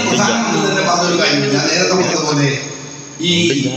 പ്രധാനമന്ത്രി തന്നെ പറഞ്ഞൊരു കാര്യം ഞാൻ നേരത്തെ പറഞ്ഞതുപോലെ ഈ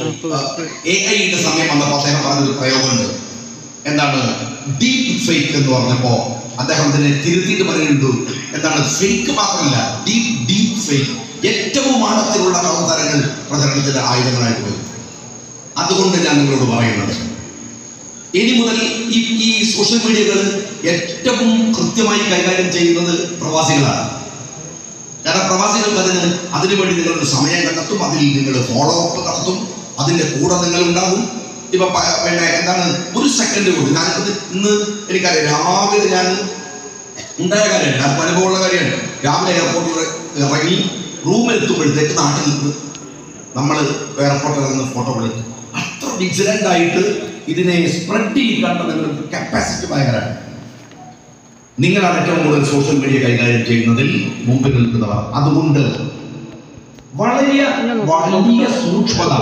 എ ഐയുടെ സമയം വന്നപ്പോൾ അദ്ദേഹം പറഞ്ഞൊരു പ്രയോഗമുണ്ട് എന്താണ് ഡീപ് ഫേക്ക് എന്ന് പറഞ്ഞപ്പോ അദ്ദേഹം ഇതിനെ തിരുത്തിയിട്ട് പറയുന്നുണ്ട് എന്താണ് ഫേക്ക് മാത്രമല്ല ഡീപ് ഡീപ് ഫേക്ക് ഏറ്റവും ആഴത്തിലുള്ള കള്ളത്തരങ്ങൾ പ്രചരണത്തിന്റെ ആയുധങ്ങളായിട്ട് വരും അതുകൊണ്ട് ഞാൻ നിങ്ങളോട് പറയുന്നത് ഇനി മുതൽ ഈ ഈ സോഷ്യൽ മീഡിയകൾ ഏറ്റവും കൃത്യമായി കൈകാര്യം ചെയ്യുന്നത് പ്രവാസികളാണ് കാരണം പ്രവാസികൾക്ക് അതിന് അതിനുവേണ്ടി നിങ്ങളൊരു സമയം കണ്ടെത്തും അതിൽ നിങ്ങൾ ഫോളോ അപ്പ് നടത്തും അതിന്റെ കൂടെ നിങ്ങൾ ഉണ്ടാകും ഇപ്പൊ പ- പിന്നെ എന്താണ് ഒരു സെക്കൻഡ് കൊണ്ട് ഞാനിത് ഇന്ന് എനിക്കറിയാം രാവിലെ ഞാൻ ഉണ്ടായ കാര്യമാണ് ഞാൻ അനുഭവമുള്ള കാര്യമാണ് രാവിലെ എയർപോർട്ടിൽ ഇറങ്ങി റൂമിൽ എത്തുമ്പോഴത്തേക്ക് നാട്ടിൽ നിന്ന് നമ്മൾ എയർപോർട്ടിൽ നിന്ന് ഫോട്ടോ വിളിക്കും അത്ര വിജിലന്റ് ആയിട്ട് ഇതിനെ സ്പ്രെഡ് ചെയ്യിക്കാണ്ട നിങ്ങൾക്ക് കപ്പാസിറ്റി ഭയങ്കരമാണ് നിങ്ങളാണ് ഏറ്റവും കൂടുതൽ സോഷ്യൽ മീഡിയ കൈകാര്യം ചെയ്യുന്നതിൽ മുമ്പിൽ നിൽക്കുന്നവർ അതുകൊണ്ട് വളരെ വലിയ സൂക്ഷ്മത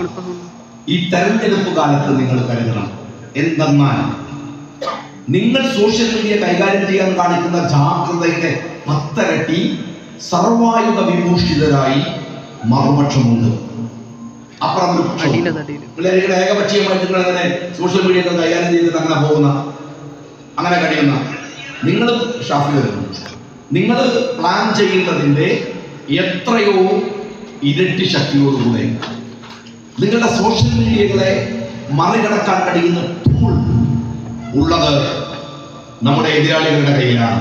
ഈ തെരഞ്ഞെടുപ്പ് കാലത്ത് നിങ്ങൾ കരുതണം എന്തെന്നാൽ നിങ്ങൾ സോഷ്യൽ മീഡിയ കൈകാര്യം ചെയ്യാൻ കാണിക്കുന്ന ജാഗ്രതയുടെ പത്തരട്ടി സർവായുധ വിഭൂഷിതരായി മറുപക്ഷമുണ്ട് അപ്പുറം ഒരു പക്ഷം പിള്ളേരുടെ ഏകപക്ഷീയമായിട്ട് നിങ്ങൾ അങ്ങനെ സോഷ്യൽ മീഡിയ ഒക്കെ കൈകാര്യം ചെയ്തിട്ട് അങ്ങനെ പോകുന്ന അങ്ങനെ കഴിയുന്ന നിങ്ങൾ ഷാഫി വരുന്നു നിങ്ങൾ പ്ലാൻ ചെയ്യുന്നതിന്റെ എത്രയോ ഇരട്ടി ശക്തിയോടുകൂടെ നിങ്ങളുടെ സോഷ്യൽ മീഡിയകളെ മറികടക്കാൻ കഴിയുന്ന ടൂൾ ഉള്ളത് നമ്മുടെ എതിരാളികളുടെ കയ്യിലാണ്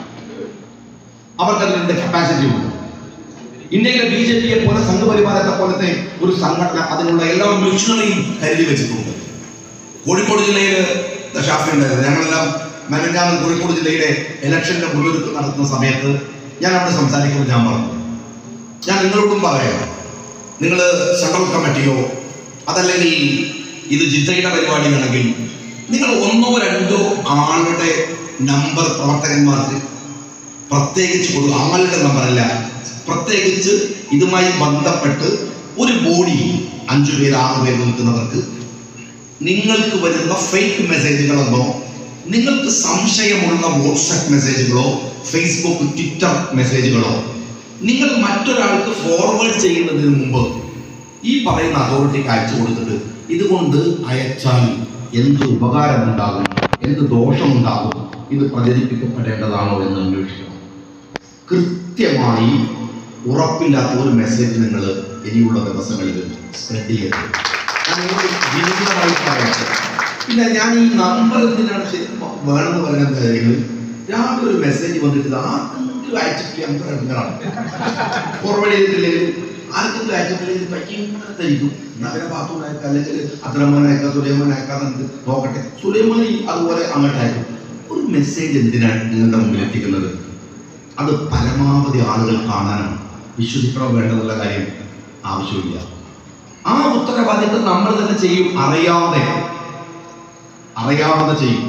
അവർക്ക് അതിന്റെ കപ്പാസിറ്റി ഉണ്ട് ഇന്ത്യയിലെ ബി ജെ പിയെ പോലെ സംഘപരിവാരത്തെ പോലത്തെ ഒരു സംഘടന അതിനുള്ള എല്ലാ മിഷണറിയും കരുതി വെച്ചിട്ടുണ്ട് കോഴിക്കോട് ജില്ലയിൽ ഷാഫി ഉണ്ടായിരുന്നു ഞങ്ങളെല്ലാം മെനഞ്ഞാന്ന് കോഴിക്കോട് ജില്ലയിലെ ഇലക്ഷന്റെ മുന്നൊരുക്കം നടത്തുന്ന സമയത്ത് ഞാൻ അവിടെ സംസാരിക്കുമ്പോൾ ഞാൻ പറഞ്ഞു ഞാൻ നിങ്ങളോടും പറയാം നിങ്ങൾ സെൻട്രൽ കമ്മിറ്റിയോ അതല്ലെങ്കിൽ ഇത് ജിദ്ദയുടെ പരിപാടിയാണെങ്കിൽ നിങ്ങൾ ഒന്നോ രണ്ടോ ആളുടെ നമ്പർ പ്രവർത്തകന്മാർക്ക് പ്രത്യേകിച്ച് കൊടു ആളുടെ നമ്പറല്ല പ്രത്യേകിച്ച് ഇതുമായി ബന്ധപ്പെട്ട് ഒരു ബോഡി അഞ്ചു പേര് ആറ് പേര് നിൽക്കുന്നവർക്ക് നിങ്ങൾക്ക് വരുന്ന ഫേക്ക് മെസ്സേജുകളെന്നോ നിങ്ങൾക്ക് സംശയമുള്ള വാട്സപ്പ് മെസ്സേജുകളോ ഫേസ്ബുക്ക് ട്വിറ്റർ മെസ്സേജുകളോ നിങ്ങൾ മറ്റൊരാൾക്ക് ഫോർവേഡ് ചെയ്യുന്നതിന് മുമ്പ് ഈ പറയുന്ന അതോറിറ്റിക്ക് അയച്ചു കൊടുത്തിട്ട് ഇതുകൊണ്ട് അയച്ചാൽ എന്ത് ഉപകാരമുണ്ടാകും എന്ത് ദോഷമുണ്ടാകും ഇത് പ്രചരിപ്പിക്കപ്പെടേണ്ടതാണോ എന്ന് അന്വേഷിക്കണം കൃത്യമായി ഉറപ്പില്ലാത്ത ഒരു മെസ്സേജ് നിങ്ങൾ ഇനിയുള്ള ദിവസങ്ങളിൽ സ്പ്രെഡ് ചെയ്യരുത് ഞാൻ നിങ്ങളോട് വിനീതമായി പറയട്ടെ പിന്നെ ഞാൻ ഈ നമ്പർ എന്തിനാണ് ശരിക്കും വേണമെന്ന് പറയുന്ന കാര്യങ്ങൾ രാവിലെ ഒരു മെസ്സേജ് വന്നിട്ട് ഇത് ആർക്കെങ്കിലും അയച്ചിട്ടില്ല നമുക്ക് ഇറങ്ങണം ഫോർവേഡ് ചെയ്തിട്ടില്ലെങ്കിൽ ആർക്കെങ്കിലും അയച്ചിട്ടില്ലെങ്കിൽ ഭയങ്കര തരിക്കും നഗര ബാത്റൂം അയക്കാം അല്ലെങ്കിൽ അത്രമാൻ അയക്കാം സുലൈമാൻ അയക്കാം നമുക്ക് നോക്കട്ടെ സുലൈമാൻ അതുപോലെ അങ്ങോട്ട് അയക്കും ഒരു മെസ്സേജ് എന്തിനാണ് നിങ്ങളുടെ മുമ്പിൽ എത്തിക്കുന്നത് അത് പരമാവധി ആളുകൾ കാണാനാണ് വിശ്വസിക്കണോ വേണ്ടെന്നുള്ള കാര്യം ആവശ്യമില്ല ആ ഉത്തരവാദിത്വം നമ്മൾ തന്നെ ചെയ്യും അറിയാതെ അറിയാതെ ചെയ്യും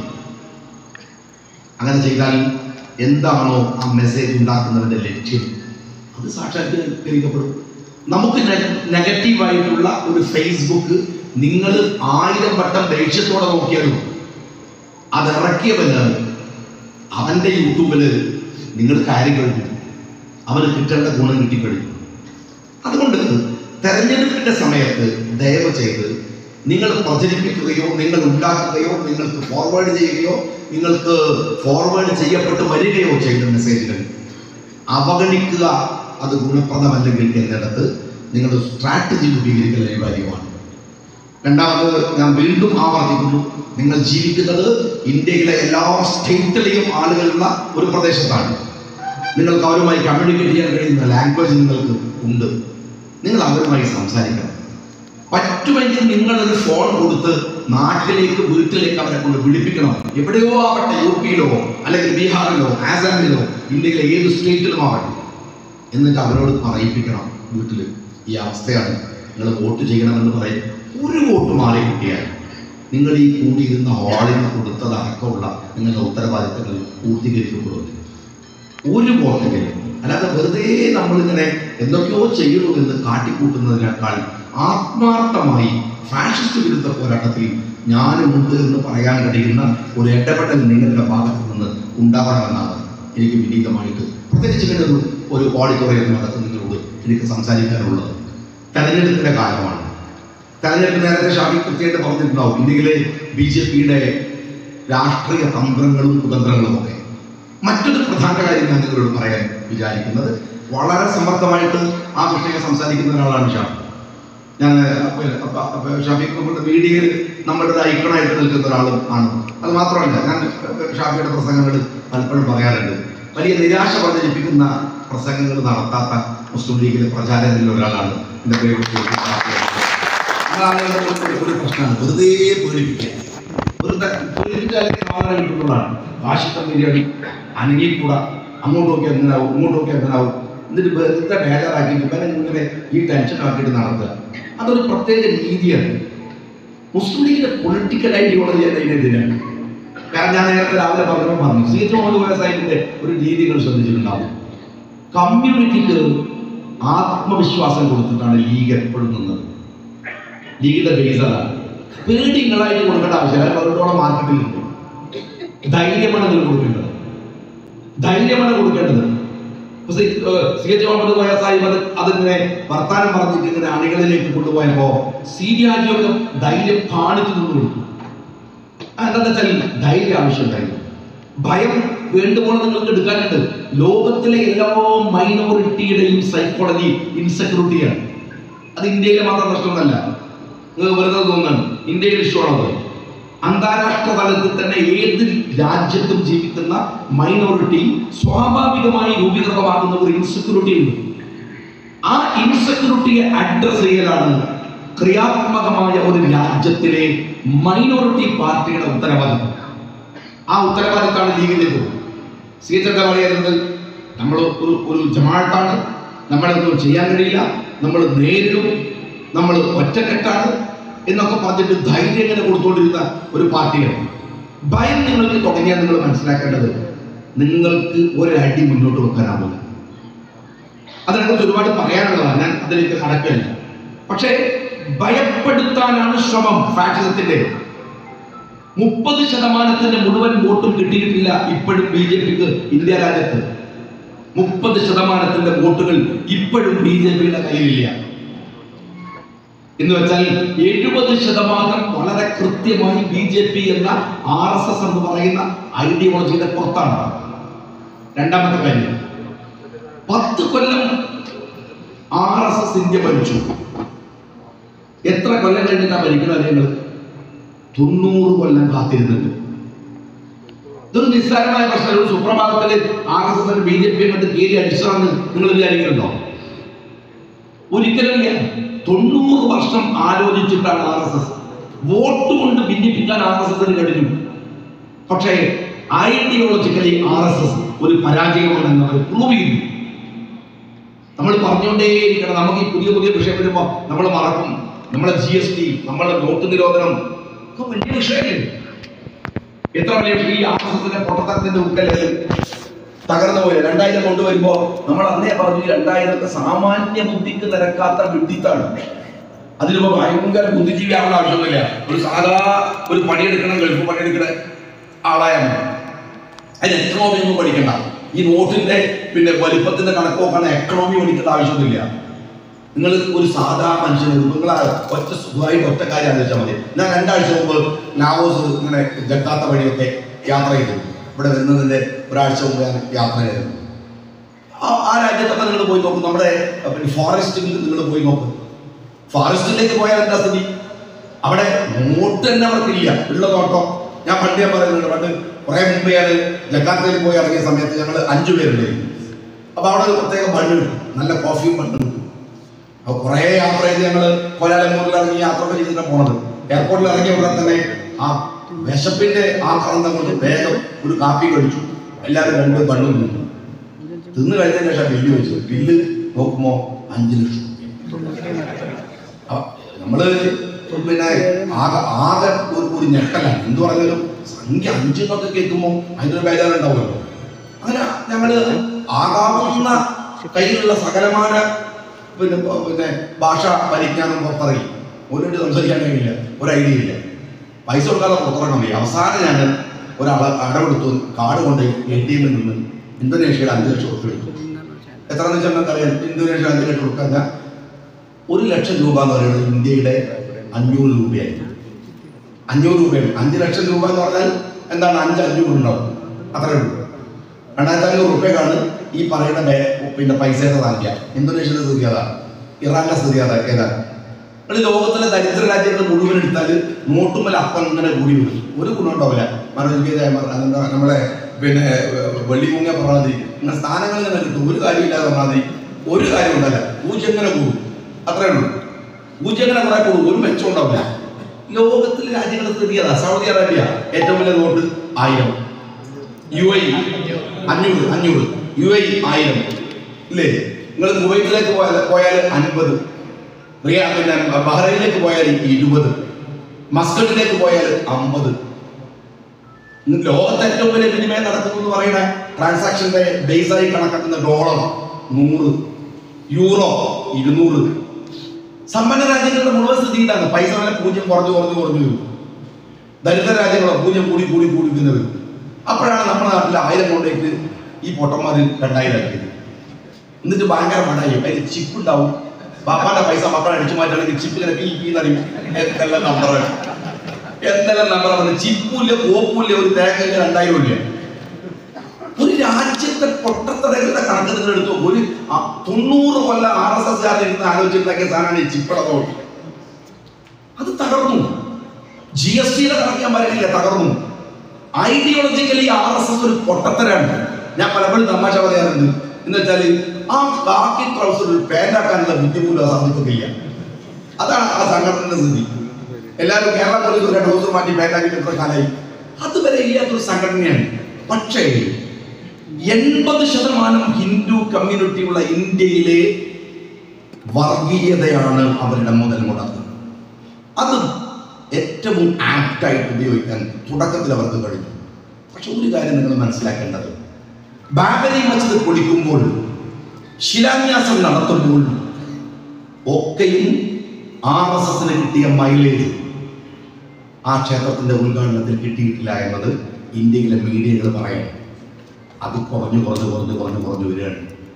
അങ്ങനെ ചെയ്താൽ എന്താണോ ആ മെസ്സേജ് ഉണ്ടാക്കുന്നതിന്റെ ലക്ഷ്യം അത് സാക്ഷാത്കരിക്കപ്പെടും നമുക്ക് നെഗറ്റീവായിട്ടുള്ള ഒരു ഫേസ്ബുക്ക് നിങ്ങൾ ആയിരം വട്ടം ദേഷ്യത്തോടെ നോക്കിയാലും അത് ഇറക്കിയവന് അവന്റെ യൂട്യൂബില് നിങ്ങൾ കാര്യം കഴിഞ്ഞു അവന് കിട്ടേണ്ട ഗുണം കിട്ടിക്കഴിഞ്ഞു അതുകൊണ്ട് തെരഞ്ഞെടുപ്പിന്റെ സമയത്ത് ദയവ് ചെയ്ത് നിങ്ങൾ പ്രചരിപ്പിക്കുകയോ നിങ്ങൾ ഉണ്ടാക്കുകയോ നിങ്ങൾക്ക് ഫോർവേഡ് ചെയ്യുകയോ നിങ്ങൾക്ക് ഫോർവേഡ് ചെയ്യപ്പെട്ട് വരികയോ ചെയ്യുന്ന മെസ്സേജുകൾ അവഗണിക്കുക അത് ഗുണപ്രദമല്ലെങ്കിൽ എന്നിടത്ത് നിങ്ങൾ സ്ട്രാറ്റജി രൂപീകരിക്കൽ അനിവാര്യമാണ് രണ്ടാമത് ഞാൻ വീണ്ടും ആവർത്തിക്കുന്നു നിങ്ങൾ ജീവിക്കുന്നത് ഇന്ത്യയിലെ എല്ലാ സ്റ്റേറ്റിലെയും ആളുകളുള്ള ഒരു പ്രദേശത്താണ് നിങ്ങൾക്ക് അവരുമായി കമ്മ്യൂണിക്കേറ്റ് ചെയ്യാൻ കഴിയുന്ന ലാംഗ്വേജ് നിങ്ങൾക്ക് ഉണ്ട് നിങ്ങൾ അവരുമായി സംസാരിക്കണം പറ്റുമെങ്കിൽ നിങ്ങൾ ഒരു ഫോൺ കൊടുത്ത് നാട്ടിലേക്ക് വീട്ടിലേക്ക് അവരെ കൊണ്ട് വിളിപ്പിക്കണം എവിടെയോ ആവട്ടെ യു പിയിലോ അല്ലെങ്കിൽ ബീഹാറിലോ ആസാമിലോ ഇന്ത്യയിലെ ഏത് സ്റ്റേറ്റിലും ആവട്ടെ എന്നിട്ട് അവരോട് പറയിപ്പിക്കണം വീട്ടിൽ ഈ അവസ്ഥയാണ് നിങ്ങൾ വോട്ട് ചെയ്യണമെന്ന് പറയും ഒരു വോട്ട് മാറി കിട്ടിയാൽ നിങ്ങൾ ഈ കൂടിയിരുന്ന ഹാളിന് കൊടുത്തതടക്കമുള്ള നിങ്ങളുടെ ഉത്തരവാദിത്തങ്ങൾ പൂർത്തീകരിക്കപ്പെടുന്നു ഒരു വോട്ടെങ്കിലും അല്ലാതെ വെറുതെ നമ്മളിങ്ങനെ എന്തൊക്കെയോ ചെയ്യുന്നു എന്ന് കാട്ടിക്കൂട്ടുന്നതിനേക്കാൾ ആത്മാർത്ഥമായി ഫാഷിസ്റ്റ് വിരുദ്ധ പോരാട്ടത്തിൽ ഞാനുമുണ്ട് എന്ന് പറയാൻ കഴിയുന്ന ഒരു ഇടപെടൽ നിങ്ങളുടെ ഭാഗത്ത് നിന്ന് ഉണ്ടാവണമെന്നാണ് എനിക്ക് വിനീതമായിട്ട് പ്രത്യേകിച്ച് ഇങ്ങനെ ഒരു ഒരു ഓഡിറ്റോറിയത്തിനകത്ത് നിങ്ങളോട് എനിക്ക് സംസാരിക്കാനുള്ളത് തെരഞ്ഞെടുപ്പിന്റെ കാലമാണ് തെരഞ്ഞെടുപ്പ് നേരത്തെ ഷാഫി കൃത്യമായിട്ട് പറഞ്ഞിട്ടുണ്ടാവും ഇന്ത്യയിലെ ബി ജെ പിയുടെ രാഷ്ട്രീയ തന്ത്രങ്ങളും കുതന്ത്രങ്ങളും ഒക്കെ മറ്റൊരു പ്രധാന കാര്യം ഞാൻ നിങ്ങളോട് പറയാൻ വിചാരിക്കുന്നത് വളരെ സമർത്ഥമായിട്ട് ആ വിഷയം സംസാരിക്കുന്ന ഒരാളാണ് ഷാഫി ഞാൻ ഷാഫിക്ക് നമ്മുടെ മീഡിയയിൽ നമ്മുടെ ഒരു ഐക്കണായിട്ട് നിൽക്കുന്ന ഒരാളും ആണ് അത് മാത്രമല്ല ഞാൻ ഷാഫിയുടെ പ്രസംഗങ്ങൾ പലപ്പോഴും പറയാറുണ്ട് വലിയ നിരാശ പ്രചരിപ്പിക്കുന്ന പ്രസംഗങ്ങൾ നടത്താത്ത മുസ്ലിം ലീഗിലെ പ്രചാരകരിൽ ഒരാളാണ് എൻ്റെ പ്രിയപ്പെട്ട ഷാഫി അതാണ് ഒരു- ഒരു പ്രശ്നമാണ് വെറുതെ പേടിപ്പിക്കുക വെറുതെ പേടിപ്പിച്ചാലേ സാധനം കിട്ടുന്നതാണ് വാശിക്കം ബിരിയാണി അനങ്ങിക്കൂടാ അങ്ങോട്ട് നോക്കി എങ്ങനാവും ഇങ്ങോട്ട് നോക്കി എങ്ങനാവും എന്നിട്ട് വെറുതെ ബേജാറാക്കിയിട്ട് ഇവരെ ഇങ്ങനെ ഈ ടെൻഷൻ ആക്കിയിട്ട് നടത്തുക അതൊരു പ്രത്യേക രീതിയാണ് മുസ്ലിം ലീഗിന്റെ പൊളിറ്റിക്കൽ ഐഡിയോളജി അതിനെതിരാണ് കാരണം ഞാൻ നേരത്തെ രാവിലെ പറഞ്ഞപ്പോൾ പറഞ്ഞു സി എച്ച് മുഹമ്മദ് വ്യവസായത്തിന്റെ ഒരു രീതികൾ ശ്രദ്ധിച്ചിട്ടുണ്ടാവും കമ്മ്യൂണിറ്റിക്ക് ആത്മവിശ്വാസം കൊടുത്തിട്ടാണ് ലീഗ് എപ്പോഴും നിന്നത് ലീഗിന്റെ ബേസ് അതാണ് പേടിങ്ങളായിട്ട് കൊടുക്കേണ്ട ആവശ്യമില്ല പതിനോളം മാർക്കറ്റിലുണ്ട് ധൈര്യമാണ് നിങ്ങൾ കൊടുക്കേണ്ടത് ധൈര്യമാണ് കൊടുക്കേണ്ടത് ഇപ്പൊ സി ഏഹ് സി എച്ച് മുഹമ്മദ് കോയ സാഹിബ് അത് അതിങ്ങനെ വർത്താനം പറഞ്ഞിട്ട് ഇങ്ങനെ അണികളിലേക്ക് കൊണ്ടുപോയപ്പോ സി രാജൊക്കെ ധൈര്യം കാണിച്ചു നിന്ന് കൊടുത്തു എന്താണെന്ന് വെച്ചാൽ ധൈര്യം ആവശ്യമുണ്ടായിരുന്നു ഭയം വേണ്ടുപോലെ നിങ്ങൾക്ക് എടുക്കാനുണ്ട് ലോകത്തിലെ എല്ലാ മൈനോറിറ്റിയുടെയും സൈക്കോളജി ഇൻസെക്യൂരിറ്റിയാണ് അത് ഇന്ത്യയിലെ മാത്രം പ്രശ്നമൊന്നല്ല നിങ്ങൾക്ക് വെറുതെ തോന്നുന്നു ഇന്ത്യയിൽ ഇഷ്ടമാണത് അന്താരാഷ്ട്ര തലത്തിൽ തന്നെ ഏത് രാജ്യത്തും ജീവിക്കുന്ന മൈനോറിറ്റി സ്വാഭാവികമായി രൂപീകൃതമാകുന്ന ഒരു ഇൻസെക്യൂരിറ്റി ഉണ്ട് ആ ഇൻസെക്യൂരിറ്റിയെ അഡ്രസ് ചെയ്യലാണ് ക്രിയാത്മകമായ ഒരു രാജ്യത്തിലെ മൈനോറിറ്റി പാർട്ടിയുടെ ഉത്തരവാദിത്വം ആ ഉത്തരവാദിത്തമാണ് ലീഗിലേക്ക് സി എച്ച് എന്താ പറയുന്നത് നമ്മൾ ഒരു ഒരു ജമാഅത്താണ് നമ്മളൊന്നും ചെയ്യാൻ കഴിയില്ല നമ്മൾ നേരിടും നമ്മൾ ഒറ്റക്കെട്ടാണ് എന്നൊക്കെ പറഞ്ഞിട്ട് ധൈര്യം ഇങ്ങനെ കൊടുത്തുകൊണ്ടിരുന്ന ഒരു പാർട്ടിയാണ് ഭയം നിങ്ങൾക്ക് തുടങ്ങിയാൽ നിങ്ങൾ മനസ്സിലാക്കേണ്ടത് നിങ്ങൾക്ക് ഒരടി മുന്നോട്ട് വെക്കാനാവില്ല അതിനെക്കുറിച്ച് ഒരുപാട് പറയാനുള്ളതാണ് ഞാൻ അതിലേക്ക് കടക്കില്ല പക്ഷേ ഭയപ്പെടുത്താനാണ് ശ്രമം ഫാഷിസത്തിന്റെ മുപ്പത് ശതമാനത്തിന്റെ മുഴുവൻ വോട്ടും കിട്ടിയിട്ടില്ല ഇപ്പോഴും ബി ജെ പിക്ക് ഇന്ത്യ രാജ്യത്ത് മുപ്പത് ശതമാനത്തിന്റെ വോട്ടുകൾ ഇപ്പോഴും ബി ജെ പിയുടെ കയ്യിലില്ല എന്ന് വെച്ചാൽ എഴുപത് ശതമാനം വളരെ കൃത്യമായി ബി ജെ പി എന്ന ആർ എസ് എസ് എന്ന് പറയുന്ന ഐഡിയോളജിയുടെ പുറത്താണ് രണ്ടാമത്തെ കാര്യം പത്ത് കൊല്ലം ആർ എസ് എസ് ഇന്ത്യ ഭരിച്ചു എത്ര കൊല്ലം കഴിഞ്ഞിട്ടാണ് ഭരിക്കുന്നത് നിങ്ങൾ തൊണ്ണൂറ് കൊല്ലം കാത്തിരുന്നുണ്ട് ഇതൊരു നിസ്സാരമായ പ്രശ്നം ഒരു സുപ്രഭാതത്തില് R S S B J P കണ്ട് കയറി അടിച്ചതാണെന്ന് നിങ്ങൾ വിചാരിക്കുന്നുണ്ടോ ഒരിക്കലും ഇല്ല തൊണ്ണൂറ് വർഷം ആലോചിച്ചിട്ടാണ് ആർ എസ് എസ് വോട്ട് കൊണ്ട് ഭിന്നിപ്പിക്കാൻ ആർ എസ് എസിന് കഴിഞ്ഞു പക്ഷേ ഐഡിയോളജിക്കലി ആർ എസ് എസ് ഒരു പരാജയമാണെന്ന് അവർ പ്രൂവ് ചെയ്തു നമ്മൾ പറഞ്ഞുകൊണ്ടേയിരിക്കണം നമുക്ക് ഈ പുതിയ പുതിയ വിഷയം വരുമ്പോൾ നമ്മൾ മറക്കും നമ്മളെ ജി എസ് ടി നമ്മളെ നോട്ട് നിരോധനം ഒക്കെ വലിയ വിഷയമല്ലേ എത്ര വലിയ വിഷയം ഈ ആർ എസ് എസിന്റെ പൊട്ടത്തരത്തിന്റെ ഉക്കല്ലേ തകർന്നു പോയി രണ്ടായിരം കൊണ്ടുവരുമ്പോ നമ്മൾ അന്നേ പറഞ്ഞു ഈ രണ്ടായിരത്തെ സാമാന്യ ബുദ്ധിക്ക് നിരക്കാത്ത വിഡിത്താണ് അതിലിപ്പോ ഭയങ്കര ബുദ്ധിജീവി ആവേണ്ട ആവശ്യമൊന്നുമില്ല ഒരു സാധാ ഒരു പണിയെടുക്കണം ഗൾഫ് പണിയെടുക്കണ ആളായാൽ മതി അതിന് എക്കണോമി ഒന്നും പഠിക്കണ്ട ഈ നോട്ടിന്റെ പിന്നെ വലിപ്പത്തിന്റെ കണക്ക് നോക്കാൻ എക്കണോമി പഠിക്കേണ്ട ആവശ്യമൊന്നുമില്ല നിങ്ങൾ ഒരു സാധാ മനുഷ്യന് നിങ്ങൾ ഒറ്റ സുഖമായിട്ട് ഒറ്റ കാര്യം ആലോചിച്ചാൽ മതി ഞാൻ രണ്ടാഴ്ച മുമ്പ് ലാവോസ് ഇങ്ങനെ ജക്കാത്ത വഴിയൊക്കെ യാത്ര ചെയ്തു ഇവിടെ വരുന്നതിന്റെ ഒരാഴ്ച മുമ്പ് ഞാൻ യാത്ര ചെയ്തു ആ- ആ രാജ്യത്തൊക്കെ നിങ്ങൾ പോയി നോക്കും നമ്മുടെ അഹ് പിന്നെ ഫോറസ്റ്റിൽ നിങ്ങൾ പോയി നോക്കും ഫോറസ്റ്റിലേക്ക് പോയാൽ എന്താ സ്ഥിതി അവിടെ നോട്ട് തന്നെ അവർക്കില്ല ഉള്ള നോട്ടോ ഞാൻ പണ്ട് ഞാൻ പറയുന്നുണ്ട് പണ്ട് കുറെ മുമ്പേ ഞാൻ ജക്കാത്തയിൽ പോയി ഇറങ്ങിയ സമയത്ത് ഞങ്ങൾ അഞ്ചു പേരുണ്ടായിരുന്നു അപ്പൊ അവിടെ ഒരു പ്രത്യേക ബണ്ണ് കിട്ടും നല്ല കോഫിയും ബണ്ണും കിട്ടും അപ്പൊ കുറെ യാത്ര ചെയ്ത് ഞങ്ങൾ കോലാലമ്പൂരിൽ ഇറങ്ങി യാത്ര ഒക്കെ ചെയ്തിട്ടാണ് പോണത് എയർപോർട്ടിൽ ഇറങ്ങിയ ഉടനെ തന്നെ ആ വിശപ്പിന്റെ ആ കറന്തം കൊണ്ട് വേഗം ഒരു കാപ്പി കഴിച്ചു എല്ലാവരും രണ്ട് ബണ്ണും തിന്നു തിന്നു കഴിഞ്ഞതിന് ശേഷം ബില്ല് ചോദിച്ചു ബില്ല് നോക്കുമ്പോ അഞ്ചു ലക്ഷം അപ്പൊ നമ്മള് പിന്നെ ആകെ ആകെ ഒരു ഒരു ഞെട്ടലാണ് എന്ത് പറഞ്ഞാലും സംഖ്യ അഞ്ച് എന്നൊക്കെ കേൾക്കുമ്പോൾ അതിനൊരു ബേജാറുണ്ടാവുമല്ലോ അങ്ങനെ ഞങ്ങള് ആകാവുന്ന കയ്യിലുള്ള സകലമാന പിന്നെ പിന്നെ ഭാഷ പരിജ്ഞാനം പുറത്തിറങ്ങി ഒരു സംസാരിക്കാൻ കഴിയില്ല ഒരു ഐഡിയ ഇല്ല പൈസ കൊടുക്കാതെ പുറത്തിറങ്ങാൻ വയ്യ അവസാനം ഞാൻ ഒരാളെ അടവെടുത്തു കാർഡ് കൊണ്ട് എ ടി എമ്മിൽ നിന്ന് ഇന്തോനേഷ്യയിൽ അഞ്ച് ലക്ഷം ഉറുപ്പ് എടുത്തു എത്രയെന്ന് വെച്ചാൽ നമുക്കറിയാം ഇന്തോനേഷ്യ അഞ്ച് ലക്ഷം കൊടുക്കാൻ ഒരു ലക്ഷം രൂപ എന്ന് പറയുന്നത് ഇന്ത്യയുടെ അഞ്ഞൂറ് രൂപയായി അഞ്ഞൂറ് രൂപയാണ് അഞ്ച് ലക്ഷം രൂപ എന്ന് പറഞ്ഞാൽ എന്താണ് അഞ്ച് അഞ്ഞൂറ് ഉണ്ടാവും അത്രേ ഉള്ളൂ രണ്ടായിരത്തി അഞ്ഞൂറ് റുപ്യക്കാണ് ഈ പറയുന്ന ബേ- പിന്നെ പൈസയുടെ സംഖ്യ ഇന്തോനേഷ്യയുടെ സ്ഥിതി അതാണ് ഇറാന്റെ സ്ഥിതി അതാ ഏതാണ് നിങ്ങൾ ലോകത്തിലെ ദരിദ്ര രാജ്യങ്ങൾ മുഴുവൻ എടുത്താൽ നോട്ടുമ്മൽ അപ്പം ഇങ്ങനെ കൂടി വരും ഒരു ഗുണം ഉണ്ടാവില്ല മനോജ് കെ ജയമർ അതെന്താ നമ്മളെ പിന്നെ വെള്ളിമുങ്ങ പറഞ്ഞാൽ ഇങ്ങനെ സ്ഥാനങ്ങൾ ഇങ്ങനെ കിട്ടും ഒരു കാര്യമില്ലാതെ പറഞ്ഞാൽ ഒരു കാര്യം ഉണ്ടല്ല പൂജ്യം ഇങ്ങനെ കൂടും അത്രേ ഉള്ളൂ പൂജ്യം ഇങ്ങനെ കുറെ കൂടും ഒരു മെച്ചം ഉണ്ടാവില്ല ലോകത്തിലെ രാജ്യങ്ങളുടെ സ്ഥിതി അതാ സൗദി അറേബ്യ ഏറ്റവും വലിയ നോട്ട് ആയിരം യു ഐ അഞ്ഞൂറ് അഞ്ഞൂറ് യു ഐ ആയിരം ഇല്ലേ നിങ്ങൾ കുവൈറ്റിലേക്ക് പോയാൽ പോയാൽ അൻപത് റിയാ പിന്നെ ബഹ്റൈനിലേക്ക് പോയാൽ ഇരുപത് മസ്കറ്റിലേക്ക് പോയാൽ അമ്പത് ഇന്ന് ലോകത്തെ ഏറ്റവും വലിയ വിനിമയം നടക്കുന്നു എന്ന് പറയുന്ന ട്രാൻസാക്ഷന്റെ ബേസായി കണക്കാക്കുന്ന ഡോളർ നൂറ് യൂറോ ഇരുന്നൂറ് സമ്പന്ന രാജ്യങ്ങളുടെ മുഴുവൻ സ്ഥിതി ഇതാണ് പൈസ വില പൂജ്യം കുറഞ്ഞു കുറഞ്ഞു കുറഞ്ഞു വരും ദരിദ്ര രാജ്യങ്ങളോ പൂജ്യം കൂടി കൂടി കൂടി പിന്നെ വരും അപ്പോഴാണ് നമ്മുടെ നാട്ടിൽ ആയിരം കൊണ്ടേക്ക് ഈ പൊട്ടന്മാർ രണ്ടായിരം ആക്കിയത് എന്നിട്ട് ഭയങ്കര മടായി അതിൽ ചിപ്പ് ഉണ്ടാവും ബാപ്പാന്റെ പൈസ മക്കളെ അടിച്ചു മാറ്റുകയാണെങ്കിൽ ചിപ്പ് ഇങ്ങനെ പി പി എന്നറിയും എന്തെല്ലാം നമ്പർ എന്തെല്ലാം നമ്പർ പറഞ്ഞു ചിപ്പുമില്ല കോപ്പുമില്ല ഒരു തേങ്ങ രണ്ടായിരം ഇല്ല ഒരു രാജ്യത്തെ പൊട്ടത്തറകളുടെ കണക്ക് നിങ്ങൾ എടുത്തു ഒരു അ- തൊണ്ണൂറ് കൊല്ലം ആർ എസ് എസ് ഇരുന്ന് ആലോചിച്ചുണ്ടാക്കിയ സാധനമാണ് ഈ ചിപ്പട തോട്ട് അത് തകർന്നു ജി എസ് ടിയുടെ കണക്ക് ഞാൻ പറയുന്നില്ല തകർന്നു ഐഡിയോളജിക്കലി ആർ എസ് എസ് ഒരു പൊട്ടത്തരാണ് ഞാൻ പലപ്പോഴും തമാശ പറയാറുണ്ട് എന്ന് വെച്ചാൽ ആ കാക്കി ട്രൗസർ ഒരു പാൻ്റാക്കാനുള്ള ബുദ്ധിമുട്ട് സാധിക്കത്തില്ല അതാണ് ആ സംഘടനയുടെ സ്ഥിതി എല്ലാവരും കേരള പോലീസ് ഒരു ട്രൗസർ മാറ്റി പാൻ്റാക്കിയിട്ട് ഇത്ര കാലമായി അതുവരെ ഇല്ലാത്തൊരു സംഘടനയാണ് പക്ഷേ എൺപത് ശതമാനം ഹിന്ദു കമ്മ്യൂണിറ്റിയുള്ള ഇന്ത്യയിലെ വർഗീയതയാണ് അവരുടെ മുതൽ മുടക്ക് അത് ഏറ്റവും ആപ്റ്റായിട്ട് ഉപയോഗിക്കാൻ തുടക്കത്തിൽ അവർക്ക് കഴിഞ്ഞു പക്ഷെ ഒരു കാര്യം നിങ്ങൾ മനസ്സിലാക്കേണ്ടത് ബാബരി മസ്ജിദ് പൊളിക്കുമ്പോൾ ശിലാന്യാസം നടത്തുമ്പോൾ ഒക്കെയും ആർ എസ് എസിന് കിട്ടിയ മൈലേജ് ആ ക്ഷേത്രത്തിന്റെ ഉദ്ഘാടനത്തിൽ കിട്ടിയിട്ടില്ല എന്നത് ഇന്ത്യയിലെ മീഡിയകൾ പറയണം അത് കുറഞ്ഞു കുറഞ്ഞു കുറഞ്ഞു കുറഞ്ഞു കുറഞ്ഞു വരികയാണ്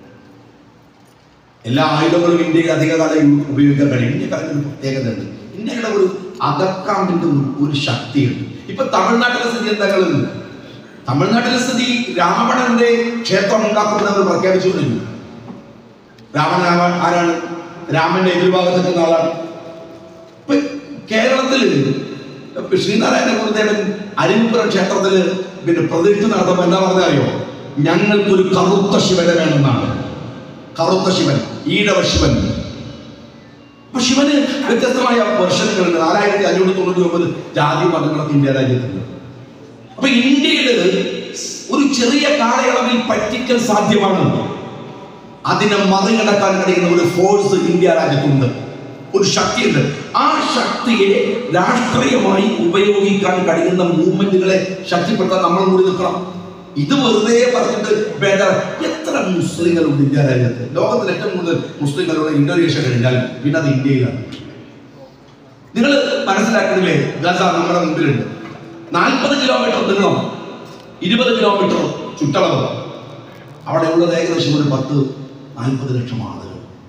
എല്ലാ ആയുധങ്ങളും ഇന്ത്യയിൽ അധികകാലം ഉപയോഗിക്കാൻ കഴിയും ഇന്ത്യക്കാരുടെ ഒരു പ്രത്യേകതയുണ്ട് ഇന്ത്യയുടെ ഒരു അകക്കാമ്പിന്റെ ഒരു ഒരു ശക്തിയുണ്ട് ഇപ്പൊ തമിഴ്നാട്ടിലെ സ്ഥിതി എന്താ തമിഴ്നാട്ടിലെ സ്ഥിതി രാവണന്റെ ക്ഷേത്രം ഉണ്ടാക്കുന്നവർ പ്രഖ്യാപിച്ചു കഴിഞ്ഞു രാവണൻ ആവാൻ- ആരാണ് രാമന്റെ എതിർഭാഗത്ത് നിൽക്കുന്ന ആളാണ് ഇപ്പൊ കേരളത്തില് ഇപ്പൊ ശ്രീനാരായണ ഗുരുദേവൻ അരിമ്പുരം ക്ഷേത്രത്തില് പിന്നെ പ്രതിഷ്ഠ നടത്തുമ്പോ എന്താ പറഞ്ഞ അറിയോ ഞങ്ങൾക്കൊരു കറുത്ത ശിവനെ വേണമെന്നാണ് കറുത്ത ശിവൻ ഈഴവ ശിവൻ അപ്പൊ ശിവന് വ്യത്യസ്തമായ വർഷങ്ങളുണ്ട് നാലായിരത്തി അഞ്ഞൂറ്റി തൊണ്ണൂറ്റി ഒമ്പത് ജാതി മതങ്ങളൊക്കെ ഇന്ത്യ രാജ്യത്തുണ്ട് അപ്പൊ ഇന്ത്യയിൽ ഒരു ചെറിയ കാലയളവിൽ പറ്റിക്കൽ സാധ്യമാണ് അതിനെ മറികടക്കാൻ കഴിയുന്ന ഒരു ഫോഴ്സ് ഇന്ത്യ രാജ്യത്തുണ്ട് ഒരു ശക്തിയുണ്ട് ആ ശക്തിയെ രാഷ്ട്രീയമായി ഉപയോഗിക്കാൻ കഴിയുന്ന മൂവ്മെന്റുകളെ ശക്തിപ്പെടുത്താൻ നമ്മൾ കൂടി നിൽക്കണം ഇത് വെറുതെ പറഞ്ഞിട്ട് ബേജാർ എത്ര മുസ്ലിങ്ങളുണ്ട് ഇന്ത്യ രാജ്യത്ത് ലോകത്തിൽ ഏറ്റവും കൂടുതൽ മുസ്ലിങ്ങളുള്ള ഇന്തോനേഷ്യ കഴിഞ്ഞാൽ പിന്നെ അത് ഇന്ത്യയിലാണ് നിങ്ങൾ മനസ്സിലാക്കണില്ലേ ഗസ നമ്മുടെ മുമ്പിലുണ്ട് നാൽപ്പത് കിലോമീറ്റർ നീളം ഇരുപത് കിലോമീറ്റർ ചുറ്റളവ് അവിടെ ഉള്ളത് ഏകദേശം ഒരു പത്ത് നാൽപ്പത് ലക്ഷം ആളുകൾ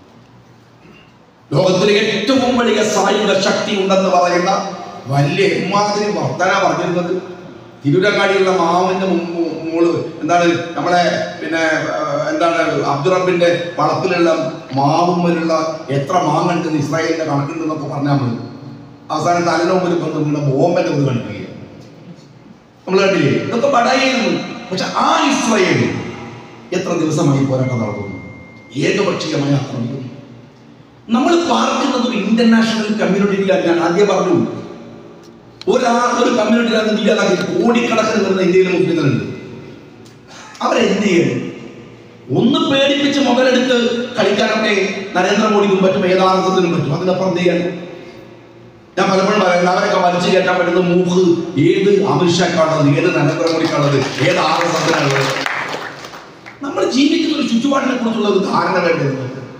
ലോകത്തിലെ ഏറ്റവും വലിയ സായുധ ശക്തി ഉണ്ടെന്ന് പറയുന്ന വലിയ എമ്മാതിരി വർധന പറഞ്ഞിരുന്നത് തിരുരങ്ങാടിയുള്ള മാവിന്റെ മുമ്പ് മോള് എന്താണ് നമ്മളെ പിന്നെ ആ, എന്താണ് അബ്ദുറബിന്റെ വളപ്പിലുള്ള മാവുമ്മലുള്ള എത്ര മാങ്ങുണ്ട് ഇസ്രായേലിന്റെ കണക്കുണ്ടെന്നൊക്കെ പറഞ്ഞാൽ മതി അവസാനം തലയുടെ മുമ്പിൽ കൊണ്ട് നിങ്ങളുടെ ബോംബന്റെ മുമ്പിൽ കണ്ടിരിക്കുക നമ്മൾ കണ്ടില്ലേ ഇതൊക്കെ പടായിരുന്നു പക്ഷെ ആ ഇസ്രായേൽ എത്ര ദിവസമായി പോരാട്ടം നടത്തുന്നു ഏകപക്ഷീയമായി ആക്രമിക്കുന്നു നമ്മൾ പാർക്കുന്നത് ഒരു ഇന്റർനാഷണൽ കമ്മ്യൂണിറ്റിയിലാണ് ഞാൻ ആദ്യം പറഞ്ഞു ഒരാ ഒരു കമ്മ്യൂണിറ്റിയിലാണ് ഇല്ലാതാക്കി കോടിക്കണക്കിന് വരുന്ന ഇന്ത്യയിലെ മുസ്ലിങ്ങളുണ്ട് അവരെന്ത് ചെയ്യണം ഒന്ന് പേടിപ്പിച്ച് മുതലെടുത്ത് കളിക്കാനൊക്കെ നരേന്ദ്രമോദിക്കും പറ്റും ഏതാർത്ഥത്തിനും പറ്റും അതിനപ്പുറം എന്ത് ചെയ്യാൻ ഞാൻ പലപ്പോഴും പറയുന്നത് അവരൊക്കെ വലിച്ചു കയറ്റാൻ പറ്റുന്ന മൂക്ക് ഏത് അമിത്ഷാക്കാണത് ഏത് നരേന്ദ്രമോദിക്കാണത് ഏത് ആർ എസ് എസിനാണുള്ളത് നമ്മൾ ജീവിക്കുന്ന ഒരു ചുറ്റുപാടിനെ കുറിച്ചുള്ള ഒരു ധാരണ വേണ്ടത്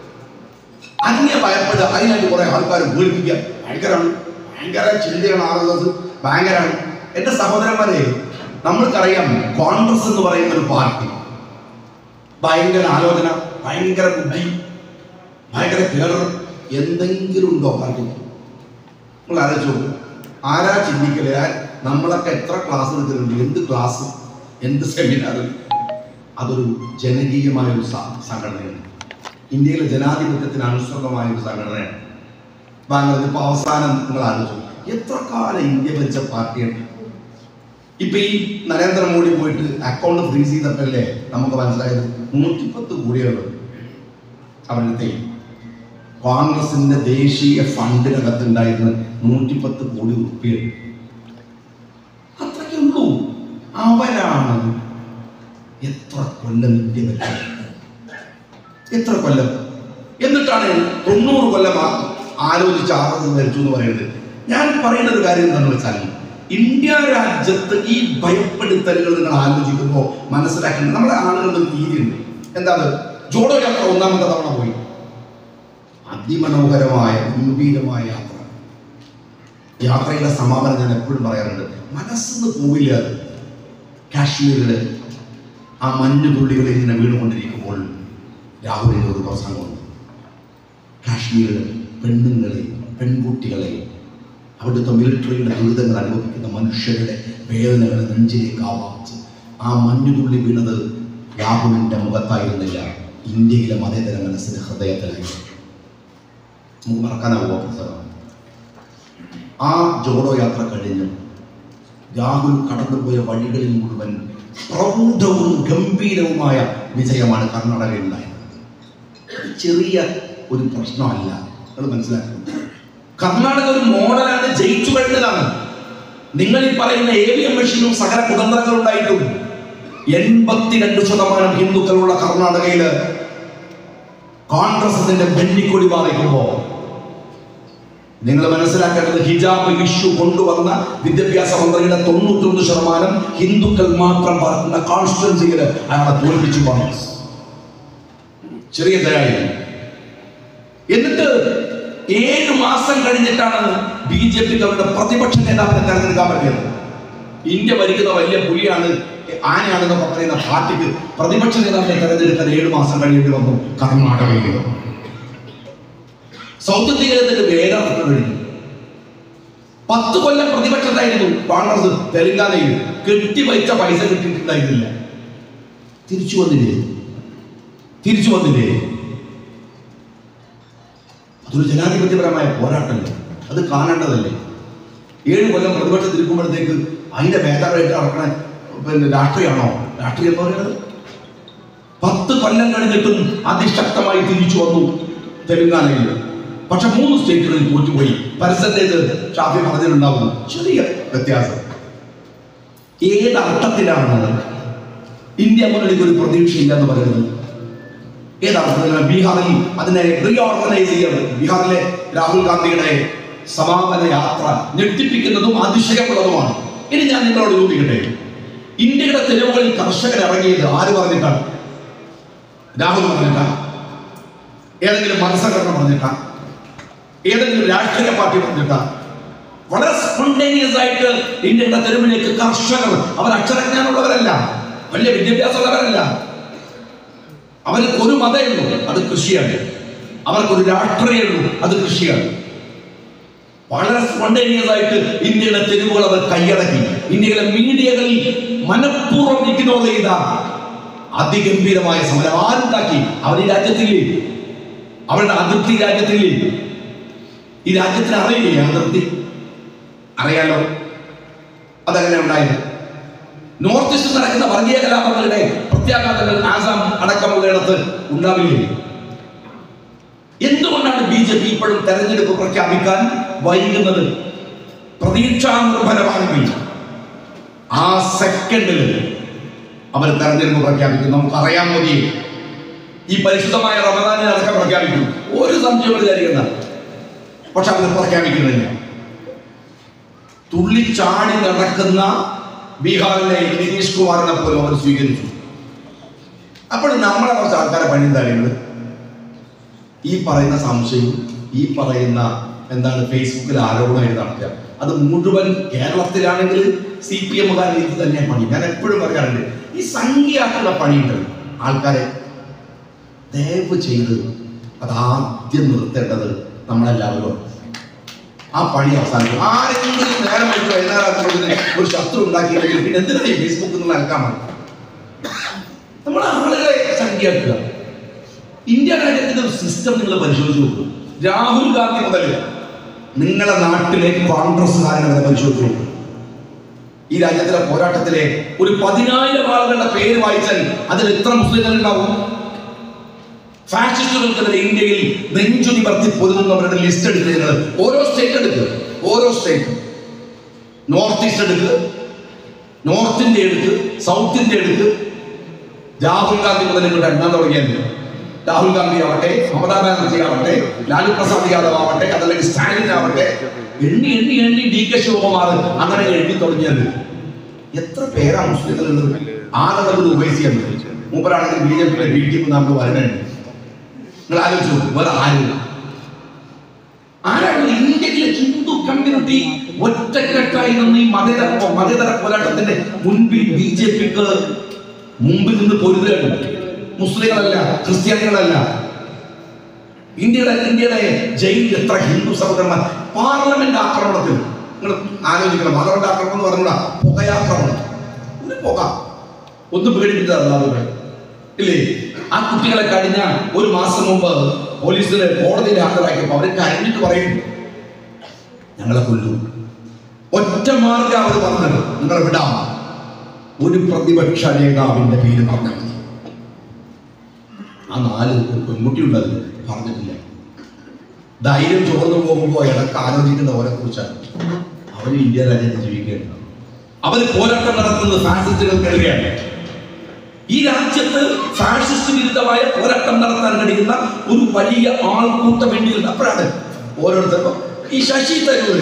അതിനെ ഭയപ്പെടുക അതിനായിട്ട് കുറെ ആൾക്കാർ പേടിപ്പിക്കുക ഭയങ്കരമാണ് ഭയങ്കര ചിന്തയാണ് ആർ എസ് എസ് ഭയങ്കരമാണ് എന്റെ സഹോദരന്മാരെ നമ്മൾക്കറിയാം കോൺഗ്രസ് എന്ന് പറയുന്ന ഒരു പാർട്ടി ഭയങ്കര ആലോചന ഭയങ്കര ബുദ്ധി ഭയങ്കര കേറർ എന്തെങ്കിലും ഉണ്ടോ പാർട്ടിക്ക് നിങ്ങൾ ആലോചിച്ചു നോക്കൂ. ആരാ ചിന്തിക്കല് ആ- നമ്മളൊക്കെ എത്ര ക്ലാസ് എടുക്കുന്നുണ്ട് എന്ത് ക്ലാസ് എന്ത് സെമിനാർ അതൊരു ജനകീയമായ ഒരു സ- സംഘടനയാണ് ഇന്ത്യയിലെ ജനാധിപത്യത്തിന് അനുസൃതമായ ഒരു സംഘടനയാണ് ബാംഗ്ലാദേശ് ഇപ്പൊ അവസാനം നിങ്ങൾ ആലോചിച്ചു എത്ര കാലം ഇന്ത്യ ഭരിച്ച പാർട്ടിയാണ് ഇപ്പൊ ഈ നരേന്ദ്രമോദി പോയിട്ട് അക്കൗണ്ട് ഫ്രീസ് ചെയ്തപ്പോഴല്ലേ നമുക്ക് മനസ്സിലായത് നൂറ്റിപ്പത്ത് കോടിയുള്ളൂ അവരുടെ കോൺഗ്രസിന്റെ ദേശീയ ഫണ്ടിനകത്ത് ഉണ്ടായിരുന്ന നൂറ്റിപ്പത്ത് കോടി റുപ്യ അത്രയ്ക്കേ ഉള്ളൂ അവരാണ് എത്ര കൊല്ലം ഇന്ത്യ ഭരിച്ചത് എത്ര കൊല്ലം എന്നിട്ടാണ് തൊണ്ണൂറ് കൊല്ലം ആ- ആലോചിച്ച് ആറത് ഭരിച്ചു എന്ന് പറയുന്നത് ഞാൻ പറയുന്ന ഒരു കാര്യം എന്താണെന്ന് വെച്ചാൽ ഇന്ത്യ രാജ്യത്ത് ഈ ഭയപ്പെടുത്തലുകൾ നിങ്ങൾ ആലോചിക്കുമ്പോൾ മനസ്സിലാക്കുന്നത് നമ്മുടെ ആളുകളുടെ ഒരു രീതിയുണ്ട് എന്താണ് ജോഡോ യാത്ര ഒന്നാമത്തെ തവണ പോയി അതിമനോഹരമായ ഗംഭീരമായ യാത്ര യാത്രയുടെ സമാപനം ഞാൻ എപ്പോഴും പറയാറുണ്ട് മനസ്സിന്ന് പോവില്ല അത് കാശ്മീരില് ആ മഞ്ഞു തുള്ളികൾ ഇങ്ങനെ വീണുകൊണ്ടിരിക്കുമ്പോൾ രാഹുലിന്റെ ഒരു പ്രസംഗമുണ്ട് കാശ്മീരിൽ പെണ്ണുങ്ങളെ പെൺകുട്ടികളെ അവിടുത്തെ മിലിറ്ററിയുടെ ദുരിതങ്ങൾ അനുഭവിക്കുന്ന മനുഷ്യരുടെ വേദനകളെ നെഞ്ചിലേക്ക് ആവാച്ച് ആ മഞ്ഞുതുള്ളി വീണത് രാഹുലിന്റെ മുഖത്തായിരുന്നില്ല ഇന്ത്യയിലെ മതേതര മനസ്സിന്റെ ഹൃദയത്തിലായിരുന്നു നമുക്ക് മറക്കാനാവുക പുസ്തകം ആ ജോഡോ യാത്ര കഴിഞ്ഞു രാഹുൽ കടന്നുപോയ വഴികളിൽ മുഴുവൻ പ്രൗഢവും ഗംഭീരവുമായ വിജയമാണ് കർണാടകയിൽ ഉണ്ടായത് ഇത് ചെറിയ ഒരു പ്രശ്നമല്ല നിങ്ങൾ മനസ്സിലാക്കണം കർണാടക ഒരു മോഡലാണ് ജയിച്ചു കഴിഞ്ഞതാണ് നിങ്ങൾ ഈ പറയുന്ന എ വി എം മെഷീനും സകല കുതന്ത്രങ്ങളും ഉണ്ടായിട്ടും എൺപത്തിരണ്ട് ശതമാനം ഹിന്ദുക്കളുള്ള കർണാടകയില് കോൺഗ്രസ് അതിന്റെ വെണ്ണിക്കൊടി പാറിക്കുമ്പോ നിങ്ങൾ മനസ്സിലാക്കേണ്ടത് ഹിജാബ് ഇഷ്യൂ കൊണ്ടുവന്ന വിദ്യാഭ്യാസ മന്ത്രിയുടെ തൊണ്ണൂറ്റൊന്ന് ശതമാനം ഹിന്ദുക്കൾ മാത്രം പാർക്കുന്ന കോൺസ്റ്റിറ്റ്യൻസിയിൽ അയാളെ തോൽപ്പിച്ചു കോൺഗ്രസ് ചെറിയ ദയായിരുന്നു എന്നിട്ട് ഏഴ് മാസം കഴിഞ്ഞിട്ടാണ് ബി ജെ പിക്ക് അവരുടെ പ്രതിപക്ഷ നേതാവിനെ തെരഞ്ഞെടുക്കാൻ പറ്റിയത് ഇന്ത്യ ഭരിക്കുന്ന വലിയ പുലിയാണ് ആനയാണെന്നൊക്കെ പറയുന്ന പാർട്ടിക്ക് പ്രതിപക്ഷ നേതാവിനെ തെരഞ്ഞെടുക്കാൻ ഏഴ് മാസം കഴിയേണ്ടി വന്നു കർണാടകയിൽ സൗത്ത് ഇന്ത്യയിൽ വേദന കഴിഞ്ഞു പത്ത് കൊല്ലം പ്രതിപക്ഷത്തായിരുന്നു കോൺഗ്രസ് തെലങ്കാനയിൽ കെട്ടിവച്ച പൈസ കിട്ടിയിട്ടുണ്ടായിരുന്നില്ല തിരിച്ചു വന്നില്ലേ തിരിച്ചു വന്നില്ലേ അതൊരു ജനാധിപത്യപരമായ പോരാട്ടമല്ലേ അത് കാണേണ്ടതല്ലേ ഏഴ് കൊല്ലം പ്രതിപക്ഷത്തിൽ ഇരിക്കുമ്പോഴത്തേക്ക് അതിന്റെ ബേജാറായിട്ട് നടക്കണ പിന്നെ രാഷ്ട്രീയമാണോ രാഷ്ട്രീയം എന്ന് പറയുന്നത് പത്ത് കൊല്ലം കഴിഞ്ഞിട്ടും അതിശക്തമായി തിരിച്ചു വന്നു തെലങ്കാനയിൽ പക്ഷെ മൂന്ന് സ്റ്റേറ്റുകളിൽ തോറ്റുപോയി പെർസെന്റേജ് ഷാഫി പറഞ്ഞിട്ടുണ്ടാവും ചെറിയ വ്യത്യാസം ഏത് അർത്ഥത്തിലാണ് ഇന്ത്യ മുന്നണിക്ക് ഒരു പ്രതീക്ഷയില്ല എന്ന് പറയുന്നത് ഏതാണ് ബീഹാറിൽ അതിനെ റീഓർഗനൈസ് ചെയ്യുന്നത് ബീഹാറിലെ രാഹുൽ ഗാന്ധിയുടെ സമാപന യാത്ര ഞെട്ടിപ്പിക്കുന്നതും അതിശയമുള്ളതുമാണ് ഇനി ഞാൻ നിങ്ങളോട് ചോദിക്കട്ടെ ഇന്ത്യയുടെ തെരുവുകളിൽ കർഷകർ ഇറങ്ങിയത് ആര് പറഞ്ഞിട്ടാണ് രാഹുൽ പറഞ്ഞിട്ടാ ഏതെങ്കിലും മതസംഘടന പറഞ്ഞിട്ടാ ഏതെങ്കിലും രാഷ്ട്രീയ പാർട്ടി പറഞ്ഞിട്ടാ വളരെ സ്പോണ്ടേനിയസ് ആയിട്ട് ഇന്ത്യയുടെ തെരുവിലേക്ക് കർഷകർ അവർ അക്ഷരജ്ഞാനമുള്ളവരല്ല വലിയ വിദ്യാഭ്യാസമുള്ളവരല്ല അവർക്ക് ഒരു മതമുള്ളൂ അത് കൃഷിയാണ് അവർക്കൊരു രാഷ്ട്രീയമുള്ളൂ അത് കൃഷിയാണ് വളരെ സ്പോണ്ടേനിയസ് ആയിട്ട് ഇന്ത്യയുടെ തെരുവുകൾ അവർ കൈയടക്കി ഇന്ത്യയിലെ മീഡിയകളിൽ മനഃപൂർവ്വം ഇഗ്നോർ ചെയ്ത അതിഗംഭീരമായ സമരം ആരുണ്ടാക്കി അവർ ഈ രാജ്യത്തില്ലേ അവരുടെ അതിർത്തി രാജ്യത്തില്ലേ ഈ രാജ്യത്തിന് അറിയില്ലേ അതിർത്തി അറിയാലോ അതെങ്ങനെ ഉണ്ടായത് നോർത്ത് ഈസ്റ്റിൽ നടക്കുന്ന വർഗീയ കലാപങ്ങളുടെ പ്രത്യാഘാതങ്ങൾ ആസാം അടക്കമുള്ളിടത്ത് ഉണ്ടാവില്ലേ എന്തുകൊണ്ടാണ് ബി ജെ പി ഇപ്പോഴും തെരഞ്ഞെടുപ്പ് പ്രഖ്യാപിക്കാൻ വൈകുന്നത് പ്രതീക്ഷാനിർഭരമാണെങ്കിൽ ആ സെക്കൻഡിൽ അവർ തെരഞ്ഞെടുപ്പ് പ്രഖ്യാപിക്കും നമുക്കറിയാൻ മതി ഈ പരിശുദ്ധമായ റമദാനിൽ അടക്കം പ്രഖ്യാപിക്കും ഒരു സംശയം വിചാരിക്കുന്ന പക്ഷെ അവർ പ്രഖ്യാപിക്കുന്നില്ല തുള്ളിച്ചാടി നടക്കുന്ന ബീഹാറിലെ നിതീഷ് കുമാറിനെ പോലും അവർ സ്വീകരിച്ചു അപ്പോൾ നമ്മളെ കുറച്ച് ആൾക്കാരെ പണി എന്തായിരുന്നു ഈ പറയുന്ന സംശയം ഈ പറയുന്ന എന്താണ് ഫേസ്ബുക്കിൽ ആരോപണമായിട്ട് നടത്തുക അത് മുഴുവൻ കേരളത്തിലാണെങ്കിൽ സി പി എമ്മുകാരൻ ഇത് തന്നെ പണി ഞാൻ എപ്പോഴും പറയാറുണ്ട് ഈ സംഖ്യയാക്കുന്ന പണിയുണ്ട് ആൾക്കാരെ ദയവ് ചെയ്ത് അതാദ്യം നിർത്തേണ്ടത് നമ്മളെല്ലാവരും ആ പണി അവസാനിക്കും ആരെങ്കിലും നേരം വെച്ച് വൈകുന്നേരത്തിന് ഒരു ശത്രു ഉണ്ടാക്കിയില്ലെങ്കിൽ പിന്നെ എന്തിനാണ് ഈ ഫേസ്ബുക്ക് എന്നുള്ള അലക്കാൻ മതി നമ്മൾ ആളുകളെ സംഖ്യയാക്കുക ഇന്ത്യ രാജ്യത്തിന്റെ ഒരു സിസ്റ്റം നിങ്ങൾ പരിശോധിച്ച് നോക്കൂ രാഹുൽ ഗാന്ധി മുതൽ നിങ്ങളുടെ നാട്ടിലെ കോൺഗ്രസ്സുകാരനെ വരെ പരിശോധിച്ച് നോക്കൂ ഈ രാജ്യത്തിലെ പോരാട്ടത്തിലെ ഒരു പതിനായിരം ആളുകളുടെ പേര് വായിച്ചാൽ അതിൽ എത്ര മുസ്ലിങ്ങൾ ഉണ്ടാവും ഫാഷിസ്റ്റുകൾക്കെതിരെ ഇന്ത്യയിൽ നെഞ്ചു നിവർത്തി പൊതുങ്ങുന്നവരുടെ ലിസ്റ്റ് എടുക്കുക നിങ്ങൾ ഓരോ സ്റ്റേറ്റ് എടുക്കുക ഓരോ സ്റ്റേറ്റ് നോർത്ത് ഈസ്റ്റ് എടുക്കുക നോർത്ത് ഇന്ത്യ എടുക്കുക സൗത്ത് ഇന്ത്യ എടുക്കുക രാഹുൽ ഗാന്ധി മുതൽ ഇങ്ങോട്ട് എണ്ണാൻ തുടങ്ങിയത് രാഹുൽ ഗാന്ധി ആവട്ടെ മമതാ ബാനർജി ആവട്ടെ ലാലു പ്രസാദ് യാദവ് ആവട്ടെ അതല്ലെങ്കിൽ സ്റ്റാലിൻ ആവട്ടെ എണ്ണി എണ്ണി എണ്ണി ഡി കെ ശിവകുമാർ അങ്ങനെ എണ്ണി തുടങ്ങിയത് എത്ര പേരാ മുസ്ലിങ്ങളുള്ളത് ആളുകൾ ഉപയോഗിച്ചത് മൂപ്പരാണെങ്കിൽ ബി ജെ പിയുടെ ബി ടീം നമ്മൾ വരണുണ്ട് നിങ്ങൾ ആലോചിച്ചു നോക്കൂ, വേറെ ആരും ആരാണ് ഇന്ത്യയിലെ ഹിന്ദു കമ്മ്യൂണിറ്റി ഒറ്റക്കെട്ടായി നിന്ന് ഈ മതേതര മതേതര പോരാട്ടത്തിന്റെ മുൻപിൽ ബി ജെ പിക്ക് മുമ്പിൽ നിന്ന് പൊരുതുകയാണ് മുസ്ലിങ്ങളല്ല ക്രിസ്ത്യാനികളല്ല ഇന്ത്യയുടെ ഇന്ത്യയുടെ ജയിലിൽ എത്ര ഹിന്ദു സഹോദരന്മാർ പാർലമെന്റ് ആക്രമണത്തിൽ നിങ്ങൾ ആലോചിക്കണം പാർലമെന്റ് ആക്രമണം എന്ന് പറഞ്ഞാൽ പുകയാക്രമണം ഒരു പുക ഒന്നും പേടിപ്പിച്ചതല്ലാതെ ഇല്ലേ ആ കുട്ടികളെ കഴിഞ്ഞ ഒരു മാസം മുമ്പ് പോലീസിന് കോടതിയിൽ ഹാജരാക്കിയപ്പോൾ അവർ കരഞ്ഞിട്ട് പറയും ഞങ്ങളെ കൊല്ലു ഒറ്റ മാർഗം അവർ പറഞ്ഞത് നിങ്ങളെ വിടാം ഒരു പ്രതിപക്ഷ നേതാവിന്റെ പേര് പറഞ്ഞാൽ മതി ആ നാല് പെൺകുട്ടി ഉണ്ടത് പറഞ്ഞിട്ടില്ല ധൈര്യം ചോർന്നു പോകുമ്പോൾ ഇടക്ക് ആലോചിക്കുന്ന ഓരെ കുറിച്ചാണ് അവർ ഇന്ത്യ രാജ്യത്ത് ജീവിക്കുകയാണ് അവർ പോരാട്ടം നടത്തുന്നത് ഫാസിസ്റ്റുകൾക്കെതിരെയാണ് ഈ രാജ്യത്ത് ഫാഷിസ്റ്റ് വിരുദ്ധമായ പോരാട്ടം നടത്താൻ കഴിയുന്ന ഒരു വലിയ ആൾക്കൂട്ടം വേണ്ടിയിട്ടുണ്ട് അപ്പോഴാണ് ഓരോരുത്തർക്കും ഈ ശശി തരൂര്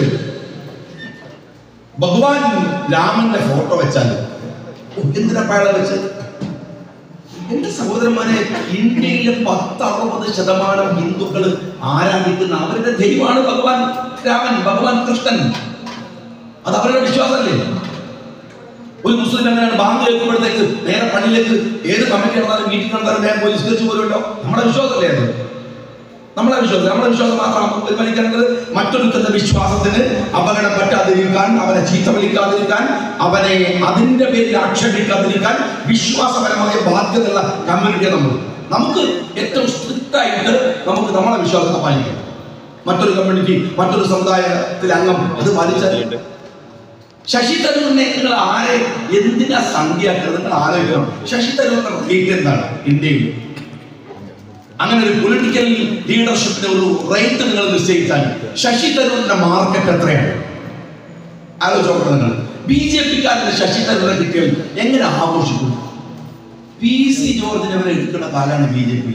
ഭഗവാൻ രാമന്റെ ഫോട്ടോ വെച്ചാൽ എന്തിനാ അയാളെ വെച്ച് എന്റെ സഹോദരന്മാരെ ഇന്ത്യയിലെ പത്ത് അറുപത് ശതമാനം ഹിന്ദുക്കൾ ആരാധിക്കുന്ന അവരുടെ ദൈവമാണ് ഭഗവാൻ രാമൻ ഭഗവാൻ കൃഷ്ണൻ അത് അവരുടെ വിശ്വാസമല്ലേ ഒരു മുസ്ലിം എങ്ങനെയാണ് ബാങ്ക് കേൾക്കുമ്പോഴത്തേക്ക് നേരെ പള്ളിയിലേക്ക് ഏത് കമ്മിറ്റി നടന്നാലും മീറ്റിംഗ് നടന്നാലും നേരെ പോലീസ് കേസ് പോലുണ്ടോ നമ്മുടെ വിശ്വാസമല്ലേ അത് നമ്മളെ വിശ്വാസം നമ്മുടെ വിശ്വാസം മാത്രം നമുക്ക് പരിപാലിക്കേണ്ടത് മറ്റൊരുത്തന്റെ വിശ്വാസത്തിന് അപകടം പറ്റാതിരിക്കാൻ അവനെ ചീത്ത വിളിക്കാതിരിക്കാൻ അവനെ അതിന്റെ പേരിൽ ആക്ഷേപിക്കാതിരിക്കാൻ വിശ്വാസപരമായ ബാധ്യതയുള്ള കമ്മ്യൂണിറ്റിയെ നമ്മൾ നമുക്ക് ഏറ്റവും സ്ട്രിക്റ്റ് ആയിട്ട് നമുക്ക് നമ്മളെ വിശ്വാസത്തെ പാലിക്കാം മറ്റൊരു കമ്മ്യൂണിറ്റി മറ്റൊരു സമുദായത്തിലെ അംഗം അത് പാലിച്ചാൽ ശശി തരൂരിനെ നിങ്ങൾ ആരെ എന്തിനാ സംഖ്യയാക്കുന്നത് നിങ്ങൾ ആലോചിക്കണം ശശി തരൂരിന്റെ റേറ്റ് എന്താണ് ഇന്ത്യയിൽ അങ്ങനെ ഒരു പൊളിറ്റിക്കൽ ലീഡർഷിപ്പിന്റെ ഒരു റേറ്റ് നിങ്ങൾ നിശ്ചയിച്ചാൽ ശശി തരൂരിന്റെ മാർക്കറ്റ് എത്രയാണ് ആലോചിച്ചോക്കണം നിങ്ങൾ ബി ജെ പിക്കാരന് ശശി തരൂരിനെ കിട്ടിയാൽ എങ്ങനെ ആഘോഷിക്കും പി സി ജോർജിനെ വരെ എടുക്കുന്ന കാലാണ് ബി ജെ പി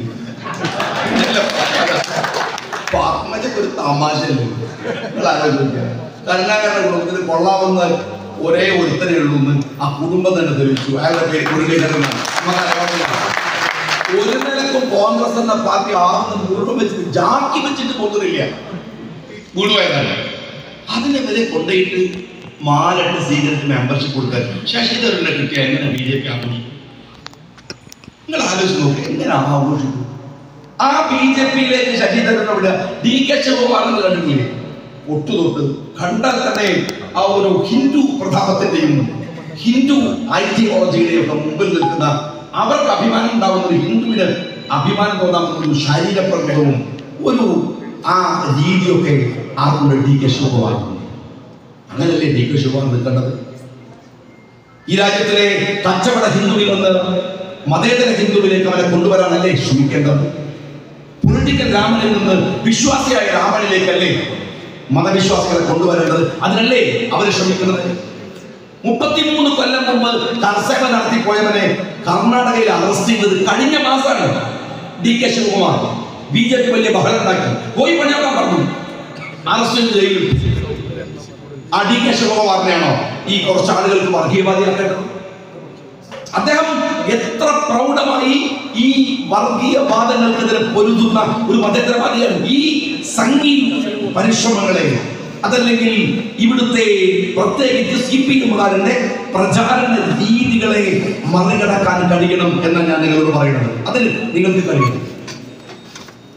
പാർമജക്ക് ഒരു തമാശയല്ലേ നിങ്ങൾ ആലോചിക്കുക കരുണാകരന്റെ കുടുംബത്തിൽ കൊള്ളാവുന്ന ഒരേ ഒരുത്തരേ ഉള്ളൂ എന്ന് ആ കുടുംബം തന്നെ തെളിയിച്ചു അയാളുടെ പേര് കൊടുക്കേണ്ടതാണ് ഒരു നിലക്കും കോൺഗ്രസ് എന്ന പാർട്ടി ആവുന്ന മുഴുവൻ വെച്ചിട്ട് ജാക്കി വെച്ചിട്ട് പോകുന്നില്ല വീടുപോയതാണ് അതിനെ വരെ കൊണ്ടുപോയിട്ട് മാലിട്ട് സ്വീകരിച്ച് മെമ്പർഷിപ്പ് കൊടുക്കാൻ ശശി തരൂരിനെ കിട്ടിയ എങ്ങനെ ബി ജെ പി ആഘോഷിക്കും നിങ്ങൾ ആലോചിച്ച് നോക്കുക എങ്ങനെ ആഘോഷിക്കും ആ ബി ജെ പിയിലേക്ക് ശശി തരൂരിനെ വിടുക ഡി കെ ശിവകുമാറെന്ന് കണ്ടിട്ടില്ലേ ഒട്ടു തൊട്ട് കണ്ടാൽ തന്നെ ആ ഒരു ഹിന്ദു പ്രതാപത്തിന്റെയും ഹിന്ദു ഐഡിയോളജിയുടെയും ഒക്കെ മുമ്പിൽ നിൽക്കുന്ന അവർക്ക് അഭിമാനം ഉണ്ടാവുന്ന ഒരു ഹിന്ദുവിന് അഭിമാനം തോന്നാവുന്ന ഒരു ശരീരപ്രകടവും ഒരു ആ രീതിയൊക്കെ ആർക്കുണ്ട് ഡി കെ ശിവകുമാർ അങ്ങനല്ലേ ഡി കെ ശിവകുമാർ നിൽക്കേണ്ടത് ഈ രാജ്യത്തിലെ കച്ചവട ഹിന്ദുവിൽ നിന്ന് മതേതര ഹിന്ദുവിലേക്ക് അവരെ കൊണ്ടുവരാനല്ലേ ശ്രമിക്കേണ്ടത് പൊളിറ്റിക്കൽ രാമനിൽ നിന്ന് വിശ്വാസിയായ രാമനിലേക്കല്ലേ മതവിശ്വാസികളെ കൊണ്ടുവരേണ്ടത് അതിനല്ലേ അവർ ശ്രമിക്കുന്നത് മുപ്പത്തിമൂന്ന് കൊല്ലം മുമ്പ് കർസേവ നടത്തി പോയവനെ കർണാടകയിൽ അറസ്റ്റ് ചെയ്തത് കഴിഞ്ഞ മാസമാണ് D K Shivakumar B J P വലിയ ബഹളം ഉണ്ടാക്കി പോയി പണിയാക്കാൻ പറഞ്ഞു അറസ്റ്റ് ചെയ്ത് ജയിലിൽ ആ ഡി കെ ശിവകുമാറിനെയാണോ ഈ കുറച്ച് ആളുകൾക്ക് വർഗീയവാദിയാക്കേണ്ടത് അദ്ദേഹം എത്ര പ്രൗഢമായി ഈ വർഗീയവാദങ്ങൾക്കെതിരെ പൊരുതുന്ന ഒരു മതേതരവാദിയാണ് ഈ സംഘി പരിശ്രമങ്ങളെ അതല്ലെങ്കിൽ ഇവിടുത്തെ പ്രത്യേകിച്ച് സി പി എമ്മുകാരന്റെ പ്രചാരണ രീതികളെ മറികടക്കാൻ കഴിയണം എന്ന് ഞാൻ നിങ്ങളോട് പറയുന്നത് അതിന് നിങ്ങൾക്ക് കഴിയും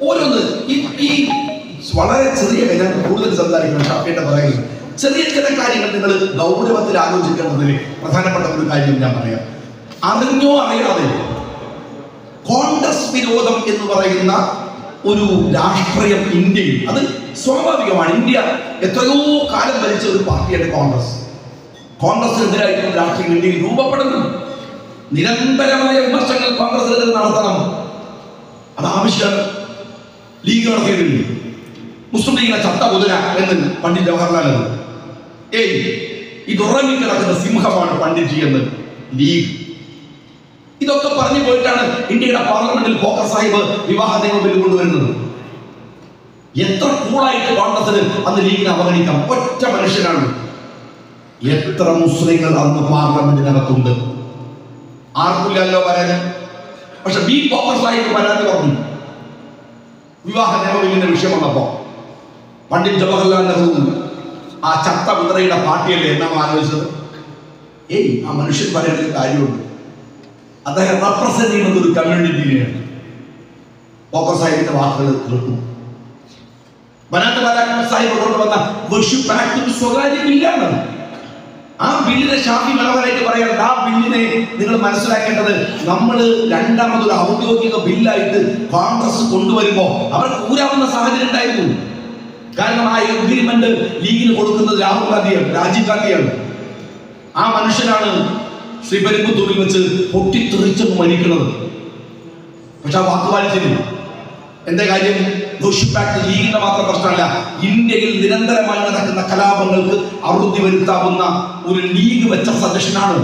ഓരോന്ന് ഈ ഈ വളരെ ചെറിയ കാര്യം, ഞാൻ കൂടുതൽ സംസാരിക്കണം ഷാഫിയുടെ പറയുന്നത് ചെറിയ ചില കാര്യങ്ങൾ നിങ്ങൾ ഗൗരവത്തിൽ ആലോചിക്കേണ്ടതിൽ പ്രധാനപ്പെട്ട ഒരു കാര്യം ഞാൻ പറയാം അറിഞ്ഞോ അറിയാതെ കോൺഗ്രസ് വിരോധം എന്ന് പറയുന്ന ഒരു രാഷ്ട്രീയം ഇന്ത്യയിൽ അത് സ്വാഭാവികമാണ് ഇന്ത്യ എത്രയോ കാലം ഭരിച്ച ഒരു പാർട്ടിയാണ് കോൺഗ്രസ് കോൺഗ്രസിനെതിരായിട്ടുള്ള രാഷ്ട്രീയം ഇന്ത്യയിൽ രൂപപ്പെടുന്നു നിരന്തരമായ വിമർശനങ്ങൾ കോൺഗ്രസിനെതിരെ നടത്തണം അത് ആവശ്യമാണ് ലീഗ് നടത്തിയിട്ടില്ല മുസ്ലിം ലീഗിനെ ചത്ത കുതിര എന്ന് പണ്ഡിറ്റ് ജവഹർലാൽ നെഹ്റു ഏയ് ഇത് ഉറങ്ങിക്കിടക്കുന്ന സിംഹമാണ് പണ്ഡിറ്റ് എന്ന് ലീഗ് ഇതൊക്കെ പറഞ്ഞു പോയിട്ടാണ് ഇന്ത്യയുടെ പാർലമെന്റിൽ പോക്കർ സാഹിബ് വിവാഹ നിയമ ബിൽ കൊണ്ടുവരുന്നത് എത്ര കൂളായിട്ട് കോൺഗ്രസിന് അന്ന് ലീഗിനെ അവഗണിക്കാം ഒറ്റ മനുഷ്യനാണ് എത്ര മുസ്ലിങ്ങൾ അന്ന് പാർലമെന്റിനകത്തുണ്ട് ആർക്കില്ലല്ലോ പരാതി പക്ഷെ ബി പോക്കർ സാഹിബ് പരാതി പറഞ്ഞു വിവാഹ നിയമ ബില്ലിന്റെ വിഷയം വന്നപ്പോ പണ്ഡിറ്റ് ജവഹർലാൽ നെഹ്റു ആ ചത്ത കുതിരയുടെ പാർട്ടിയല്ലേ എന്നാണ് ആലോചിച്ചത് ഏയ് ആ മനുഷ്യൻ പറയേണ്ട ഒരു കാര്യമുണ്ട് അദ്ദേഹം റെപ്രസെന്റ് ചെയ്യുന്നത് ഒരു കമ്മ്യൂണിറ്റിനെയാണ് പോക്കർ സാഹിബിന്റെ വാക്കുകൾ കേട്ടു വനാത്ത് ബാലാഖ് സാഹിബ് കൊണ്ടുവന്ന വർഷിപ്പ് ആക്ട് ഒരു സ്വകാര്യ ബില്ലാണ് ആ ബില്ലിനെ ഷാഫി മനോഹരായിട്ട് പറയുന്നത് ആ ബില്ലിനെ നിങ്ങൾ മനസ്സിലാക്കേണ്ടത് നമ്മൾ രണ്ടാമതൊരു ഔദ്യോഗിക ബില്ലായിട്ട് കോൺഗ്രസ് കൊണ്ടുവരുമ്പോൾ അവർക്ക് ഊരാവുന്ന സാഹചര്യം ഉണ്ടായിരുന്നു കാരണം ആ എഗ്രിമെന്റ് ലീഗിന് കൊടുക്കുന്നത് രാഹുൽ ഗാന്ധിയാണ് രാജീവ് ഗാന്ധിയാണ് ആ മനുഷ്യനാണ് ശ്രീ പെരുമ്പത്തൂരിൽ വെച്ച് പൊട്ടിത്തെറിച്ചെന്ന് മരിക്കുന്നത് പക്ഷെ ആ വാക്ക് പാലിച്ചില്ല എന്റെ കാര്യം ദുഷ്പാക്ട് ലീഗിന്റെ മാത്രം പ്രശ്നമല്ല ഇന്ത്യയിൽ നിരന്തരമായി നടക്കുന്ന കലാപങ്ങൾക്ക് അറുതി വരുത്താവുന്ന ഒരു ലീഗ് വെച്ച സജഷനാണ്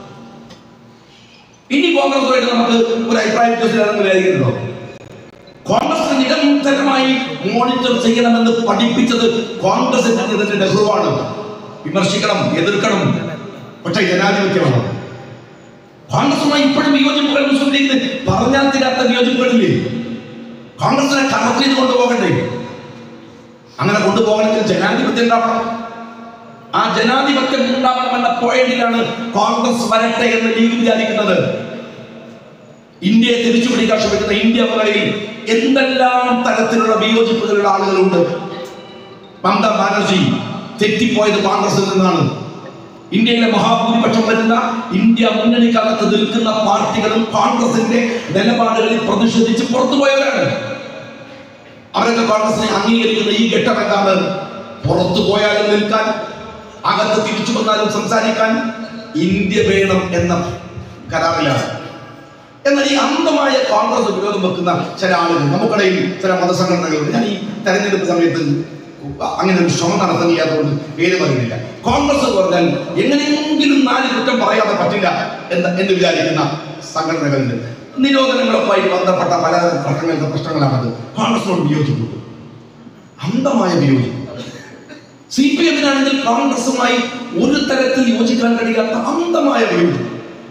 ഇനി കോൺഗ്രസുമായിട്ട് നമുക്ക് ഒരു അഭിപ്രായ വ്യത്യാസമില്ലായിരുന്നല്ലോ കോൺഗ്രസ് നിരന്തരമായി മോണിറ്റർ ചെയ്യണമെന്ന് പഠിപ്പിച്ചത് കോൺഗ്രസിന്റെ നേതൃത്വ നെഹ്റുവാണ് വിമർശിക്കണം എതിർക്കണം പക്ഷേ ജനാധിപത്യമാണ് കോൺഗ്രസുമായി ഇപ്പോഴും വിയോജിപ്പുകൾ മുസ്ലിം ലീഗിന് പറഞ്ഞാൽ തീരാത്ത വിയോജിപ്പുകളില്ലേ കോൺഗ്രസിനെ കണക്ട് ചെയ്ത് കൊണ്ടുപോകണ്ടേ അങ്ങനെ കൊണ്ടുപോകണമെങ്കിൽ ജനാധിപത്യം ഉണ്ടാവണം ആ ജനാധിപത്യം ഉണ്ടാവണമെന്ന പോയിന്റിലാണ് കോൺഗ്രസ് വരട്ടെ എന്ന് ലീഗ് വിചാരിക്കുന്നത് ഇന്ത്യയെ തിരിച്ചു പിടിക്കാൻ ശ്രമിക്കുന്ന ഇന്ത്യ മുന്നണിയിൽ എന്തെല്ലാം തരത്തിലുള്ള വിയോജിപ്പുകളുള്ള ആളുകളുണ്ട് മമതാ ബാനർജി തെറ്റിപ്പോയത് കോൺഗ്രസിൽ നിന്നാണ് ഇന്ത്യയിലെ മഹാഭൂരിപക്ഷം വരുന്ന ഇന്ത്യ മുന്നണിക്കകത്ത് നിൽക്കുന്ന പാർട്ടികളും കോൺഗ്രസിന്റെ നിലപാടുകളിൽ പ്രതിഷേധിച്ച് പുറത്തുപോയവരാണ് അവരൊക്കെ കോൺഗ്രസിനെ അംഗീകരിക്കുന്ന ഈ ഘട്ടം എന്താണ് പുറത്തു പോയാലും നിൽക്കാൻ അകത്ത് തിരിച്ചു വന്നാലും സംസാരിക്കാൻ ഇന്ത്യ വേണം എന്ന കരാറിലാണ് എന്നാൽ ഈ അന്ധമായ കോൺഗ്രസ് വിരോധം വെക്കുന്ന ചില ആളുകൾ നമുക്കിടയിൽ ചില മതസംഘടനകളുണ്ട് ഞാൻ ഈ തെരഞ്ഞെടുപ്പ് സമയത്ത് അങ്ങനെ ഒരു ശ്രമം നടത്തുന്നില്ലാത്തതുകൊണ്ട് പേര് പറയുന്നില്ല കോൺഗ്രസ് എന്ന് പറഞ്ഞാൽ എങ്ങനെയെങ്കിലും നാല് കുറ്റം പറയാതെ പറ്റില്ല എന്ന് എന്ന് വിചാരിക്കുന്ന സംഘടനകളുണ്ട് നിരോധനങ്ങളുമായി ബന്ധപ്പെട്ട പല പ്രശ്നങ്ങളുടെ പ്രശ്നങ്ങളാണത് കോൺഗ്രസിനോട് വിയോജിക്കുന്നത് അന്ധമായ വിയോജിപ്പ് സി പി എമ്മിനാണെങ്കിൽ കോൺഗ്രസുമായി ഒരു തരത്തിൽ യോജിക്കാൻ കഴിയാത്ത അന്ധമായ വിയോജിപ്പ്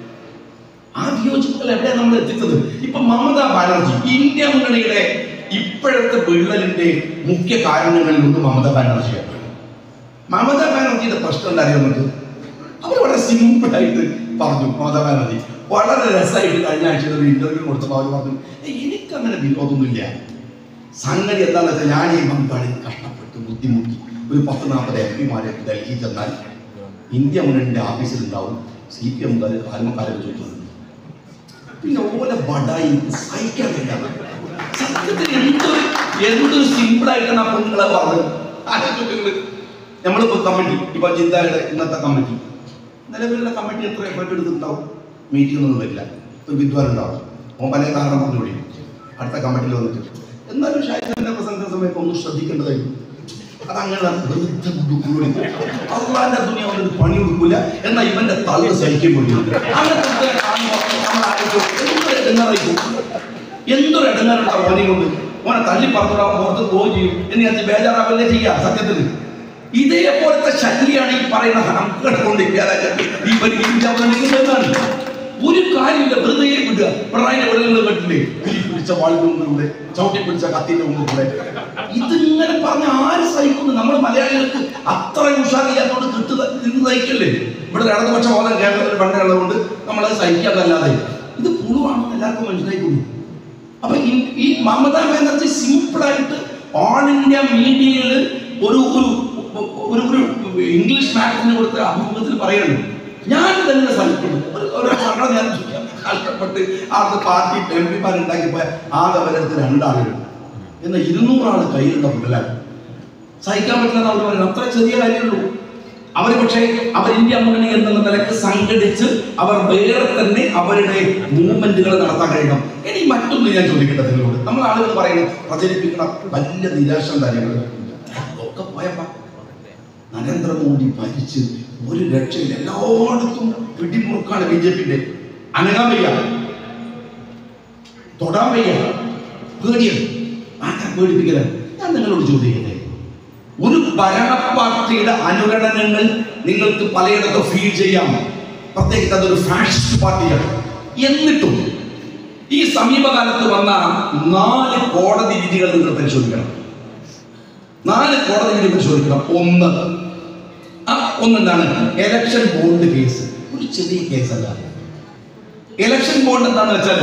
ആ വിയോജിപ്പുകൾ എവിടെ നമ്മൾ എത്തിച്ചത് ഇപ്പൊ മമതാ ബാനർജി ഇന്ത്യ മുന്നണിയുടെ ഇപ്പോഴത്തെ വിള്ളലിന്റെ മുഖ്യ കാരണങ്ങളിൽ ഒന്ന് മമതാ ബാനർജിയാണ് മമതാ ബാനർജിയുടെ പ്രശ്നം എന്തായിരുന്നു അവർ വളരെ സിമ്പിൾ ആയിട്ട് പറഞ്ഞു മമതാ ബാനർജി വളരെ രസമായിട്ട് കഴിഞ്ഞ ആഴ്ച ഒരു ഇന്റർവ്യൂ കൊടുത്തപ്പോൾ അവർ പറഞ്ഞു "ഏയ്, എനിക്കങ്ങനെ വിരോധമൊന്നുമില്ല സംഗതി എന്താണെന്ന് വെച്ചാൽ ഞാൻ ഈ ബംഗാളിൽ കഷ്ടപ്പെട്ട് ബുദ്ധിമുട്ടി ഒരു പത്ത് നാൽപ്പത് എം പിമാരെ ഡൽഹി ചെന്നാൽ ഇന്ത്യ മുന്നണിന്റെ ഓഫീസിൽ ഉണ്ടാവും സി പി എംകാർ കാലമക്കാരെ ചോദിക്കുന്നത് പിന്നെ ഓലെ ബടായി എനിക്ക് സഹിക്കാൻ കഴിയാതെ സത്യത്തിൽ എന്തൊരു എന്തൊരു സിമ്പിൾ ആയിട്ടാണ് ആ പെണ്ണുങ്ങളെ പറഞ്ഞത് ആലോചിക്കുന്നത് നമ്മളിപ്പോ കമ്മിറ്റി ഇപ്പൊ ചിന്തായുടെ ഇന്നത്തെ കമ്മിറ്റി നിലവിലുള്ള കമ്മിറ്റി എത്ര എഫേർട്ട് എടുത്തിട്ടുണ്ടാവും മീറ്റിംഗ് ഒന്നും വരില്ല ഒരു വിദ്വാൻ ഉണ്ടാവും ഓൻ പല കാരണം പറഞ്ഞുകൂടി അടുത്ത കമ്മിറ്റിയിൽ വന്നിട്ട് എന്നാലും ഷാഹിദിന്റെ പ്രസംഗ സമയത്ത് ഒന്ന് ശ്രദ്ധിക്കേണ്ടതായിരുന്നു അതങ്ങനെ വെറുതെ കൊടുക്കൂടി അള്ളാന്റെ ദുനിയ അവനൊരു പണി കൊടുക്കൂല എന്നാൽ ഇവന്റെ തള്ള സഹിക്കാൻ വേണ്ടിയുണ്ട് അങ്ങനത്തെ ഒരുത്തനെ കാണുമ്പോൾ നമ്മൾ ആലോചിക്കും, എന്തൊരു ഇടങ്ങാറായിരിക്കും എന്തൊരു ഇടങ്ങാറുണ്ടാവും അവനെ കൊണ്ട് ഓനെ തള്ളി പറഞ്ഞിടാൻ പുറത്ത് പോവുകയും ചെയ്യും എന്ന് ഞാൻ ബേജാറാവല്ലേ ചെയ്യാ സത്യത്തിൽ ഇതേപോലത്തെ ശല്യാണ് ഈ പറയുന്ന ഹംകളെ കൊണ്ട് ഇല്ലാതാക്കാൻ ഈ പരിഗണിക്കുന്നതാണ് ഒരു കാര്യമില്ല വെറുതെ വിടുക പിണറായിന്റെ വിടലുകൾ കേട്ടില്ലേ പിടി പിടിച്ച വാളിന്റെ മുമ്പിലൂടെ ചവിട്ടി പിടിച്ച കത്തിന്റെ മുമ്പിലൂടെ ഇതിങ്ങനെ പറഞ്ഞ ആര് സഹിക്കുന്നു നമ്മൾ മലയാളികൾക്ക് അത്ര ഉഷാറില്ലാത്തതുകൊണ്ട് കിട്ടുന്ന നിന്ന് സഹിക്കല്ലേ ഇവിടെ ഇടതുപക്ഷ ബോധം കേരളത്തിൽ പണ്ടുള്ളതുകൊണ്ട് നമ്മളത് സഹിക്കാതല്ലാതെ ഇത് പുളുവാണെന്ന് എല്ലാവർക്കും മനസ്സിലായി കൂടും അപ്പൊ ഈ- ഈ മമതാ ബാനർജി സിമ്പിളായിട്ട് ഓൾ ഇന്ത്യ മീഡിയയിൽ ഒരു ഒരു ഒരു ഒരു ഇംഗ്ലീഷ് മാഗസിന് കൊടുത്ത അഭിമുഖത്തിൽ പറയുന്നു ഞാൻ തന്നെ സ്ഥലത്തുണ്ട് ഒരു ഒരു സങ്കടം ഞാൻ ചോദിക്കാം. കഷ്ടപ്പെട്ട് അവിടുത്തെ പാർട്ടി എം പിമാരുണ്ടാക്കിയപ്പോ ആകെ അവരടുത്ത് രണ്ടാളുകൾ എന്നാൽ ഇരുന്നൂറാൾ കയ്യിലുള്ള പിള്ളേർ സഹിക്കാൻ പറ്റില്ല അവർ പറയുന്നത് അത്ര ചെറിയ കാര്യമുള്ളൂ അവർ പക്ഷേ അവർ ഇന്ത്യ മുന്നണി എന്നുള്ള നിലക്ക് സംഘടിച്ച് അവർ വേറെ തന്നെ അവരുടെ മൂവ്മെന്റുകൾ നടത്താൻ കഴിയണം ഇനി മറ്റൊന്ന് ഞാൻ ചോദിക്കട്ടെ നിങ്ങളോട് നമ്മൾ ആളുകൾ പറയുന്നത് പ്രചരിപ്പിക്കുന്ന വലിയ നിരാശ കാര്യങ്ങൾ ഒക്കെ പോയപ്പ നരേന്ദ്രമോദി ഭരിച്ച് ഒരു രക്ഷയില്ല എല്ലായിടത്തും പിടിമുറുക്കാണ് ബി ജെ പിന്റെ അനങ്ങാൻ വയ്യ തൊടാൻ വയ്യ പേടിയാണ് ആക്കാൻ പേടിപ്പിക്കല ഞാൻ നിങ്ങളോട് ചോദിക്കട്ടെ ഒരു ഭരണ പാർട്ടിയുടെ അനുരണനങ്ങൾ നിങ്ങൾക്ക് പലയിടത്തും ഫീൽ ചെയ്യാം പ്രത്യേകിച്ച് അതൊരു ഫാഷിസ്റ്റ് പാർട്ടിയാണ് എന്നിട്ടും ഈ സമീപകാലത്ത് വന്ന നാല് കോടതി വിധികൾ നിങ്ങൾ പരിശോധിക്കണം നാല് കോടതി വിധി പരിശോധിക്കണം ഒന്ന് ആ ഒന്നെന്താണ് എലക്ഷൻ ബോണ്ട് കേസ് ഒരു ചെറിയ കേസല്ല ഇലക്ഷൻ ബോണ്ട് എന്താന്ന് വെച്ചാൽ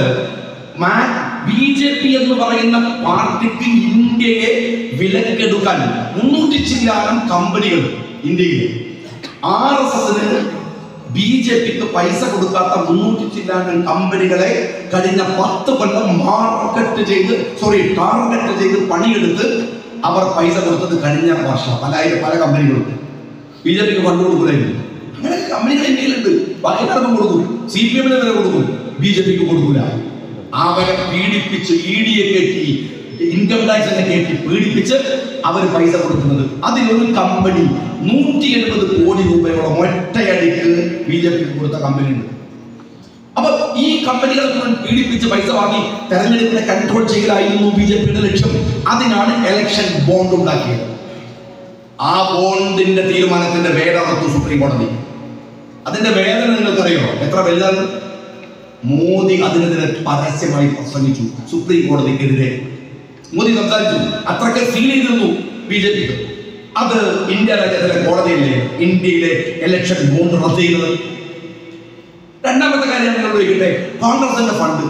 ബി ജെ പി എന്ന് പറയുന്ന പാർട്ടിക്ക് ഇന്ത്യയെ വിലക്കെടുക്കാൻ മുന്നൂറ്റി ചില്ലാനം കമ്പനികൾ ഇന്ത്യയിൽ ആർ എസ് എസിന് ബി ജെ പിക്ക് പൈസ കൊടുക്കാത്ത മുന്നൂറ്റി ചില്ലാനം കമ്പനികളെ കഴിഞ്ഞ പത്ത് കൊല്ലം മാർക്കറ്റ് ചെയ്ത് സോറി ടാർഗറ്റ് ചെയ്ത് പണിയെടുത്ത് അവർ പൈസ കൊടുത്തത് കഴിഞ്ഞ വർഷം പല പല കമ്പനികളും ബി ജെ പിക്ക് ഫണ്ട് കൊടുക്കൂലായിരുന്നു അങ്ങനെ കമ്പനികൾ ഇന്ത്യയിലുണ്ട് വയനാടും കൊടുക്കും സി പി എമ്മിന് വരെ കൊടുക്കും ബി ജെ പിക്ക് കൊടുക്കൂല അവരെ പീഡിപ്പിച്ച് ഇ ഡിയെ കയറ്റി ഇൻകം ടാക്സിനെ കയറ്റി പീഡിപ്പിച്ച് അവർ പൈസ കൊടുക്കുന്നത് അതിലൊരു കമ്പനി നൂറ്റി എഴുപത് കോടി രൂപയോളം ഒറ്റയടിക്ക് ബി ജെ പിക്ക് കൊടുത്ത കമ്പനി ഉണ്ട് അപ്പൊ ഈ കമ്പനികളെ മുഴുവൻ പീഡിപ്പിച്ച് പൈസ വാങ്ങി തെരഞ്ഞെടുപ്പിനെ കൺട്രോൾ ചെയ്യലായിരുന്നു ബി ജെ പിയുടെ ലക്ഷ്യം അതിനാണ് ഇലക്ഷൻ ബോണ്ട് ഉണ്ടാക്കിയത് ആ ബോണ്ടിന്റെ തീരുമാനത്തിന്റെ വേദനത്തു സുപ്രീം കോടതി അതിന്റെ വേദന നിങ്ങൾക്കറിയോ എത്ര വലുതാണ് മോദി അതിനെതിരെ പരസ്യമായി പ്രസംഗിച്ചു സുപ്രീം കോടതിക്കെതിരെ മോദി സംസാരിച്ചു അത്രയ്ക്ക് ഫീൽ ചെയ്തിരുന്നു ബി ജെ പിക്ക് അത് ഇന്ത്യ രാജ്യത്തിലെ കോടതിയല്ലേ ഇന്ത്യയിലെ ഇലക്ഷൻ ബോണ്ട് റദ്ദ് ചെയ്യുന്നത് രണ്ടാമത്തെ കാര്യം നിങ്ങൾ ചോദിക്കട്ടെ കോൺഗ്രസിന്റെ ഫണ്ട്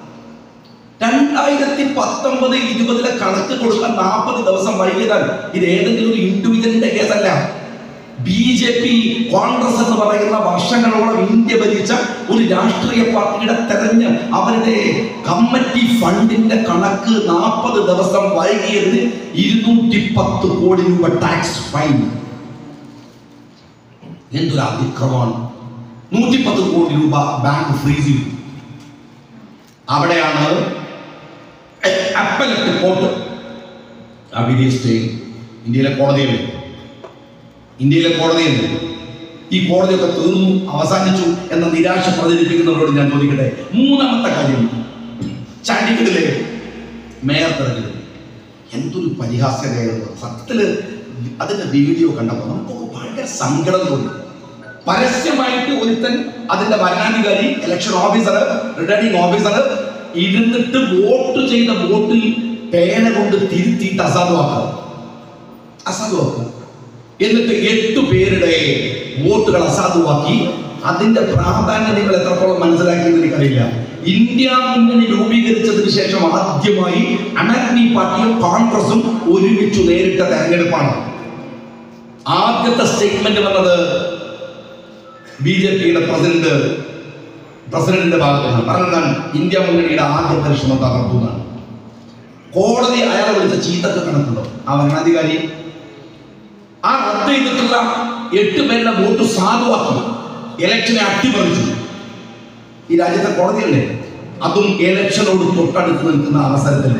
രണ്ടായിരത്തി പത്തൊമ്പത് ഇരുപതിലെ കണക്ക് കൊടുക്കാൻ നാൽപ്പത് ദിവസം വൈകിയതാണ് ഇത് ഏതെങ്കിലും ഒരു ഇൻഡിവിജ്വലിന്റെ കേസല്ല ബി ജെ പി കോൺഗ്രസ് എന്ന് പറയുന്ന വർഷങ്ങളോളം ഇന്ത്യ ഭരിച്ച ഒരു രാഷ്ട്രീയ പാർട്ടിയുടെ തെരഞ്ഞ് അവരുടെ കമ്മിറ്റി ഫണ്ടിന്റെ കണക്ക് നാൽപ്പത് ദിവസം വൈകിയതിന് ഇരുന്നൂറ്റി പത്ത് കോടി രൂപ ടാക്സ് ഫൈൻ എന്തൊരു അതിക്രമമാണ് നൂറ്റിപ്പത്ത് കോടി രൂപ ബാങ്ക് ഫ്രീസ് ചെയ്തു അവിടെയാണ് അപ്പലറ്റ് കോർട്ട് ആ വിധി സ്റ്റേ ഇന്ത്യയിലെ കോടതിയല്ലേ ഇന്ത്യയിലെ കോടതിയല്ലേ ഈ കോടതിയൊക്കെ തീർന്നു അവസാനിച്ചു എന്ന നിരാശ പ്രചരിപ്പിക്കുന്നവരോട് ഞാൻ ചോദിക്കട്ടെ മൂന്നാമത്തെ കാര്യം ചണ്ഡീഗഡിലെ മേയർ തെരഞ്ഞെടുപ്പ് എന്തൊരു പരിഹാസ്യതയായിരുന്നു സത്യത്തില് അതിന്റെ വീഡിയോ കണ്ടപ്പോൾ നമുക്ക് ഭയങ്കര സങ്കടം തോന്നി പരസ്യമായിട്ട് ഒരുത്തൻ അതിന്റെ ഭരണാധികാരി ഇലക്ഷൻ ഓഫീസർ റിട്ടേണിംഗ് ഓഫീസർ ഇരുന്നിട്ട് വോട്ട് ചെയ്ത വോട്ടിൽ പേന കൊണ്ട് തിരുത്തിയിട്ട് അസാധുവാക്കുക അസാധുവാക്കുക എന്നിട്ട് എട്ട് പേരുടെ വോട്ടുകൾ അസാധുവാക്കി അതിന്റെ പ്രാധാന്യം നിങ്ങൾ എത്രത്തോളം മനസ്സിലാക്കിയെന്ന് എനിക്കറിയില്ല ഇന്ത്യ മുന്നണി രൂപീകരിച്ചതിന് ശേഷം ആദ്യമായി ആം ആദ്മി പാർട്ടിയും കോൺഗ്രസും ഒരുമിച്ച് നേരിട്ട തെരഞ്ഞെടുപ്പാണ് ആദ്യത്തെ സ്റ്റേറ്റ്മെന്റ് വന്നത് ബി ജെ പിയുടെ പ്രസിഡന്റ് പ്രസിഡന്റിന്റെ ഭാഗത്ത് നിന്ന് പറഞ്ഞതാണ് ഇന്ത്യ മുന്നണിയുടെ ആദ്യത്തെ ശ്രമം തകർത്തു എന്നാണ് കോടതി അയാളെ വിളിച്ച ചീത്തക്ക് കണക്കുണ്ടോ ആ ഭരണാധികാരി ആ റദ്ദ് ചെയ്തിട്ടുള്ള എട്ട് പേരുടെ വോട്ട് സാധുവാക്കി ഇലക്ഷനെ അട്ടിമറിച്ചു ഈ രാജ്യത്തെ കോടതിയല്ലേ അതും ഇലക്ഷനോട് തൊട്ടടുത്ത് നിൽക്കുന്ന അവസരത്തിൽ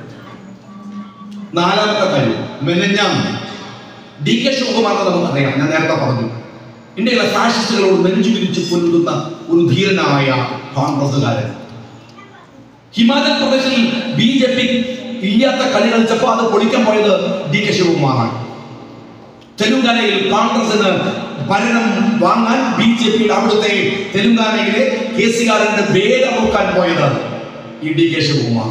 നാലാമത്തെ കാര്യം മെനഞ്ഞാം ഡി കെ ശിവകുമാറിനെ നമുക്കറിയാം ഞാൻ നേരത്തെ പറഞ്ഞു ഇന്ത്യയിലെ ഫാഷിസ്റ്റുകളോട് നെഞ്ചു വിരിച്ച് പൊരുതുന്ന ഒരു ധീരനായ കോൺഗ്രസുകാരൻ ഹിമാചൽ പ്രദേശിൽ ബി ജെ പി ഇല്ലാത്ത കളി കളിച്ചപ്പോൾ അത് പൊളിക്കാൻ പോയത് ഡി കെ ശിവകുമാറാണ് തെലുങ്കാനയിൽ കോൺഗ്രസിന് ഭരണം വാങ്ങാൻ ബി ജെ പിയുടെ അവിടുത്തെ തെലുങ്കാനയിലെ കേസുകാരന്റെ വേല നോക്കാൻ പോയത് ഈ ഡി കെ ശിവകുമാർ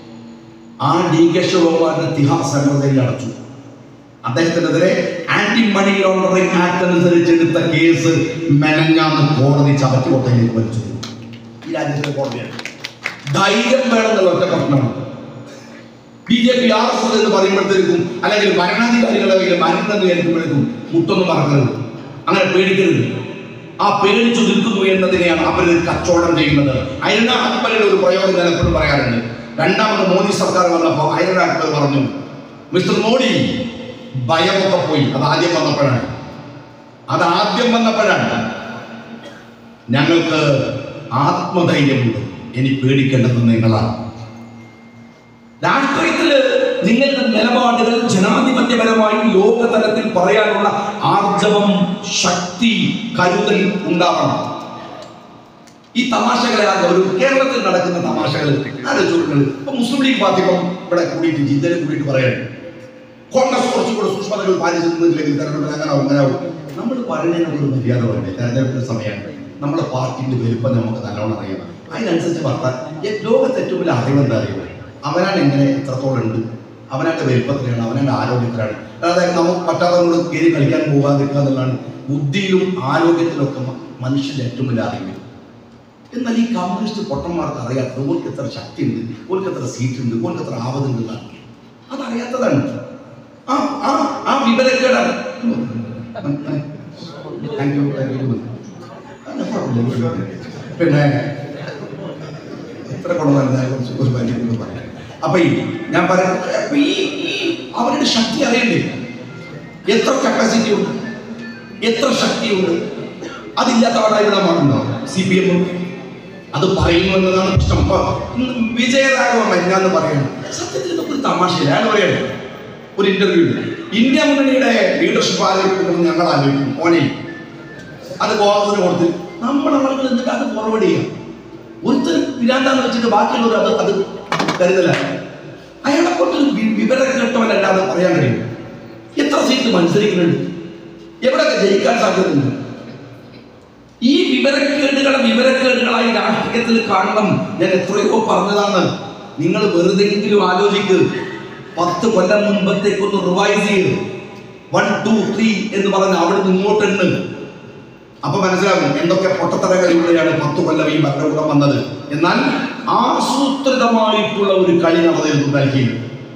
ആ ഡി കെ ശിവകുമാറിന്റെ തിഹാർ സംഘടനയിൽ അടച്ചു അദ്ദേഹത്തിനെതിരെ ആന്റി മണി ലോണ്ടറിംഗ് ആക്ട് അനുസരിച്ച് എടുത്ത കേസ് മെനഞ്ഞാന്ന് കോടതി ചവറ്റുകൊട്ടയിലേക്ക് വലിച്ചു ഈ രാജ്യത്തിലെ കോടതിയാണ് ധൈര്യം വേണം എന്നുള്ള ഒറ്റ പ്രശ്നമാണ് B J P R S S എന്ന് പറയുമ്പോഴത്തേക്കും അല്ലെങ്കിൽ ഭരണാധികാരികളുടെ കയ്യിൽ മരണം എന്ന് കേൾക്കുമ്പോഴേക്കും മുട്ടൊന്നും മറക്കരുത് അങ്ങനെ പേടിക്കരുത് ആ പേടിച്ചു നിൽക്കുന്നു എന്നതിനെയാണ് അവർ കച്ചവടം ചെയ്യുന്നത് അയന അക്ബറിന്റെ ഒരു പ്രയോഗം ഞാൻ എപ്പോഴും പറയാറുണ്ട് രണ്ടാമത് മോദി സർക്കാർ വന്നപ്പോൾ അയന അക്ബർ പറഞ്ഞു മിസ്റ്റർ മോഡി ഭയമൊക്കെ പോയി അത് ആദ്യം വന്നപ്പോഴാണ് അത് ആദ്യം വന്നപ്പോഴാണ് ഞങ്ങൾക്ക് ആത്മധൈര്യമുണ്ട് ഇനി പേടിക്കേണ്ടത് നിങ്ങളാണ് രാഷ്ട്രീയത്തില് നിങ്ങളുടെ നിലപാടുകൾ ജനാധിപത്യപരമായി ലോകതലത്തിൽ പറയാനുള്ള ആർജവം ശക്തി കരുതൽ ഉണ്ടാവണം ഈ തമാശകളെ ആ ഒരു കേരളത്തിൽ നടക്കുന്ന തമാശകൾ ആലോചിച്ചുകൊടുക്കുന്നത് ഇപ്പൊ മുസ്ലിം ലീഗ് പാർട്ടി ഇപ്പം ഇവിടെ കൂടിയിട്ട് ജില്ലയിൽ കൂടിയിട്ട് പറയാണ് കോൺഗ്രസ് കുറച്ചുകൂടെ സൂക്ഷ്മതകൾ പാലിച്ചിരുന്നില്ലെങ്കിൽ തെരഞ്ഞെടുപ്പിൽ അങ്ങനെ ആവും, അങ്ങനെ ആവും നമ്മൾ പറയുന്നതിന് ഒരു മര്യാദ വേണ്ടേ തെരഞ്ഞെടുപ്പിന്റെ സമയമാണ് നമ്മുടെ പാർട്ടിന്റെ വലുപ്പം നമുക്ക് നല്ലോണം അറിയാം അതിനനുസരിച്ച് വർത്താൻ ഏ- ലോകത്ത് ഏറ്റവും വലിയ അറിവ് എന്താ അറിയുമോ അവനാണ് എങ്ങനെ എത്രത്തോളം ഉണ്ട് അവനാന്റെ വലുപ്പത്തിലാണ് അവനാന്റെ ആരോഗ്യത്തിലാണ് അതായത് നമുക്ക് പറ്റാത്തവരോട് കയറി കളിക്കാൻ പോകാതിരിക്കുക എന്നുള്ളതാണ് ബുദ്ധിയിലും ആരോഗ്യത്തിലും ഒക്കെ മ- മനുഷ്യന്റെ ഏറ്റവും വലിയ അറിവ് എന്നാൽ ഈ കമ്മ്യൂണിസ്റ്റ് പൊട്ടന്മാർക്ക് അറിയാത്തത് ഓർക്ക് എത്ര ശക്തി ഉണ്ട് ഓർക്ക് എത്ര സീറ്റ് ഉണ്ട് ഓർക്ക് എത്ര ആവതുണ്ട് എന്നാണ് അതറിയാത്തതാണ് ആ ആ ആ വിവരക്കേടാണ് താങ്ക് യു താങ്ക് യു പിന്നെ എത്ര കൊണ്ടുവരുന്ന കുറച്ച് ഒരു പരിധി പറയാം അപ്പൊ ഈ ഞാൻ പറയുന്നത് അപ്പൊ ഈ ഈ അവരുടെ ശക്തി അറിയണ്ടേ എത്ര കപ്പാസിറ്റി ഉണ്ട് എത്ര ശക്തിയുണ്ട് അതില്ലാത്തവരായി ഇവിടെ മാറുന്നോ സി പി എം അത് പറയുന്നു എന്നതാണ് പ്രശ്നം അപ്പൊ ഇന്ന് വിജയരാഘവ മഞ്ഞാന്ന് പറയണം സത്യത്തിൽ ഇതൊക്കെ ഒരു തമാശയില്ല അയാൾ പറയണം ഒരു ഇന്റർവ്യൂ ഇന്ത്യ മുന്നണിയുടെ ലീഡർഷിപ്പ് ആലോചിക്കുന്നത് ഞങ്ങൾ ആലോചിക്കും മോനെ അത് കോൺഗ്രസിന് കൊടുത്ത് നമ്മുടെ ആളുകൾ എന്നിട്ട് അത് ഫോർവേഡ് ചെയ്യാം ഒരുത്തരും പിരാന്താന്ന് വെച്ചിട്ട് ബാക്കിയുള്ളവർ അത് അത് കരുതല അയാളെ കൊണ്ടൊരു വി- വിവരം കേട്ടവനല്ലാതെ പറയാൻ കഴിയും എത്ര സീറ്റ് മത്സരിക്കുന്നുണ്ട് എവിടെയൊക്കെ ജയിക്കാൻ സാധ്യതയുണ്ട് ഈ വിവരക്കേടുകളെ വിവരക്കേടുകളായി രാഷ്ട്രീയത്തിൽ കാണണം ഞാൻ എത്രയോ പറഞ്ഞതാണ് നിങ്ങൾ വെറുതെങ്കിലും ആലോചിക്ക് പത്ത് കൊല്ലം മുമ്പത്തേക്കൊന്ന് റിവൈസ് ചെയ്ത് വൺ ടു ത്രീ എന്ന് പറഞ്ഞ് അവിടെ നിന്ന് ഇങ്ങോട്ടുണ്ട് അപ്പൊ മനസ്സിലാകും എന്തൊക്കെ പൊട്ടത്തരകളിലൂടെയാണ് പത്ത് കൊല്ലം ഈ ഭരണകൂടം വന്നത് എന്നാൽ ആസൂത്രിതമായിട്ടുള്ള ഒരു കളി നടന്നിരുന്നു ഡൽഹിയിൽ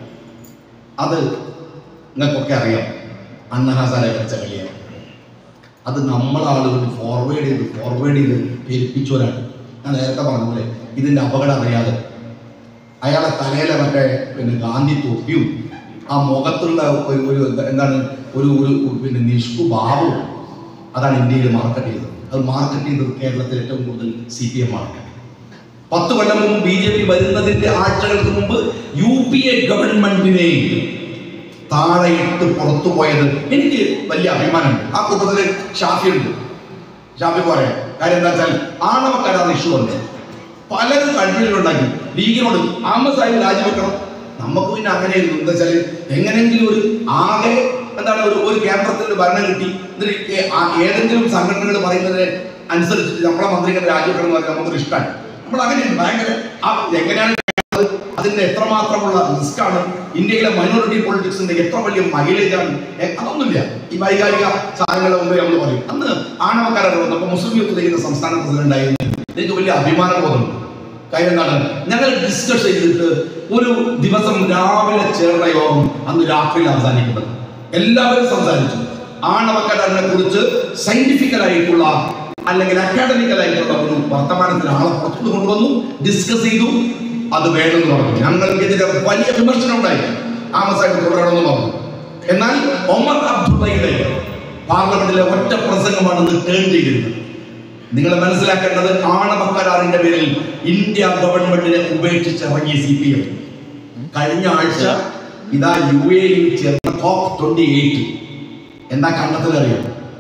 അത് നിങ്ങൾക്കൊക്കെ അറിയാം അന്നഹാസാലെ കളിച്ച കളിയാണ് അത് നമ്മളാളുകൾ ഫോർവേഡ് ചെയ്ത് ഫോർവേഡ് ചെയ്ത് പെരുപ്പിച്ചവരാണ് ഞാൻ നേരത്തെ പറഞ്ഞ പോലെ ഇതിന്റെ അപകടം അറിയാതെ അയാളെ തലയിലെ മറ്റേ പിന്നെ ഗാന്ധി തൊപ്പിയും ആ മുഖത്തുള്ള ഒരു ഒരു എന്താ- എന്താണ് ഒരു ഒരു ഒരു പിന്നെ നിഷ്കു ഭാവവും അതാണ് ഇന്ത്യയിൽ മാർക്കറ്റ് ചെയ്തത് അത് മാർക്കറ്റ് ചെയ്തത് കേരളത്തിൽ ഏറ്റവും കൂടുതൽ സി പി എം ആണ് പത്ത് കൊല്ലം മുമ്പ് ബി ജെ പി വരുന്നതിന്റെ ആഴ്ചകൾക്ക് മുമ്പ് യു പി എ ഗവൺമെന്റിനെ താഴെയിട്ട് പുറത്തു പോയത് എനിക്ക് വലിയ അഭിമാനമുണ്ട് ആ കൂട്ടത്തില് ഷാഫിയുണ്ട് ഷാഫി പറയാം കാര്യം എന്താ വെച്ചാൽ ആണവ കരാർ ഇഷ്യൂ ഉണ്ട് പലരും കൺഫ്യൂഷനുണ്ടാക്കി ലീഗിനോട് അഹമ്മദ് സാഹിബ് രാജിവെക്കണം നമുക്ക് പിന്നെ അങ്ങനെയായിരുന്നു എന്താ വെച്ചാൽ എങ്ങനെയെങ്കിലും ഒരു ആകെ എന്താണ് ഒരു ഒരു കേന്ദ്രത്തിന്റെ ഭരണം കിട്ടി എന്നിട്ട് ഏ- ആ ഏതെങ്കിലും സംഘടനകൾ പറയുന്നതിന് അനുസരിച്ചിട്ട് നമ്മളെ മന്ത്രികൾ രാജിവെക്കണം എന്ന് പറഞ്ഞാൽ നമുക്കൊരു ഇഷ്ടമാണ് നമ്മൾ അങ്ങനെയാണ് ഭയങ്കര ആ എങ്ങനെയാണ് അത് അതിന്റെ എത്രമാത്രമുള്ള റിസ്ക് ആണ് ഇന്ത്യയിലെ മൈനോറിറ്റി പൊളിറ്റിക്സിന്റെ എത്ര വലിയ മൈലേജ് ആണ് ഏ, അതൊന്നുമില്ല ഈ വൈകാരിക സാധനങ്ങളുടെ മുമ്പ് നമ്മൾ പറയും അന്ന് ആണവക്കാരെ വന്നപ്പോൾ മുസ്ലിം യൂത്ത് ലീഗിന്റെ സംസ്ഥാന പ്രസിഡന്റ് ആയിരുന്നു എനിക്ക് വലിയ അഭിമാന ബോധമുണ്ട് കാര്യം എന്താണ് ഞങ്ങൾ ഡിസ്കസ് ചെയ്തിട്ട് ഒരു ദിവസം രാവിലെ ചേർന്ന യോഗം അന്ന് രാത്രിയിൽ അവസാനിക്കുന്നത് എല്ലാവരും സംസാരിച്ചു ആണവക്കടലിനെ കുറിച്ച് സയന്റിഫിക്കൽ ആയിട്ടുള്ള അല്ലെങ്കിൽ അക്കാഡമിക്കൽ ആയിട്ടുള്ള ഒരു വർത്തമാനത്തിന് ആളെ പുറത്തുനിന്ന് കൊണ്ടുവന്നു ഡിസ്കസ് ചെയ്തു അത് വേണമെന്ന് പറഞ്ഞു ഞങ്ങൾക്ക് ഇതിന്റെ വലിയ വിമർശനം ഉണ്ടായി ആമസായിട്ട് തുടരണമെന്ന് പറഞ്ഞു എന്നാൽ ഒമർ അബ്ദുള്ളയുടെ പാർലമെന്റിലെ ഒറ്റ പ്രസംഗമാണ് ഇത് ടേൺ ചെയ്തിരുന്നത് നിങ്ങൾ മനസ്സിലാക്കേണ്ടത് ആണവ കരാറിന്റെ പേരിൽ ഇന്ത്യ ഗവൺമെന്റിനെ ഉപേക്ഷിച്ചിറങ്ങിയ സി പി എം കഴിഞ്ഞ ആഴ്ച ഇതാ യു എയിൽ ചേർന്ന ടോപ്പ് ട്വന്റി എയ്റ്റ് എന്താ കണ്ടെത്തൽ അറിയാം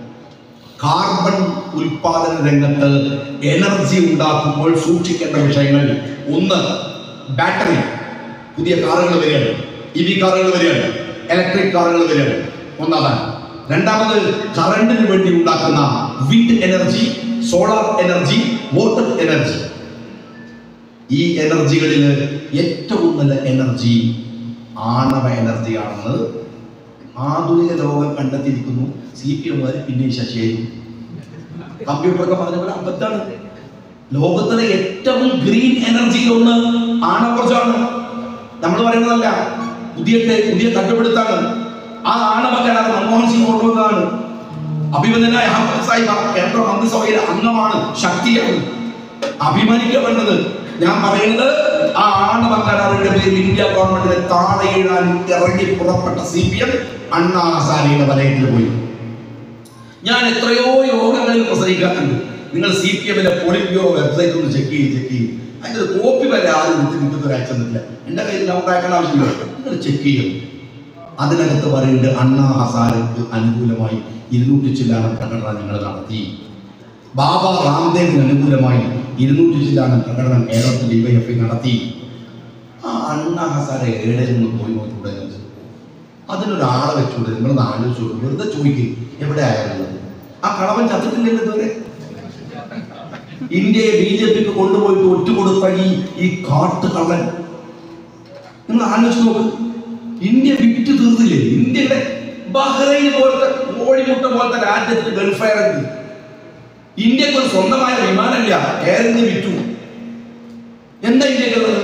കാർബൺ ഉൽപാദന രംഗത്ത് എനർജി ഉണ്ടാക്കുമ്പോൾ സൂക്ഷിക്കേണ്ട വിഷയങ്ങൾ ഒന്ന് ബാറ്ററി പുതിയ കാറുകൾ വരികയാണ് ഇ വി കാറുകൾ വരികയാണ് ഇലക്ട്രിക് കാറുകൾ വരികയാണ് ഒന്നാതാണ് രണ്ടാമത് കറണ്ടിന് വേണ്ടി ഉണ്ടാക്കുന്ന wind energy solar energy water energy ഈ എനർജികളിൽ ഏറ്റവും നല്ല എനർജി ആണവ എനർജിയാണെന്ന് ആധുനിക ലോകം കണ്ടെത്തിയിരിക്കുന്നു സി പി എമ്മുകാർ പിന്നെ ശശിയായിരുന്നു കമ്പ്യൂട്ടറൊക്കെ പറഞ്ഞ പോലെ അബദ്ധാണ് ലോകത്തിലെ ഏറ്റവും ഗ്രീൻ എനർജിയിൽ ഒന്ന് ആണവോർജമാണ് നമ്മൾ പറയുന്നതല്ല പുതിയ ടെ- പുതിയ കണ്ടുപിടുത്താണ് ആ ആണവ കരാർ മൻമോഹൻ സിംഗ് കൊണ്ടുവന്നതാണ് അഭിമന്യനായ അഹമ്മദ് സാഹിബ് ആ കേന്ദ്ര മന്ത്രിസഭയിലെ അംഗമാണ് ശക്തിയാണ് അഭിമാനിക്കപ്പെടുന്നത് ഞാൻ പറയുന്നത് ആ ആണവ കരാറിന്റെ പേരിൽ ഇന്ത്യ ഗവൺമെന്റിനെ താഴെയിടാൻ ഇറങ്ങി പുറപ്പെട്ട സി പി എം അണ്ണാ ഹസാനയുടെ വലയത്തിൽ പോയി ഞാൻ എത്രയോ യോഗങ്ങളിൽ പ്രസംഗിക്കാറുണ്ട് നിങ്ങൾ സി പി എമ്മിന്റെ പോളിറ്റ് ബ്യൂറോ വെബ്സൈറ്റ് ഒന്ന് ചെക്ക് ചെയ്ത് ചെക്ക് ചെയ്യും അതിന്റെ ഒരു കോപ്പി വരെ ആരും എടുത്ത് നിങ്ങൾക്ക് ഒരു അയച്ചെന്നില്ല എന്റെ കയ്യിൽ നമുക്ക് അയക്കേണ്ട ആവശ്യമില്ല നിങ്ങൾ ചെക്ക് ചെയ്യും അതിനകത്ത് പറയുന്നുണ്ട് അണ്ണാ ഹസാരക്ക് അനുകൂലമായി ഇരുന്നൂറ്റി ചില്ലാനം പ്രകടനം ഞങ്ങൾ നടത്തി ബാബ രാംദേവിന് അനുകൂലമായി ഇരുന്നൂറ്റി ചില്ലാനം പ്രകടനം കേരളത്തിൽ ഡിവൈഎഫ്ഐ നടത്തി ആ അണ്ണാ ഹസാര ഏടെ നിന്ന് പോയി നോക്കിക്കൂടെ എന്ന് ചോദിച്ചു. അതിനൊരാളെ വെച്ചുകൊണ്ട് നിങ്ങളൊന്ന് ആലോചിച്ചു വെറുതെ ചോദിക്കും എവിടെ ആയാലും ആ കളവൻ ചത്തിട്ടില്ലല്ലോ ഇതുവരെ ഇന്ത്യയെ ബി ജെ പിക്ക് കൊണ്ടുപോയിട്ട് ഒറ്റുകൊടുത്ത ഈ ഈ കാട്ട് കള്ളൻ നിങ്ങൾ ആലോചിച്ച് നോക്ക് ഇന്ത്യ വിറ്റ് തീർന്നില്ലേ ഇന്ത്യയുടെ ബഹ്റൈൻ പോലത്തെ കോഴിമുട്ട പോലത്തെ രാജ്യത്തിന് വെൽഫെയർ ഉണ്ട് ഇന്ത്യക്ക് ഒരു സ്വന്തമായ വിമാനമില്ല എയർ ഇന്ത്യ വിറ്റു എന്താ ഇന്ത്യക്കുള്ളത്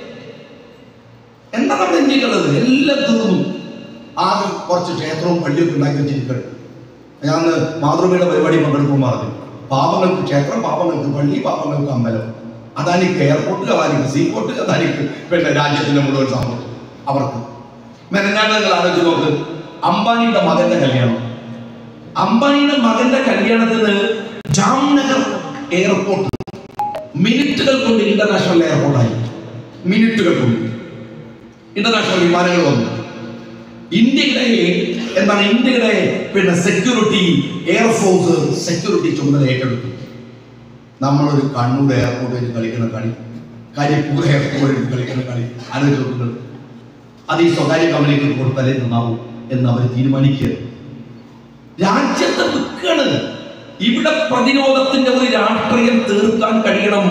എന്താ നമ്മുടെ ഇന്ത്യക്കുള്ളത് എല്ലാം തീർന്നു ആകെ കുറച്ച് ക്ഷേത്രവും പള്ളിയൊക്കെ ഉണ്ടാക്കി വെച്ചിരിക്കണം ഞാൻ അന്ന് മാതൃഭൂമിയുടെ പരിപാടി പങ്കെടുക്കുമ്പോൾ പറഞ്ഞു പാപങ്ങൾക്ക് ക്ഷേത്രം പാപങ്ങൾക്ക് പള്ളി പാപങ്ങൾക്ക് അമ്പലം അദാനിക്ക് എയർപോർട്ട് അദാനിക്ക് സീപോർട്ട് അദാനിക്ക് പിന്നെ രാജ്യത്തിന്റെ മുഴുവൻ സംഭവം അവർക്ക് മെനഞ്ഞാണ്ട് നിങ്ങൾ ആലോചിച്ച് നോക്ക് അംബാനിയുടെ മകന്റെ കല്യാണം അംബാനിയുടെ മകന്റെ കല്യാണത്തിന് ജാംനഗർ എയർപോർട്ട് മിനിറ്റുകൾ കൊണ്ട് ഇന്റർനാഷണൽ എയർപോർട്ടായി മിനിറ്റുകൾ കൊണ്ട് ഇന്റർനാഷണൽ വിമാനങ്ങൾ വന്നു ഇന്ത്യയുടെ എന്താണ് ഇന്ത്യയുടെ പിന്നെ സെക്യൂരിറ്റി എയർഫോഴ്സ് സെക്യൂരിറ്റി ചുമതല ഏറ്റെടുത്തു നമ്മളൊരു കണ്ണൂർ എയർപോർട്ടിൽ കളിക്കുന്ന കളി കരിപ്പൂർ എയർപോർട്ടിൽ കളിക്കുന്ന കളി ആലോചിച്ചു അത് ഈ സ്വകാര്യ കമ്പനിക്ക് കൊടുത്താലേ നന്നാവും എന്ന് അവർ തീരുമാനിക്കുക രാജ്യത്തെ വിൽക്കാണ് ഇവിടെ പ്രതിരോധത്തിന്റെ ഒരു രാഷ്ട്രീയം തീർക്കാൻ കഴിയണം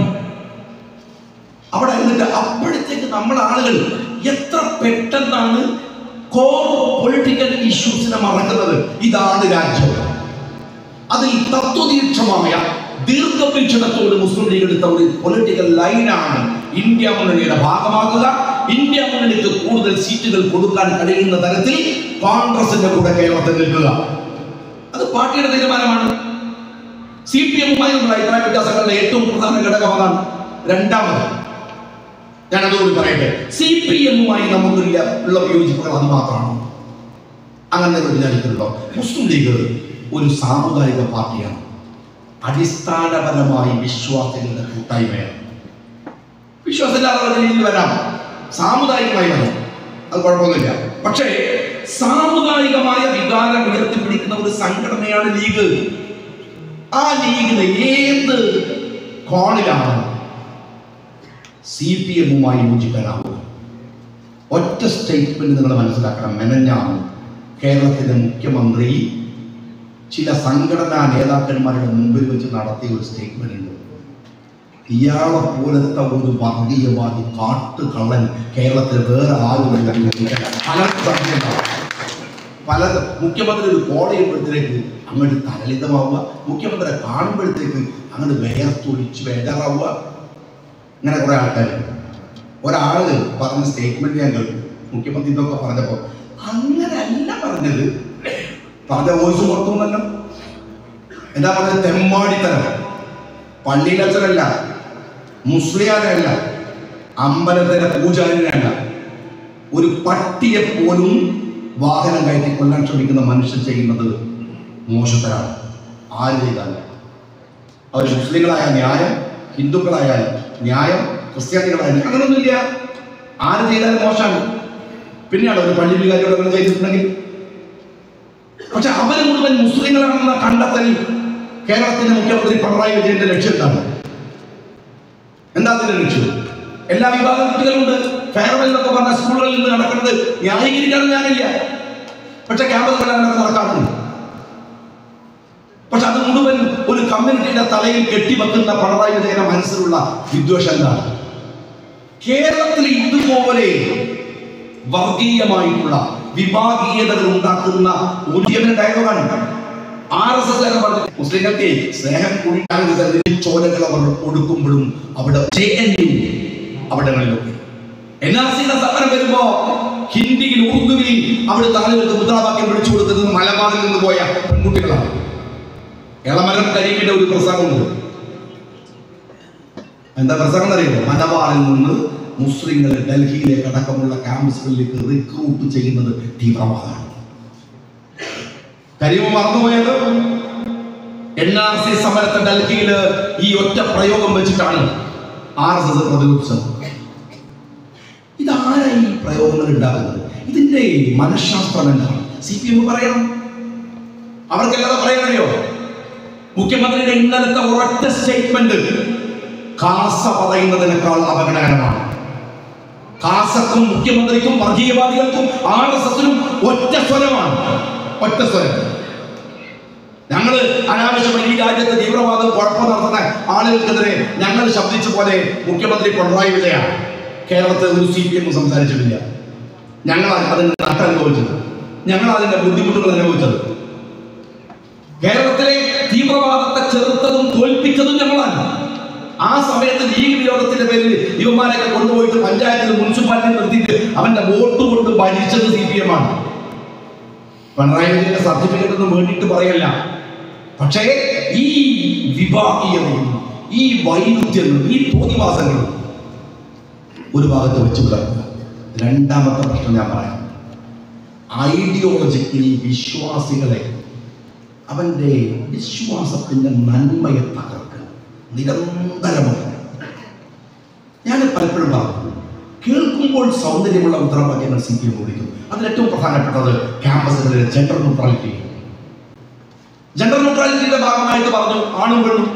അവിടെ എന്നിട്ട് അപ്പോഴത്തേക്ക് നമ്മുടെ ആളുകൾ എത്ര പെട്ടെന്നാണ് കോർ പൊളിറ്റിക്കൽ ഇഷ്യൂസിനെ മറക്കുന്നത് ഇതാണ് രാജ്യം അതിൽ തത്വദീക്ഷമായ ദീർഘവീക്ഷണത്തോട് മുസ്ലിം ലീഗ് എടുത്ത ഒരു പൊളിറ്റിക്കൽ ലൈനാണ് ഇന്ത്യ മുന്നണിയുടെ ഭാഗമാക്കുക ഇന്ത്യ മുന്നണിക്ക് കൂടുതൽ സീറ്റുകൾ കൊടുക്കാൻ കഴിയുന്ന തരത്തിൽ കോൺഗ്രസിന്റെ കൂടെ കേരളത്തിൽ നിൽക്കുക അത് പാർട്ടിയുടെ തീരുമാനമാണ് സി പി എമ്മുമായുള്ള അഭിപ്രായ വ്യത്യാസങ്ങളുടെ ഏറ്റവും പ്രധാന ഘടകം അതാണ് രണ്ടാമത് ഞാനതുകൂടി പറയട്ടെ സി പി എമ്മുമായി നമുക്കില്ല ഉള്ള വിയോജിപ്പുകൾ അത് മാത്രമാണ് അങ്ങനെ ഒരു വിചാരിക്കുന്നുണ്ടോ മുസ്ലിം ലീഗ് ഒരു സാമുദായിക പാർട്ടിയാണ് അടിസ്ഥാനപരമായി വിശ്വാസികളുടെ കൂട്ടായ്മയാണ് വിശ്വാസമില്ലാത്ത രീതിയിൽ വരാം സാമുദായികമായി വരാം അത് കുഴപ്പമൊന്നുമില്ല പക്ഷേ സാമുദായികമായ വികാരം ഉയർത്തിപ്പിടിക്കുന്ന ഒരു സംഘടനയാണ് ലീഗ് ആ ലീഗിന് ഏത് കോണിലാണ് സി പി എമ്മുമായി യോജിക്കാനാവുക ഒറ്റ സ്റ്റേറ്റ്മെന്റ് നിങ്ങൾ മനസ്സിലാക്കണം മെനഞ്ഞാണ് കേരളത്തിലെ മുഖ്യമന്ത്രി ചില സംഘടനാ നേതാക്കന്മാരുടെ മുമ്പിൽ വെച്ച് നടത്തിയ ഒരു സ്റ്റേറ്റ്മെന്റ് ഉണ്ട് ഇയാളെ പോലത്തെ ഒരു വർഗീയവാദി കാട്ടുകള്ളൻ കേരളത്തിൽ വേറെ ആരുമില്ല എന്ന് ചോദിക്കാൻ പലർക്കും സംശയമുണ്ടാവും. പല മുഖ്യമന്ത്രി ഒരു കോൾ ചെയ്യുമ്പോഴത്തേക്ക് അങ്ങോട്ട് തരളിതമാവുക മുഖ്യമന്ത്രിയെ കാണുമ്പോഴത്തേക്ക് അങ്ങോട്ട് വേർത്തൊലിച്ച് ബേജാറാവുക ഇങ്ങനെ കുറെ ആൾക്കാർ ഒരാള് പറഞ്ഞ സ്റ്റേറ്റ്മെന്റ് ഞാൻ കേട്ടു മുഖ്യമന്ത്രി ഇതൊക്കെ പറഞ്ഞപ്പോ അങ്ങനല്ല പറഞ്ഞത് പറഞ്ഞ വോയിസ് പുറത്തുനിന്നല്ലോ എന്താ പറഞ്ഞത് തെമ്മാടിത്തരം പള്ളിയിലച്ഛനല്ല മുസ്ലിയാരല്ല അമ്പലത്തിലെ പൂജാരിനല്ല ഒരു പട്ടിയെ പോലും വാഹനം കയറ്റി കൊല്ലാൻ ശ്രമിക്കുന്ന മനുഷ്യൻ ചെയ്യുന്നത് മോശത്തരാണ് ആര് ചെയ്താലും അവർ മുസ്ലിങ്ങളായ ന്യായം ഹിന്ദുക്കളായാൽ ന്യായം ക്രിസ്ത്യാനികളായാലും അങ്ങനൊന്നുമില്ല ആര് ചെയ്താലും മോശമാണ് പിന്നെയാണ് ഒരു പള്ളി വികാരിയോട് അങ്ങനെ ചെയ്തിട്ടുണ്ടെങ്കിൽ പക്ഷെ അവര് മുഴുവൻ മുസ്ലിങ്ങളാണെന്ന കണ്ടെത്തൽ കേരളത്തിന്റെ മുഖ്യമന്ത്രി പിണറായി വിജയന്റെ ലക്ഷ്യം എന്താണ് എന്താ അതിന്റെ ലക്ഷ്യം എല്ലാ വിഭാഗം കുട്ടികളുണ്ട് ഫെയർവെൽ എന്നൊക്കെ പറഞ്ഞ സ്കൂളുകളിൽ നിന്ന് നടക്കുന്നത് ന്യായീകരിക്കാനും ഞാനില്ല പക്ഷെ ക്യാമ്പസ് കല്യാണം നടക്കാറുണ്ട് പക്ഷെ അത് മുഴുവൻ ഒരു കമ്മ്യൂണിറ്റിയുടെ തലയിൽ കെട്ടിവെക്കുന്ന പിണറായി വിജയന്റെ മനസ്സിലുള്ള വിദ്വേഷം എന്താണ് കേരളത്തിൽ ഇതുപോലെ വർഗീയമായിട്ടുള്ള വിഭാഗീയതകൾ ഉണ്ടാക്കുന്ന ഒരു ഡയലോഗാണ് ആർ എസ് എസ് പറഞ്ഞു മുസ്ലിങ്ങൾക്ക് സ്നേഹം കൂടി ചോലകൾ അവർ കൊടുക്കുമ്പോഴും അവിടെ ജെ എൻ യു അവിടങ്ങളിലൊക്കെ എൻ ആർ സിയുടെ സമരം വരുമ്പോ ഹിന്ദിയിൽ ഉറുദുവിൽ അവിടുത്തെ ആളുകൾക്ക് മുദ്രാവാക്യം വിളിച്ചു കൊടുക്കുന്നത് മലബാറിൽ നിന്ന് പോയ പെൺകുട്ടികളാണ് എളമരം കരീമിന്റെ ഒരു പ്രസംഗമുണ്ട് എന്താ പ്രസംഗം അറിയുമോ മലബാറിൽ നിന്ന് മുസ്ലിങ്ങൾ ഡൽഹിയിലേക്ക് അടക്കമുള്ള ക്യാമ്പസുകളിലേക്ക് റിക്രൂട്ട് ചെയ്യുന്നത് തീവ്രവാദമാണ് കരീമ മറന്നുപോയത് എൻ ആർ സി സമരത്തെ ഡൽഹിയിൽ ഈ ഒറ്റ പ്രയോഗം വെച്ചിട്ടാണ് ആർ എസ് എസ് പ്രതിരോധിച്ചത് ഇതാരാ ഈ പ്രയോഗങ്ങൾ ഉണ്ടാകുന്നത് ഇതിന്റെ മനഃശാസ്ത്രം എന്താണ് സി പി എം പറയണം അവർക്കല്ലാതെ പറയാൻ കഴിയോ മുഖ്യമന്ത്രിയുടെ ഇന്നലത്തെ ഒരൊറ്റ സ്റ്റേറ്റ്മെന്റ് കാസ പറയുന്നതിനേക്കാൾ അപകടകരമാണ് കാസക്കും മുഖ്യമന്ത്രിക്കും വർഗീയവാദികൾക്കും ആർ എസ് എസിനും ഒറ്റ സ്വരമാണ് ഒറ്റ സ്വരം ഞങ്ങൾ അനാവശ്യമായി ഈ രാജ്യത്ത് തീവ്രവാദം കുഴപ്പം നടത്തുന്ന ആളുകൾക്കെതിരെ ഞങ്ങൾ ശബ്ദിച്ച പോലെ മുഖ്യമന്ത്രി പിണറായി വിജയാണ് കേരളത്തിൽ ഒരു സി പി എം സംസാരിച്ചിട്ടില്ല ഞങ്ങൾ അതിന് നഷ്ടം അനുഭവിച്ചത് ഞങ്ങൾ അതിന്റെ ബുദ്ധിമുട്ടുകൾ അനുഭവിച്ചത് കേരളത്തിലെ തീവ്രവാദത്തെ ചെറുത്തതും തോൽപ്പിച്ചതും ഞങ്ങളാണ് ആ സമയത്ത് ലീഗ് വിരോധത്തിന്റെ പേരിൽ ഇവന്മാരെയൊക്കെ കൊണ്ടുപോയിട്ട് പഞ്ചായത്തിൽ മുനിസിപ്പാലിറ്റി നിർത്തിയിട്ട് അവന്റെ വോട്ട് കൊണ്ട് ഭരിച്ചത് സി പി എം ആണ് പിണറായി വിജയന്റെ സർട്ടിഫിക്കറ്റ് ഒന്നും വേണ്ടിയിട്ട് പറയല്ല പക്ഷേ ഈ വിഭാഗീയതയും ഈ വൈരുദ്ധ്യങ്ങളും ഈ തോന്നിവാസങ്ങളും ഒരു ഭാഗത്ത് വെച്ച് പുലർത്തുക രണ്ടാമത്തെ പ്രശ്നം ഞാൻ പറയാം ഐഡിയോളജിക്കലി വിശ്വാസികളെ അവന്റെ വിശ്വാസത്തിന്റെ നന്മയെ തകർക്കുക നിരന്തരമായി ഞാൻ പലപ്പോഴും പറഞ്ഞു കേൾക്കുമ്പോൾ സൗന്ദര്യമുള്ള മുദ്രാവാക്യങ്ങൾ സി പി എം വിളിക്കും അതിൽ ഏറ്റവും പ്രധാനപ്പെട്ടത് ക്യാമ്പസുകളിലെ ജെൻഡർ ന്യൂട്രാലിറ്റി ജെൻഡർ ന്യൂട്രാലിറ്റിയുടെ ഭാഗമായിട്ട് പറഞ്ഞു ആണും പെണ്ണും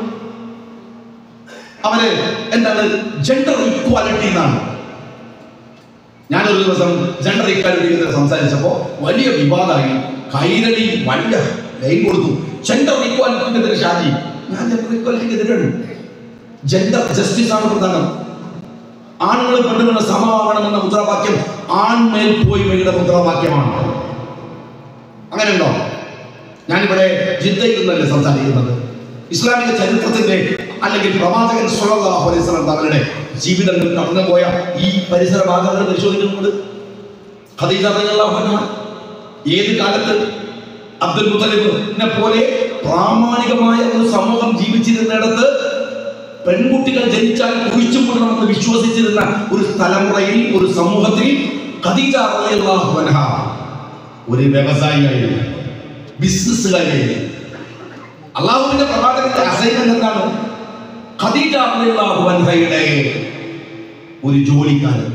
അവര് എന്താണ് ജെൻഡർ ഈക്വാലിറ്റി എന്നാണ് ഞാനൊരു ദിവസം ജെൻഡർ ഈക്വാലിറ്റി സംസാരിച്ചപ്പോൾ വലിയ വിവാദമായി കൈരളി വലിയ ലൈൻ കൊടുത്തു ജെൻഡർ ഈക്വാലിറ്റിക്കെതിരെ ഷാജി ഞാൻ ജെൻഡർ ഈക്വാലിറ്റിക്കെതിരാണ് ജെൻഡർ ജസ്റ്റിസ് ആണ് പ്രധാനം ആണുങ്ങളും പെണ്ണുങ്ങളും സമമാവണമെന്ന മുദ്രാവാക്യം ആൺമേൽ പോയ്മയുടെ മുദ്രാവാക്യമാണ് അങ്ങനെയുണ്ടോ ഞാനിവിടെ ജിദ്ദയിൽ നിന്നല്ലേ സംസാരിക്കുന്നത് ഇസ്ലാമിക ചരിത്രത്തിന്റെ അല്ലെങ്കിൽ പ്രവാചകൻ സ്വല്ലല്ലാഹു അലൈഹി വസല്ലം തങ്ങളുടെ ജീവിതത്തിൽ കടന്നുപോയ ഈ പരിസര ഭാഗങ്ങൾ പരിശോധിക്കുന്നുണ്ട് ഖദീജ റളിയല്ലാഹു അൻഹ ഏത് കാലത്ത് അബ്ദുൽ മുത്തലിബിനെ പോലെ പ്രാമാണികമായ ഒരു സമൂഹം ജീവിച്ചിരുന്നിടത്ത് പെൺകുട്ടികൾ ജനിച്ചാൽ കുഴിച്ചുകൂടണമെന്ന് വിശ്വസിച്ചിരുന്ന ഒരു തലമുറയിൽ ഒരു സമൂഹത്തിൽ ഖദീജ റളിയല്ലാഹു അൻഹ ഒരു വ്യവസായിയായിരുന്നു ബിസിനസ്സുകാരിയായിരുന്നു അള്ളാഹുവിന്റെ പ്രവാചകന്റെ അസൈൻമെന്റ് എന്താണ് ഖദീജ റളിയല്ലാഹു അൻഹയുടെ ഒരു ജോലിക്കാരൻ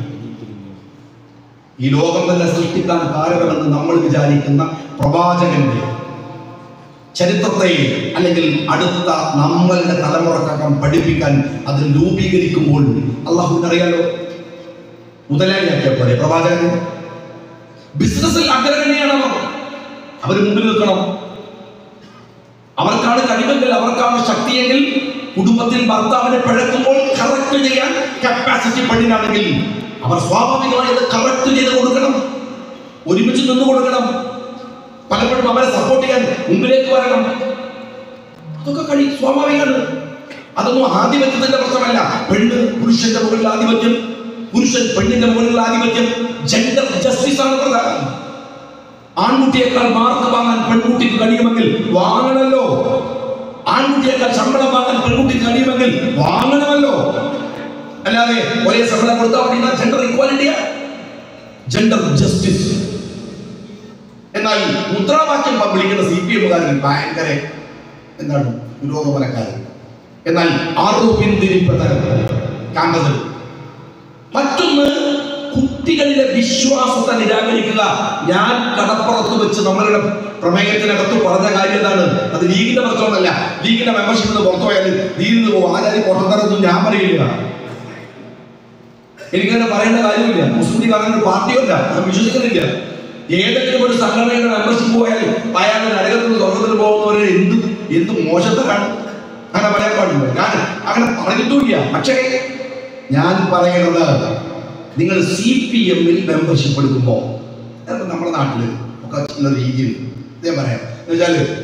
ഈ ലോകം തന്നെ സൃഷ്ടിക്കാൻ കാരണമെന്ന് നമ്മൾ വിചാരിക്കുന്ന പ്രവാചകന്റെ ചരിത്രത്തെ അല്ലെങ്കിൽ അടുത്ത നമ്മളുടെ തലമുറക്കകം പഠിപ്പിക്കാൻ അത് രൂപീകരിക്കുമ്പോൾ അള്ളാഹുവിന് അറിയാലോ മുതലാളിയാക്കിയ പോലെ പ്രവാചകൻ ബിസിനസ്സിൽ അഗ്രഗണ്യാണ് അവർ അവർ മുമ്പിൽ നിൽക്കണം അവർക്കാണ് കഴിവെങ്കിൽ അവർക്കാണ് ശക്തിയെങ്കിൽ കുടുംബത്തിൽ ഭർത്താവിനെ പിഴക്കുമ്പോൾ കറക്റ്റ് ചെയ്യാൻ കപ്പാസിറ്റി പെണ്ണിനാണെങ്കിൽ അവർ സ്വാഭാവികമായി അത് കറക്റ്റ് ചെയ്ത് കൊടുക്കണം ഒരുമിച്ച് നിന്ന് കൊടുക്കണം പലപ്പോഴും അവരെ സപ്പോർട്ട് ചെയ്യാൻ മുമ്പിലേക്ക് വരണം അതൊക്കെ കഴി സ്വാഭാവികമാണ് അതൊന്നും ആധിപത്യത്തിന്റെ പ്രശ്നമല്ല പെണ്ണ് പുരുഷന്റെ മുകളിൽ ആധിപത്യം പുരുഷൻ പെണ്ണിന്റെ മുകളിൽ ആധിപത്യം ജെൻഡർ ജസ്റ്റിസ് ആണ് പ്രധാനം ആൺകുട്ടിയേക്കാൾ മാർക്ക് വാങ്ങാൻ പെൺകുട്ടിക്ക് കഴിയുമെങ്കിൽ വാങ്ങണമല്ലോ ആൺകുട്ടിയേക്കാൾ ശമ്പളം വാങ്ങാൻ പെൺകുട്ടിക്ക് കഴിയുമെങ്കിൽ വാങ്ങണമല്ലോ അല്ലാതെ ഒരേ ശമ്പളം കൊടുത്താൽ മതി ജെൻഡർ ഇക്വാലിറ്റിയാ ജെൻഡർ ജസ്റ്റിസ് എന്നാൽ മുദ്രാവാക്യം വിളിക്കുന്ന സി പി എമ്മുകാരൻ ഭയങ്കര എന്താണ് പുരോഗമനക്കാരൻ എന്നാൽ ആറു പിന്തിരിപ്പെട്ട ക്യാമ്പസിൽ മറ്റൊന്ന് കുട്ടികളിലെ വിശ്വാസത്തെ നിരാകരിക്കുക ഞാൻ കടപ്പുറത്ത് വെച്ച് നമ്മളുടെ പ്രമേയത്തിനകത്ത് പറഞ്ഞ കാര്യം എന്താണ് അത് ലീഗിന്റെ പ്രശ്നമല്ല ലീഗിന്റെ മെമ്പർഷിപ്പ് പുറത്തു പോയാൽ ലീഗിൽ നിന്ന് പോകും ആരാരി പുറത്തിറങ്ങും ഞാൻ പറയില്ല എനിക്കങ്ങനെ പറയേണ്ട കാര്യമില്ല മുസ്ലിം ലീഗ് അങ്ങനെ ഒരു പാർട്ടിയല്ല ഞാൻ വിശ്വസിക്കുന്നില്ല ഏതെങ്കിലും ഒരു സംഘടനയുടെ മെമ്പർഷിപ്പ് പോയാൽ അയാൾ നരകത്തിൽ സ്വർഗത്തിൽ പോകുന്നവരെ എന്ത് എന്ത് മോശത്തരാണ് അങ്ങനെ പറയാൻ പാടില്ല ഞാൻ അങ്ങനെ പറഞ്ഞിട്ടുമില്ല പക്ഷേ ഞാൻ പറയുന്നത് നിങ്ങൾ സി പി എമ്മിൽ മെമ്പർഷിപ്പ് എടുക്കുമ്പോൾ ചിലപ്പോൾ നമ്മുടെ നാട്ടിൽ ഒക്കെ ഉള്ള രീതിയിൽ ഞാൻ പറയാം എന്ന് വെച്ചാൽ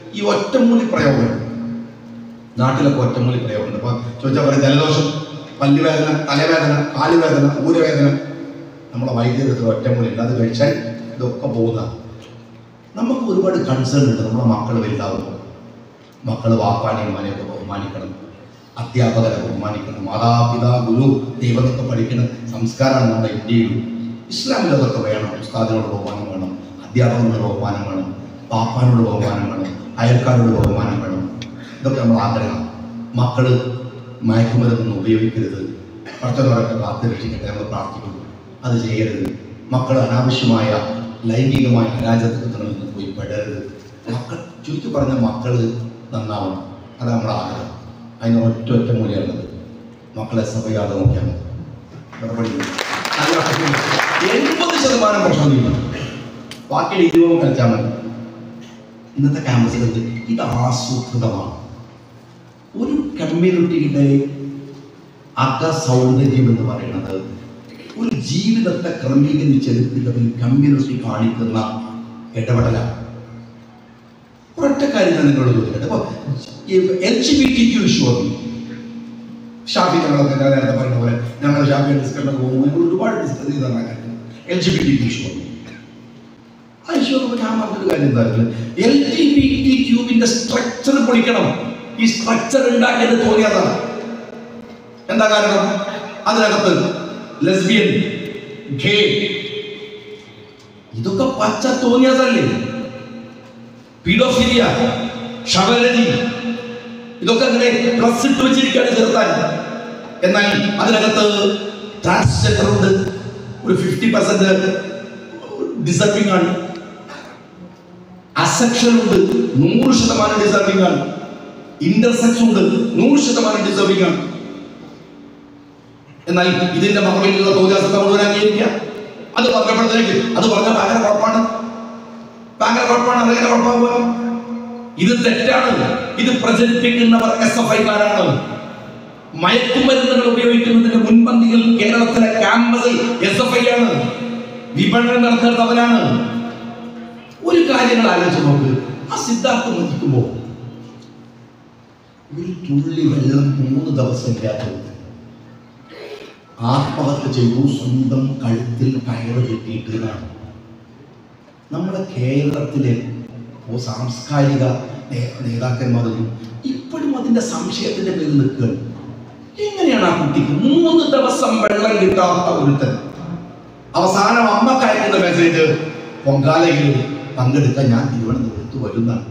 ഈ ഒറ്റമൂലി പ്രയോഗം നാട്ടിലൊക്കെ ഒറ്റമൂലി പ്രയോഗമുണ്ട് അപ്പൊ ചോദിച്ചാൽ പറയും ജലദോഷം പല്ലുവേദന തലവേദന കാലുവേദന ഊരവേദന നമ്മളെ വൈദ്യുതി ഒറ്റമൂലി ഉണ്ട് അത് കഴിച്ചാൽ ഇതൊക്കെ പോകുന്നതാണ് നമുക്ക് ഒരുപാട് കൺസേൺ ഉണ്ട് നമ്മുടെ മക്കൾ വലുതാവുമ്പോൾ മക്കൾ വാപ്പാനെയും ഉമ്മാനെയൊക്കെ ബഹുമാനിക്കണം അധ്യാപകരെ ബഹുമാനിക്കണം മാതാപിതാ ഗുരു ദൈവത്തൊക്കെ പഠിക്കുന്ന സംസ്കാരമാണ് നമ്മുടെ ഇന്ത്യയിൽ ഇസ്ലാമിൽ അതൊക്കെ വേണം ഉസ്താദിനോട് ബഹുമാനം വേണം അധ്യാപകനോട് ബഹുമാനം വേണം പാപ്പാനോട് ബഹുമാനം വേണം അയൽക്കാരോട് ബഹുമാനം വേണം ഇതൊക്കെ നമ്മൾ ആഗ്രഹം മക്കള് മയക്കുമരുന്നൊന്നും ഉപയോഗിക്കരുത് പഠിത്തവരൊക്കെ കാത്തു രക്ഷിക്കട്ടെ നമ്മൾ പ്രാർത്ഥിക്കുന്നു അത് ചെയ്യരുത് മക്കൾ അനാവശ്യമായ ലൈംഗികമായ അരാജകത്വങ്ങളിൽ നിന്ന് പോയി പെടരുത് മക്കൾ ചുരുക്കി പറഞ്ഞ മക്കള് നന്നാവണം അതാണ് നമ്മുടെ ആഗ്രഹം അതിന് ഒറ്റ ഒറ്റ മൂല്യമുള്ളത് മക്കളെ സഭയാതെ നോക്കിയാൽ മതി വേറെ വഴിയില്ല. നല്ല പ്രശ്നമില്ല. എൺപത് ശതമാനം പ്രശ്നമില്ല ബാക്കി ഇരുപതും കളിച്ചാൽ മതി ഇന്നത്തെ ക്യാമ്പസിൽ ഇത് ഇത് ആസൂത്രിതമാണ് ഒരു കമ്മ്യൂണിറ്റിയുടെ അക സൗന്ദര്യം എന്ന് പറയുന്നത് ഒരു ജീവിതത്തെ ക്രമീകരിച്ചെടുക്കുന്നതിൽ കമ്മ്യൂണിറ്റി കാണിക്കുന്ന ഇടപെടലാണ് ഒരൊറ്റ കാര്യം ഞാൻ നിങ്ങളോട് ചോദിക്കട്ടെ അപ്പോൾ L G B T Q issue വന്നു ഷാഫി ഞങ്ങളൊക്കെ ഞാൻ നേരത്തെ പറഞ്ഞ പോലെ ഞങ്ങൾ ഷാഫി ഡിസ്കഷനൊക്കെ പോകുമ്പോൾ ഞങ്ങൾ ഒരുപാട് ഡിസ്കസ് ചെയ്താണ് കാര്യം L G B T Q issue വന്നു ആ ഇഷ്യൂ വന്നപ്പോൾ ഞാൻ പറഞ്ഞൊരു കാര്യം എന്തായിരുന്നു എൽ ജി ബി ടി ക്യൂബിന്റെ സ്ട്രക്ചർ പൊളിക്കണം ഈ സ്ട്രക്ചർ ഉണ്ടാക്കിയത് തോന്നിയതാണ് എന്താ കാരണം അതിനകത്ത് ലെസ്ബിയൻ ഗേ ഇതൊക്കെ പച്ച തോന്നിയതല്ലേ പീഡോഫിലിയ ഷവലരി ഇതൊക്കെ അങ്ങനെ പ്ലസ് ഇട്ട് വെച്ചിരിക്കുകയാണ് ചേർത്താൻ എന്നാൽ അതിനകത്ത് ട്രാൻസ്ജെൻഡർ ഉണ്ട് ഒരു ഫിഫ്റ്റി പെർസെന്റ് ഡിസർവിംഗ് ആണ് അസെക്ഷൽ ഉണ്ട് നൂറ് ശതമാനം ഡിസർവിംഗ് ആണ് ഇന്റർസെക്സ് ഉണ്ട് നൂറ് ശതമാനം ഡിസർവിംഗ് ആണ് എന്നാൽ ഇതിന്റെ മറവിലുള്ള തോന്നിയാസത്തെ മുഴുവൻ അംഗീകരിക്കുക അത് പറഞ്ഞപ്പോഴത്തേക്ക് അത് പറഞ്ഞാൽ ഭയങ്കര കുഴപ്പമാണ് ഭയങ്കര കുഴപ്പമാണ് അതെങ്ങനെ കുഴപ്പമാവുക ഇത് തെറ്റാണ് ഇത് പ്രചരിപ്പിക്കുന്നവർ എസ് എഫ് ഐക്കാരാണ് മയക്കുമരുന്നുകൾ ഉപയോഗിക്കുന്നതിന്റെ മുൻപന്തിയിൽ കേരളത്തിലെ ക്യാമ്പസിൽ എസ് എഫ് ഐ ആണ് വിപണനം നടത്തുന്നത് അവരാണ് ഒരു കാര്യങ്ങൾ ആലോചിച്ച് നോക്ക് ആ സിദ്ധാർത്ഥം മരിക്കുമ്പോൾ ഒരു തുള്ളി വെള്ളം മൂന്ന് ദിവസം ഇല്ലാത്തത് ആത്മഹത്യ ചെയ്തു സ്വന്തം കഴുത്തിൽ കയറ് കെട്ടിയിട്ട് എന്നാണ് നമ്മുടെ കേരളത്തിലെ ഓ സാംസ്കാരിക നേ- നേതാക്കന്മാരൊന്നും ഇപ്പോഴും അതിന്റെ സംശയത്തിന്റെ പേരിൽ നിൽക്കുകയാണ് എങ്ങനെയാണ് ആ കുട്ടിക്ക് മൂന്ന് ദിവസം വെള്ളം കിട്ടാത്ത ഒരുത്തൻ അവസാനം അമ്മക്ക് അയക്കുന്ന മെസ്സേജ് പൊങ്കാലയിൽ പങ്കെടുക്കാൻ ഞാൻ തിരുവനന്തപുരത്ത് വരുന്നതാണ്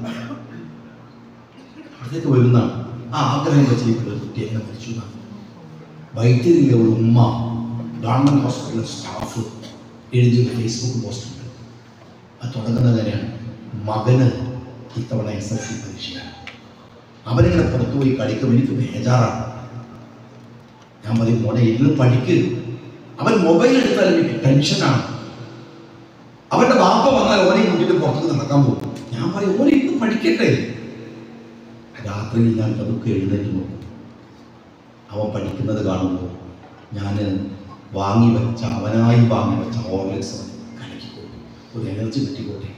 അവിടത്തേക്ക് വരുന്നതാണ് ആ ആഗ്രഹം വെച്ചിരിക്കുന്ന ഒരു കുട്ടി എന്നെ മരിച്ചു എന്നാണ് വൈദ്യുതിയിലെ ഒരു ഉമ്മ ഗവൺമെന്റ് ഹോസ്പിറ്റലിലെ സ്റ്റാഫ് എഴുതിയ ഒരു ഫേസ്ബുക്ക് പോസ്റ്റ് ഉണ്ട് അത് തുടങ്ങുന്നത് തന്നെയാണ് മകന് ഇത്തവണ എസ് എൽ സി പരീക്ഷയാണ് അവനിങ്ങനെ പുറത്തുപോയി കളിക്കും എനിക്ക് ബേജാറാണ് ഞാൻ പറയും മോനെ ഇരുന്ന് പഠിക്ക് അവൻ മൊബൈൽ എടുത്താൽ എനിക്ക് ടെൻഷനാണ് അവന്റെ വാപ്പ വന്നാൽ ഓനെ കുട്ടിയുടെ പുറത്തേക്ക് നടക്കാൻ പോകും ഞാൻ പറയും ഓനെ ഇരുന്ന് പഠിക്കട്ടെ രാത്രിയിൽ ഞാൻ പതുക്കെ എഴുന്നേറ്റ് നോക്കും അവൻ പഠിക്കുന്നത് കാണുമ്പോൾ ഞാൻ വാങ്ങി വെച്ച അവനായി വാങ്ങി വെച്ച ഹോർലിക്സ് അവന് കലക്കി കൊടുക്കും ഒരു എനർജി കിട്ടിക്കോട്ടെ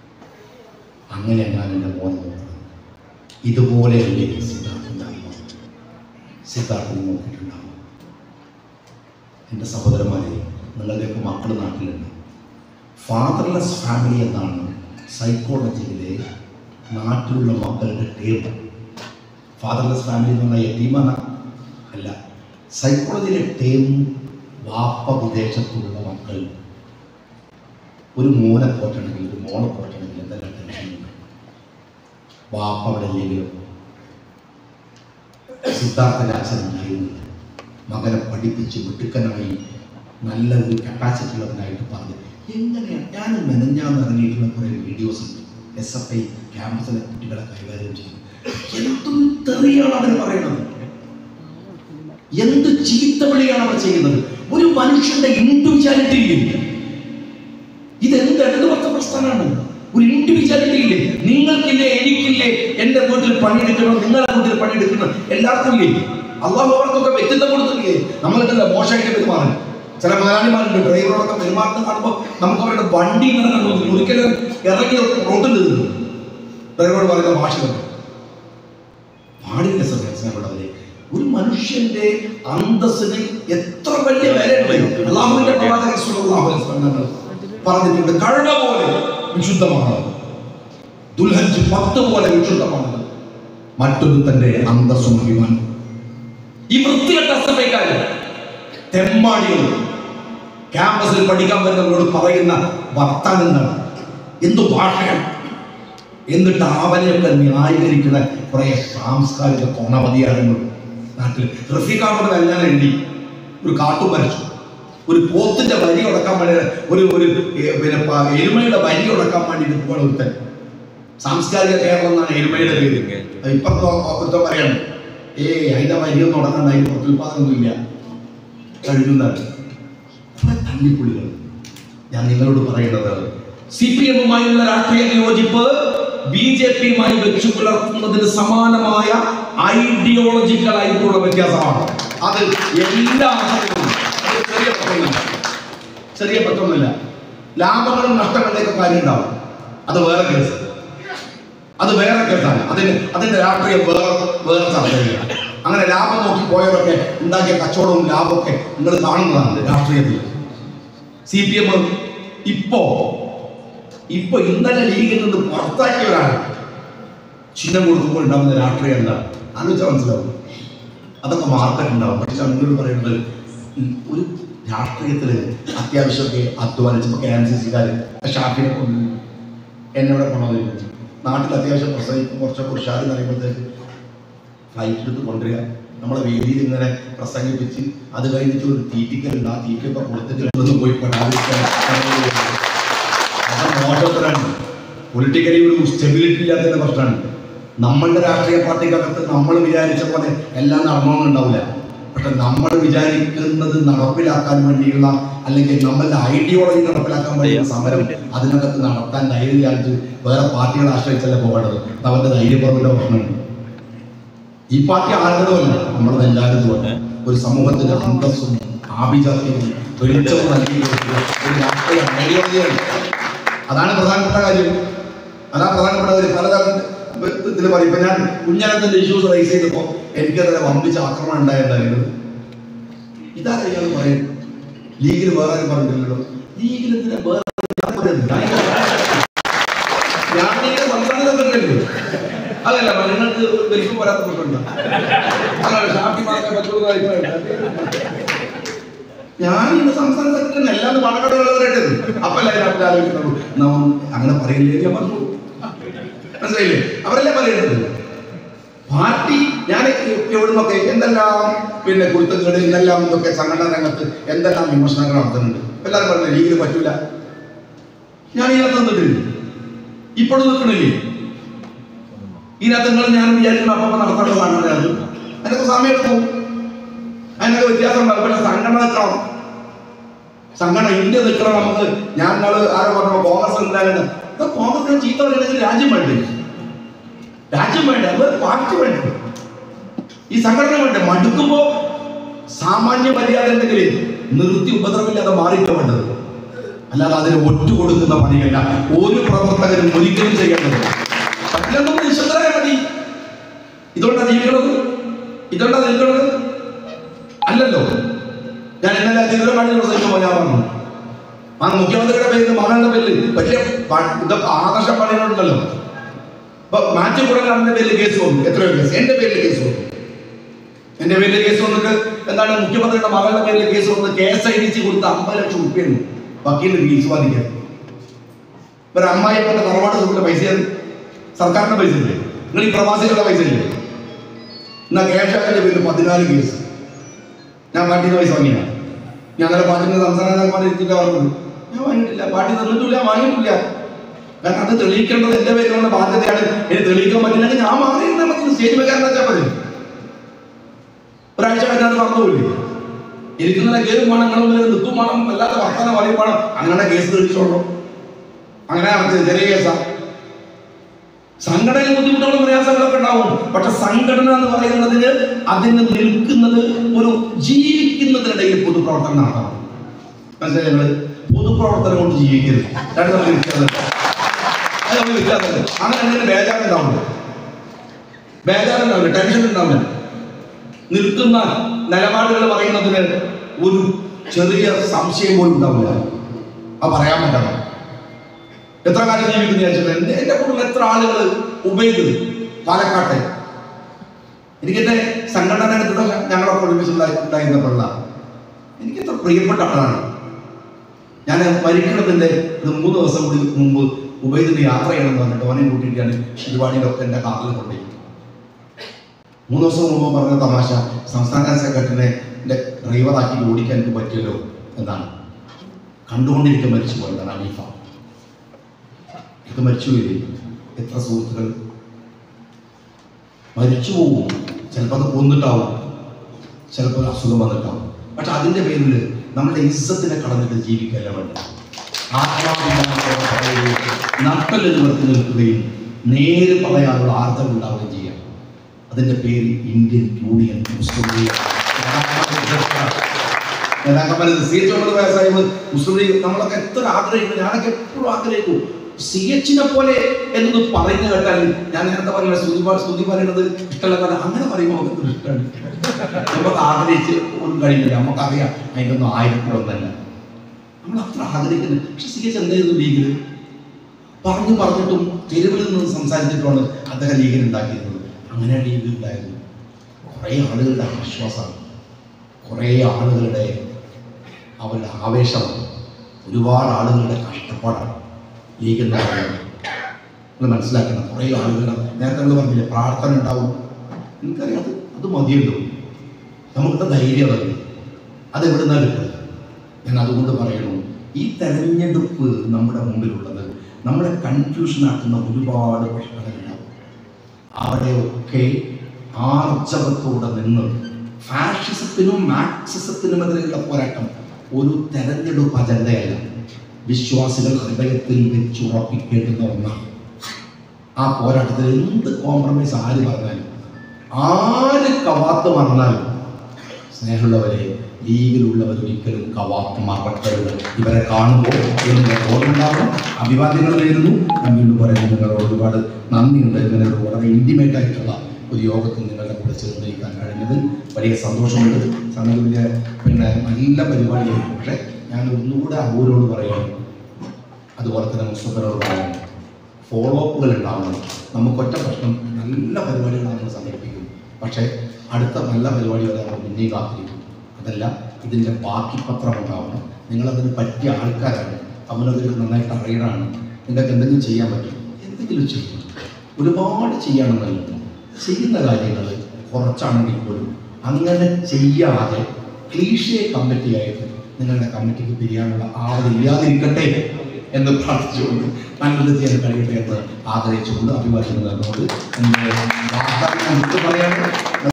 അങ്ങനെ ഞാൻ എൻ്റെ മോനെ നോക്കുന്നത് ഇതുപോലെയല്ലേ സിദ്ധാർത്ഥൻ്റെ അമ്മ സിദ്ധാർത്ഥനെ നോക്കിയിട്ടുണ്ടാവും എൻ്റെ സഹോദരന്മാരെ നിങ്ങളുടെയൊക്കെ മക്കൾ നാട്ടിലുണ്ട് ഫാദർലെസ് ഫാമിലി എന്നാണ് സൈക്കോളജിയിലെ നാട്ടിലുള്ള മക്കളുടെ ടേം ഫാദർലെസ് ഫാമിലി എന്ന് പറഞ്ഞാൽ യതീമന അല്ല സൈക്കോളജിയിലെ ടേം വാപ്പ വിദേശത്തുള്ള മക്കൾ ഒരു മോനെ പോറ്റണമെങ്കിൽ ഒരു മോളെ പോറ്റണമെങ്കിൽ എന്തെല്ലാം ടെൻഷനുണ്ട് വാപ്പ അവിടെ ഇല്ലെങ്കിലും സിദ്ധാർത്ഥൻ്റെ അച്ഛൻ ഉണ്ടായിരുന്നില്ല മകനെ പഠിപ്പിച്ച് മിടുക്കനായി നല്ല ഒരു കപ്പാസിറ്റി ഉള്ളതിനായിട്ട് പറഞ്ഞു എങ്ങനെയാണ് ഞാൻ മെനഞ്ഞാന്ന് ഇറങ്ങിയിട്ടുള്ള കുറേ വീഡിയോസ് ഉണ്ട് എസ് എഫ് ഐ ക്യാമ്പസിലെ കുട്ടികളെ കൈകാര്യം ചെയ്യുന്നത് എന്തും തെറിയാണ് അവർ പറയുന്നത് എന്ത് ചീത്ത വിളിയാണ് അവർ ചെയ്യുന്നത് ഒരു മനുഷ്യന്റെ ഇൻഡിവിജ്വാലിറ്റി ഇല്ല ഇതെന്ത് ഇടതുപക്ഷ പ്രസ്ഥാനമാണ് ഒരു ഇൻഡിവിജ്വാലിറ്റി ഇല്ലേ നിങ്ങൾക്കില്ലേ എനിക്കില്ലേ എന്റെ വീട്ടിൽ പണിയെടുക്കണം നിങ്ങളുടെ വീട്ടിൽ പണിയെടുക്കണം എല്ലാവർക്കും ഇല്ലേ അള്ളാഹു അവർക്കൊക്കെ വ്യക്തിത്വം കൊടുത്തില്ലേ നമ്മൾക്കല്ല മോശമായിട്ട് പെരുമാറും ചില മുതലാളിമാരുണ്ട് ഡ്രൈവറോടൊക്കെ പെരുമാറുന്ന കാണുമ്പോൾ നമുക്ക് അവരുടെ വണ്ടി ഇറങ്ങാൻ തോന്നുന്നു ഒരിക്കലും ഇറങ്ങി റോട്ടിൽ നിന്നു ഡ്രൈവറോട് പറയുന്ന ഭാഷ തന്നെ പാടില്ല സ്നേഹമുള്ളവരെ ഒരു മനുഷ്യന്റെ അന്തസ്സിന് എത്ര വലിയ വിലയുണ്ട് അള്ളാഹുവിന്റെ പ്രവാചകൻ സ്വല്ലല്ലാഹു അലൈഹി വസല്ലം തങ്ങൾ പറഞ്ഞിട്ടുണ്ട് കഴുത പോലെ വിശുദ്ധമാണ് ദുൽഹജ്ജ് പത്ത് പോലെ വിശുദ്ധമാണ് മറ്റൊരു തന്റെ അന്തസ്സും അഭിമാനം ഈ വൃത്തികെട്ട അസഭ്യക്കാര് തെമ്മാടികൾ ക്യാമ്പസിൽ പഠിക്കാൻ വരുന്നവരോട് പറയുന്ന വർത്തമാനങ്ങൾ എന്തു ഭാഷയാണ് എന്നിട്ട് അവനെയൊക്കെ ന്യായീകരിക്കുന്ന കുറെ സാംസ്കാരിക കോണപതിയാകുന്നു നാട്ടിൽ റഫീഖാമോട് എല്ലാം എഴുതി ഒരു കാട്ടും വരച്ചു ഒരു പോത്തിന്റെ വരി ഉടക്കാൻ വേണ്ടി ഒരു ഒരു ഏ, പിന്നെ പ- എരുമയുടെ വരി ഉടക്കാൻ വേണ്ടി പോകണ ഒരുത്തൻ സാംസ്കാരിക കേരളം എന്നാണ് എരുമയുടെ പേര് ഇപ്പുറത്തെ ഒരുത്തൻ പറയാണ് ഏ അതിന്റെ വരിയൊന്നും ഉടക്കണ്ട അതിന് പ്രത്യുൽപാദനമൊന്നുമില്ല കഴിയുന്നതാണ് കുറെ തല്ലിപ്പുള്ളികൾ ഞാൻ നിങ്ങളോട് പറയുന്നത് സി പി എമ്മുമായുള്ള രാഷ്ട്രീയ വിയോജിപ്പ് ബി ജെ പിയുമായി വെച്ചു പുലർത്തുന്നതിന് സമാനമായ ഐഡിയോളജിക്കൽ ആയിട്ടുള്ള വ്യത്യാസമാണ് അത് എല്ലാ അർത്ഥത്തിലും അത് ചെറിയ പറ്റൊന്നുമില്ല ചെറിയ പറ്റൊന്നുമില്ല ലാഭങ്ങളും നഷ്ടങ്ങളിലേക്ക് കാര്യം ഉണ്ടാവും അത് വേറെ കേസ് അത് വേറെ കേസാണ് അതിന് അതിന്റെ രാഷ്ട്രീയം വേറെ വേറെ ചർച്ചയില്ല അങ്ങനെ ലാഭം നോക്കി പോയവരൊക്കെ ഉണ്ടാക്കിയ കച്ചവടവും ലാഭമൊക്കെ നിങ്ങൾ കാണുന്നതാണ് രാഷ്ട്രീയത്തിൽ സി പി എം ഇപ്പോ ഇപ്പൊ ഇന്നലെ ലീഗിൽ നിന്ന് പുറത്താക്കിയവരാണ് ചിഹ്നം കൊടുക്കുമ്പോൾ ഉണ്ടാകുന്ന രാഷ്ട്രീയം എന്താ ആലോചിച്ചാൽ മനസ്സിലാവും അതൊക്കെ മാർക്കറ്റ് ഉണ്ടാവും പക്ഷെ അങ്ങോട്ട് പറയുന്നത് ഉം, ഒരു രാഷ്ട്രീയത്തില് അത്യാവശ്യമൊക്കെ അധ്വാനിച്ചപ്പോൾ കെ എൻ സി സിക്കാർ ഷാഫിനെ കൊണ്ട് എന്നെ ഇവിടെ കൊണ്ടുവന്നിരുന്നു നാട്ടിൽ അത്യാവശ്യം പ്രസംഗിക്കും കുറച്ചൊക്കെ ഉഷാറ് പറയുമ്പോഴത്തേക്ക് ഫ്ലൈറ്റ് എടുത്ത് കൊണ്ടുവരിക നമ്മളെ വേദിയിൽ ഇങ്ങനെ പ്രസംഗിപ്പിച്ച് അത് കഴിഞ്ഞിട്ട് ഒരു തീറ്റിക്കലുണ്ട് ആ തീറ്റയൊക്കെ കൊടുത്തിട്ട് ഇവിടുന്ന് പോയി പെടാതിരിക്കാൻ അത് മോശത്തരാണ് പൊളിറ്റിക്കലി ഒരു സ്റ്റെബിലിറ്റി ഇല്ലാത്തതിന്റെ പ്രശ്നമാണ് നമ്മളുടെ രാഷ്ട്രീയ പാർട്ടിക്കകത്ത് നമ്മൾ വിചാരിച്ച പോലെ എല്ലാം നടന്നോന്നുണ്ടാവില്ല പക്ഷെ നമ്മൾ വിചാരിക്കുന്നത് നടപ്പിലാക്കാൻ വേണ്ടിയുള്ള അല്ലെങ്കിൽ നമ്മളുടെ ഐഡിയോളജി നടപ്പിലാക്കാൻ വേണ്ടിയുള്ള സമരം അതിനകത്ത് നടത്താൻ ധൈര്യമായിട്ട് വേറെ പാർട്ടികളെ ആശ്രയിച്ചല്ലേ പോകേണ്ടത് അത് അവരുടെ ധൈര്യക്കുറവിന്റെ പ്രശ്നമുണ്ട് ഈ പാർട്ടി ആരുടേതുമല്ല നമ്മളത് എല്ലാവരും ഒരു സമൂഹത്തിന് അന്തസ്സും ആഭിജാത്യവും വെളിച്ചവും നൽകി കൊടുക്കുന്ന ഒരു രാഷ്ട്രീയ ഐഡിയോളജിയാണ് അതാണ് പ്രധാനപ്പെട്ട കാര്യം അതാണ് പ്രധാനപ്പെട്ട കാര്യം പലതരം ഇതിൽ പറയും ഇപ്പൊ ഞാൻ കുഞ്ഞനത്തിന്റെ ഇഷ്യൂസ് റൈസ് ചെയ്തപ്പോ എനിക്കതിനെ വമ്പിച്ച ആക്രമണം ഉണ്ടായിട്ടുണ്ടായിരുന്നത് ഇതാ ഇയാൾ പറയും ലീഗിൽ വേറെ ആരും പറഞ്ഞില്ലല്ലോ ലീഗിൽ എന്തിനാ വേറെ ആരും പറയുന്നത്? ഞാൻ ലീഗിലെ സംസ്ഥാന സെക്രട്ടറി അതല്ല നിങ്ങൾക്ക് വലിപ്പം വരാത്ത പ്രശ്നമുണ്ടോ അതാണ് ഷാഫി മാത്രമേ പറ്റുള്ളൂ എന്ന് അഭിപ്രായമുണ്ട്. ഞാൻ ഇന്ന് സംസ്ഥാന സെക്രട്ടറി അല്ലാതെ പാലക്കാടുള്ളവരായിട്ട് അപ്പല്ല അതിനകത്ത് ആലോചിക്കുന്നുള്ളൂ നാം അങ്ങനെ പറയില്ലേ ഞാൻ പറഞ്ഞു മനസ്സിലായില്ലേ അവരല്ലേ പറയുന്നത് പാർട്ടി ഞാൻ എവിടുന്നൊക്കെ എന്തെല്ലാം പിന്നെ കുരുത്തക്കേട് എന്തെല്ലാം ഇതൊക്കെ സംഘടനാ രംഗത്ത് എന്തെല്ലാം വിമർശനങ്ങൾ നടത്തുന്നുണ്ട് എല്ലാവരും പറഞ്ഞു ലീഗിൽ പറ്റൂല ഞാൻ ഇതിനകത്ത് നിന്നിട്ടില്ല ഇപ്പോഴും നിൽക്കണില്ലേ ഇതിനകത്ത് നിങ്ങൾ ഞാൻ വിചാരിക്കുന്ന അപ്പം നടത്തേണ്ടതാണ് അത് അതിനൊക്കെ സമയം പോകും അതിനൊക്കെ വ്യത്യാസം ഉണ്ടാവും പക്ഷെ സംഘടന നിൽക്കണം സംഘടന ഇന്ത്യ നിൽക്കണം നമുക്ക് ഞാൻ നാള് ആരോ പറഞ്ഞ കോൺഗ്രസ് ഉണ്ടാകുന്നത് കോൺഗ്രസ് ചീത്ത പറയുന്നത് രാജ്യം വേണ്ടേ രാജ്യം വേണ്ട അത് പാർട്ടി വേണ്ട ഈ സംഘടന വേണ്ട മടുക്കുമ്പോ സാമാന്യ മര്യാദ ഉണ്ടെങ്കിൽ നിർത്തി ഉപദ്രവമില്ലാതെ മാറിയിട്ട് വേണ്ടത് അല്ലാതെ അതിന് ഒറ്റ കൊടുക്കുന്ന പണിയല്ല ഒരു പ്രവർത്തകരും ഒരിക്കലും ചെയ്യേണ്ടത് പറ്റില്ലെന്നും നിശബ്ദരായ മതി ഇതുകൊണ്ടാണ് ജീവിക്കുന്നത് ഇതുകൊണ്ടാണ് നിൽക്കുന്നത് അല്ലല്ലോ ഞാൻ ഇന്നലെ തിരുവനന്തപുരം പ്രസംഗിക്കുമ്പോൾ ഞാൻ പറഞ്ഞു ആ മുഖ്യമന്ത്രിയുടെ പേരിൽ മകളുടെ പേരിൽ വലിയ പ- ഇതൊക്കെ ആദർശ പണികളുണ്ടല്ലോ ഇപ്പൊ മാറ്റിക്കുടലാറിന്റെ പേരിൽ കേസ് വന്നു എത്രയോ കേസ് എന്റെ പേരിൽ കേസ് വന്നു എന്റെ പേരിൽ കേസ് വന്നിട്ട് എന്താണ് മുഖ്യമന്ത്രിയുടെ മകളുടെ പേരിൽ കേസ് വന്ന് കേസ് ഐ ഡി സി കൊടുത്ത അമ്പത് ലക്ഷം റുപ്യാണ് വക്കീലിന് ഫീസ് ബാധിക്കാൻ ഒരു അമ്മായിപ്പന്റെ തറവാട് സ്വത്തിന്റെ പൈസ സർക്കാരിന്റെ പൈസ ഇല്ലേ നിങ്ങൾ ഈ പ്രവാസികളുടെ പൈസ ഇല്ലേ എന്നാ കേശാന്റെ പേരിൽ പതിനാല് കേസ് ഞാൻ പാർട്ടിയിൽ നിന്ന് പൈസ വാങ്ങിയാണ് ഞാൻ അന്നേരം പാർട്ടിന്റെ സംസ്ഥാന നേതാക്കന്മാരെ ഇരുത്തിട്ട് പറഞ്ഞത് ഞാൻ വാങ്ങിയിട്ടില്ല പാർട്ടി തന്നിട്ടില്ല വാങ്ങിയിട്ടില്ല കാരണം അത് തെളിയിക്കേണ്ടത് എന്റെ പേരിലുള്ള ബാധ്യതയാണ് ഇനി തെളിയിക്കാൻ പറ്റില്ലെങ്കിൽ ഞാൻ മാറി ഇരുന്നാൽ മതി സ്റ്റേജ് വെക്കാൻ വെച്ചാൽ മതി ഒരാഴ്ച കഴിഞ്ഞാൽ മറന്നുപോയില്ലേ ഇരിക്കുന്ന കേസ് വേണം നിങ്ങളും പേര് നിൽക്കും വേണം അല്ലാത്ത വർത്തമാനം പറയും വേണം അങ്ങനെ കേസ് തെളിയിച്ചോളൂ അങ്ങനെ നടത്തിയത് ചെറിയ കേസാ സംഘടന ബുദ്ധിമുട്ടുകളും പ്രയാസങ്ങളൊക്കെ ഉണ്ടാവും പക്ഷെ സംഘടന എന്ന് പറയുന്നതിന് അതിന് നിൽക്കുന്നത് ഒരു ജീവിക്കുന്നതിനിടയിൽ പൊതുപ്രവർത്തനം നടത്തണം മനസ്സിലായി ഞങ്ങള് പൊതുപ്രവർത്തനം കൊണ്ട് ജീവിക്കരുത് രണ്ടും തമ്മിൽ വ്യത്യാസം. അത് നമ്മൾ വ്യത്യാസമല്ല അങ്ങനെ അങ്ങനെ ബേജാറുണ്ടാവില്ല ബേജാറുണ്ടാവില്ല ടെൻഷൻ ഉണ്ടാവില്ല നിൽക്കുന്ന നിലപാടുകൾ പറയുന്നതിന് ഒരു ചെറിയ സംശയം പോലും ഉണ്ടാവില്ല അത് പറയാൻ പറ്റണം എത്ര കാലം ജീവിക്കുന്ന വിചാരിച്ചത് എന്റെ എന്റെ കുടുംബം എത്ര ആളുകൾ ഉപയോഗിക്കുന്നു പാലക്കാട്ടെ എനിക്ക് എന്റെ സംഘടന എടുത്തിട്ടല്ല ഞങ്ങളൊക്കെ ഒരുമിച്ച് ഉണ്ടായി- ഉണ്ടായിരുന്നപ്പോഴുള്ള എനിക്ക് എത്ര പ്രിയപ്പെട്ട ആളാണ് ഞാൻ മരിക്കണതിന്റെ ഒരു മൂന്ന് ദിവസം കൂടി മുമ്പ് ഉപയോഗിക്കുന്ന യാത്ര ചെയ്യണമെന്ന് പറഞ്ഞിട്ട് ഓനെ കൂട്ടിയിട്ടാണ് പരിപാടിയിലൊക്കെ എന്റെ കാറിൽ കൊണ്ടുപോയി മൂന്ന് ദിവസം മുമ്പ് പറഞ്ഞ തമാശ സംസ്ഥാന സെക്രട്ടറിനെ എൻ്റെ ഡ്രൈവറാക്കി ഓടിക്കാൻ എനിക്ക് പറ്റിയല്ലോ എന്നാണ് കണ്ടുകൊണ്ടിരിക്കെ മരിച്ചു പോയതാണ് അനീഫ ഇത് മരിച്ചുപോയില്ലേ എത്ര സുഹൃത്തുക്കൾ മരിച്ചു പോകും ചിലപ്പോൾ അത് കൊന്നിട്ടാവും ചിലപ്പോൾ ഒരു അസുഖം വന്നിട്ടാവും പക്ഷെ അതിന്റെ പേരിൽ നമ്മുടെ ഇസ്സത്തിനെ കടന്നിട്ട് ജീവിക്കല്ല വേണ്ട ആത്മാവില്ലാതെ നട്ടല് നിവർത്തി നിൽക്കുകയും നേര് പറയാനുള്ള ആർദ്രം ഉണ്ടാവുകയും ചെയ്യാം അതിന്റെ പേര് ഇന്ത്യൻ യൂണിയൻ മുസ്ലിം ലീഗ് നേതാക്കന്മാർ സി എച്ച് ഒമ്പത് വയസ്സായ മുസ്ലിം ലീഗ് നമ്മളൊക്കെ എത്ര ആഗ്രഹിക്കുന്നു ഞാനൊക്കെ എപ്പോഴും ആഗ്രഹിക്കും സി എച്ചിനെ പോലെ എന്നൊന്ന് പറഞ്ഞു കേട്ടാൽ ഞാൻ നേരത്തെ പറഞ്ഞ സ്തുതി പാ- സ്തുതി പറയുന്നത് ഇഷ്ടമല്ല കാരണം അങ്ങനെ പറയുമ്പോൾ നമുക്ക് ഇഷ്ടമാണ് നമുക്ക് ആഗ്രഹിച്ച് ഒന്നും കഴിയില്ല നമുക്കറിയാം അതിൻ്റെ ഒന്നും ആയിരത്തിലൊന്നല്ല നമ്മൾ അത്ര ആഗ്രഹിക്കുന്നു പക്ഷെ സി എച്ച് എന്തായിരുന്നു ലീഗിൽ പറഞ്ഞു പറഞ്ഞിട്ടും തെരുവിൽ നിന്ന് സംസാരിച്ചിട്ടുമാണ് അദ്ദേഹം ലീഗിൽ ഉണ്ടാക്കിയിരുന്നത് അങ്ങനെ ലീഗ് ഉണ്ടായിരുന്നു കുറേ ആളുകളുടെ ആശ്വാസമാണ് കുറേ ആളുകളുടെ അവരുടെ ആവേശം ഒരുപാട് ആളുകളുടെ കഷ്ടപ്പാടാണ് ലീഗ് എന്ന് പറയുന്നത് നിങ്ങൾ മനസ്സിലാക്കണം കുറേ ആളുകളുടെ നേരത്തെ നിങ്ങൾ പറഞ്ഞില്ലേ പ്രാർത്ഥന ഉണ്ടാവും എനിക്കറിയാം അത് അത് മതിയല്ലോ നമുക്ക് ധൈര്യം അറിയും അത് എവിടുന്നാ കിട്ടുക ഞാൻ അതുകൊണ്ട് പറയണു ഈ തെരഞ്ഞെടുപ്പ് നമ്മുടെ മുമ്പിലുള്ളത് നമ്മളെ കൺഫ്യൂഷൻ ആക്കുന്ന ഒരുപാട് പ്രശ്നങ്ങളുണ്ടാവും അവിടെയൊക്കെ ആർജവത്തോടെ നിന്ന് ഫാഷിസത്തിനും മാർക്സിസത്തിനുമെതിരെയുള്ള പോരാട്ടം ഒരു തെരഞ്ഞെടുപ്പ് അജണ്ടയല്ല വിശ്വാസികൾ ഹൃദയത്തിൽ വെച്ചുറപ്പിക്കേണ്ടുന്ന ഒന്നാണ് ആ പോരാട്ടത്തിൽ എന്ത് കോംപ്രമൈസ് ആര് പറഞ്ഞാലും ആര് കവാത്ത് പറഞ്ഞാലും സ്നേഹമുള്ളവരെ ലീഗിലുള്ളവർ ഒരിക്കലും കവാത്ത് മറക്കരുത് ഇവരെ കാണുമ്പോൾ എനിക്ക് ഓർമ്മയുണ്ടാവണം അഭിവാദ്യങ്ങൾ നേരുന്നു ഞാൻ വീണ്ടും പറയുന്നു നിങ്ങളോട് ഒരുപാട് നന്ദിയുണ്ട് ഇങ്ങനെ ഒരു വളരെ ഇൻറ്റിമേറ്റ് ആയിട്ടുള്ള ഒരു യോഗത്തിൽ നിങ്ങളുടെ കൂടെ ചേർന്നിരിക്കാൻ കഴിഞ്ഞത് വലിയ സന്തോഷമുണ്ട് സംഘത്തിൻ്റെ പിന്നെ നല്ല പരിപാടിയായിരുന്നു പക്ഷേ ഞാൻ ഒന്നുകൂടെ അവരോട് പറയുകയാണ് അതുപോലെ തന്നെ മുസ്തഫരോട് പറയുന്നു ഫോളോ അപ്പുകൾ ഉണ്ടാവണം നമുക്കൊറ്റ പ്രശ്നം നല്ല പരിപാടികൾ നമ്മൾ സംഘടിപ്പിക്കും പക്ഷേ അടുത്ത നല്ല പരിപാടി വരെ നമ്മൾ പിന്നെയും കാത്തിരിക്കും അതല്ല ഇതിൻ്റെ ബാക്കി പത്രം ഉണ്ടാവണം നിങ്ങളതിന് പറ്റിയ ആൾക്കാരാണ് അവനതിൽ നന്നായിട്ട് അറിയണമാണ് നിങ്ങൾക്ക് എന്തെങ്കിലും ചെയ്യാൻ പറ്റും എന്തെങ്കിലും ചെയ്യും ഒരുപാട് ചെയ്യാണെന്നല്ല ചെയ്യുന്ന കാര്യങ്ങൾ കുറച്ചാണെങ്കിൽ പോലും അങ്ങനെ ചെയ്യാതെ ക്ലീഷേ കമ്മിറ്റിയായിട്ട് നിങ്ങളുടെ കമ്മിറ്റിക്ക് പിരിയാനുള്ള ആവതില്ലാതിരിക്കട്ടെ എന്ന് പ്രാർത്ഥിച്ചുകൊണ്ട് നല്ലത് ചെയ്യാൻ കഴിയട്ടെ എന്ന് ആഗ്രഹിച്ചുകൊണ്ട് അഭിവാദ്യം നേർന്നുകൊണ്ട് എൻ്റെ വാർത്ത പറയാൻ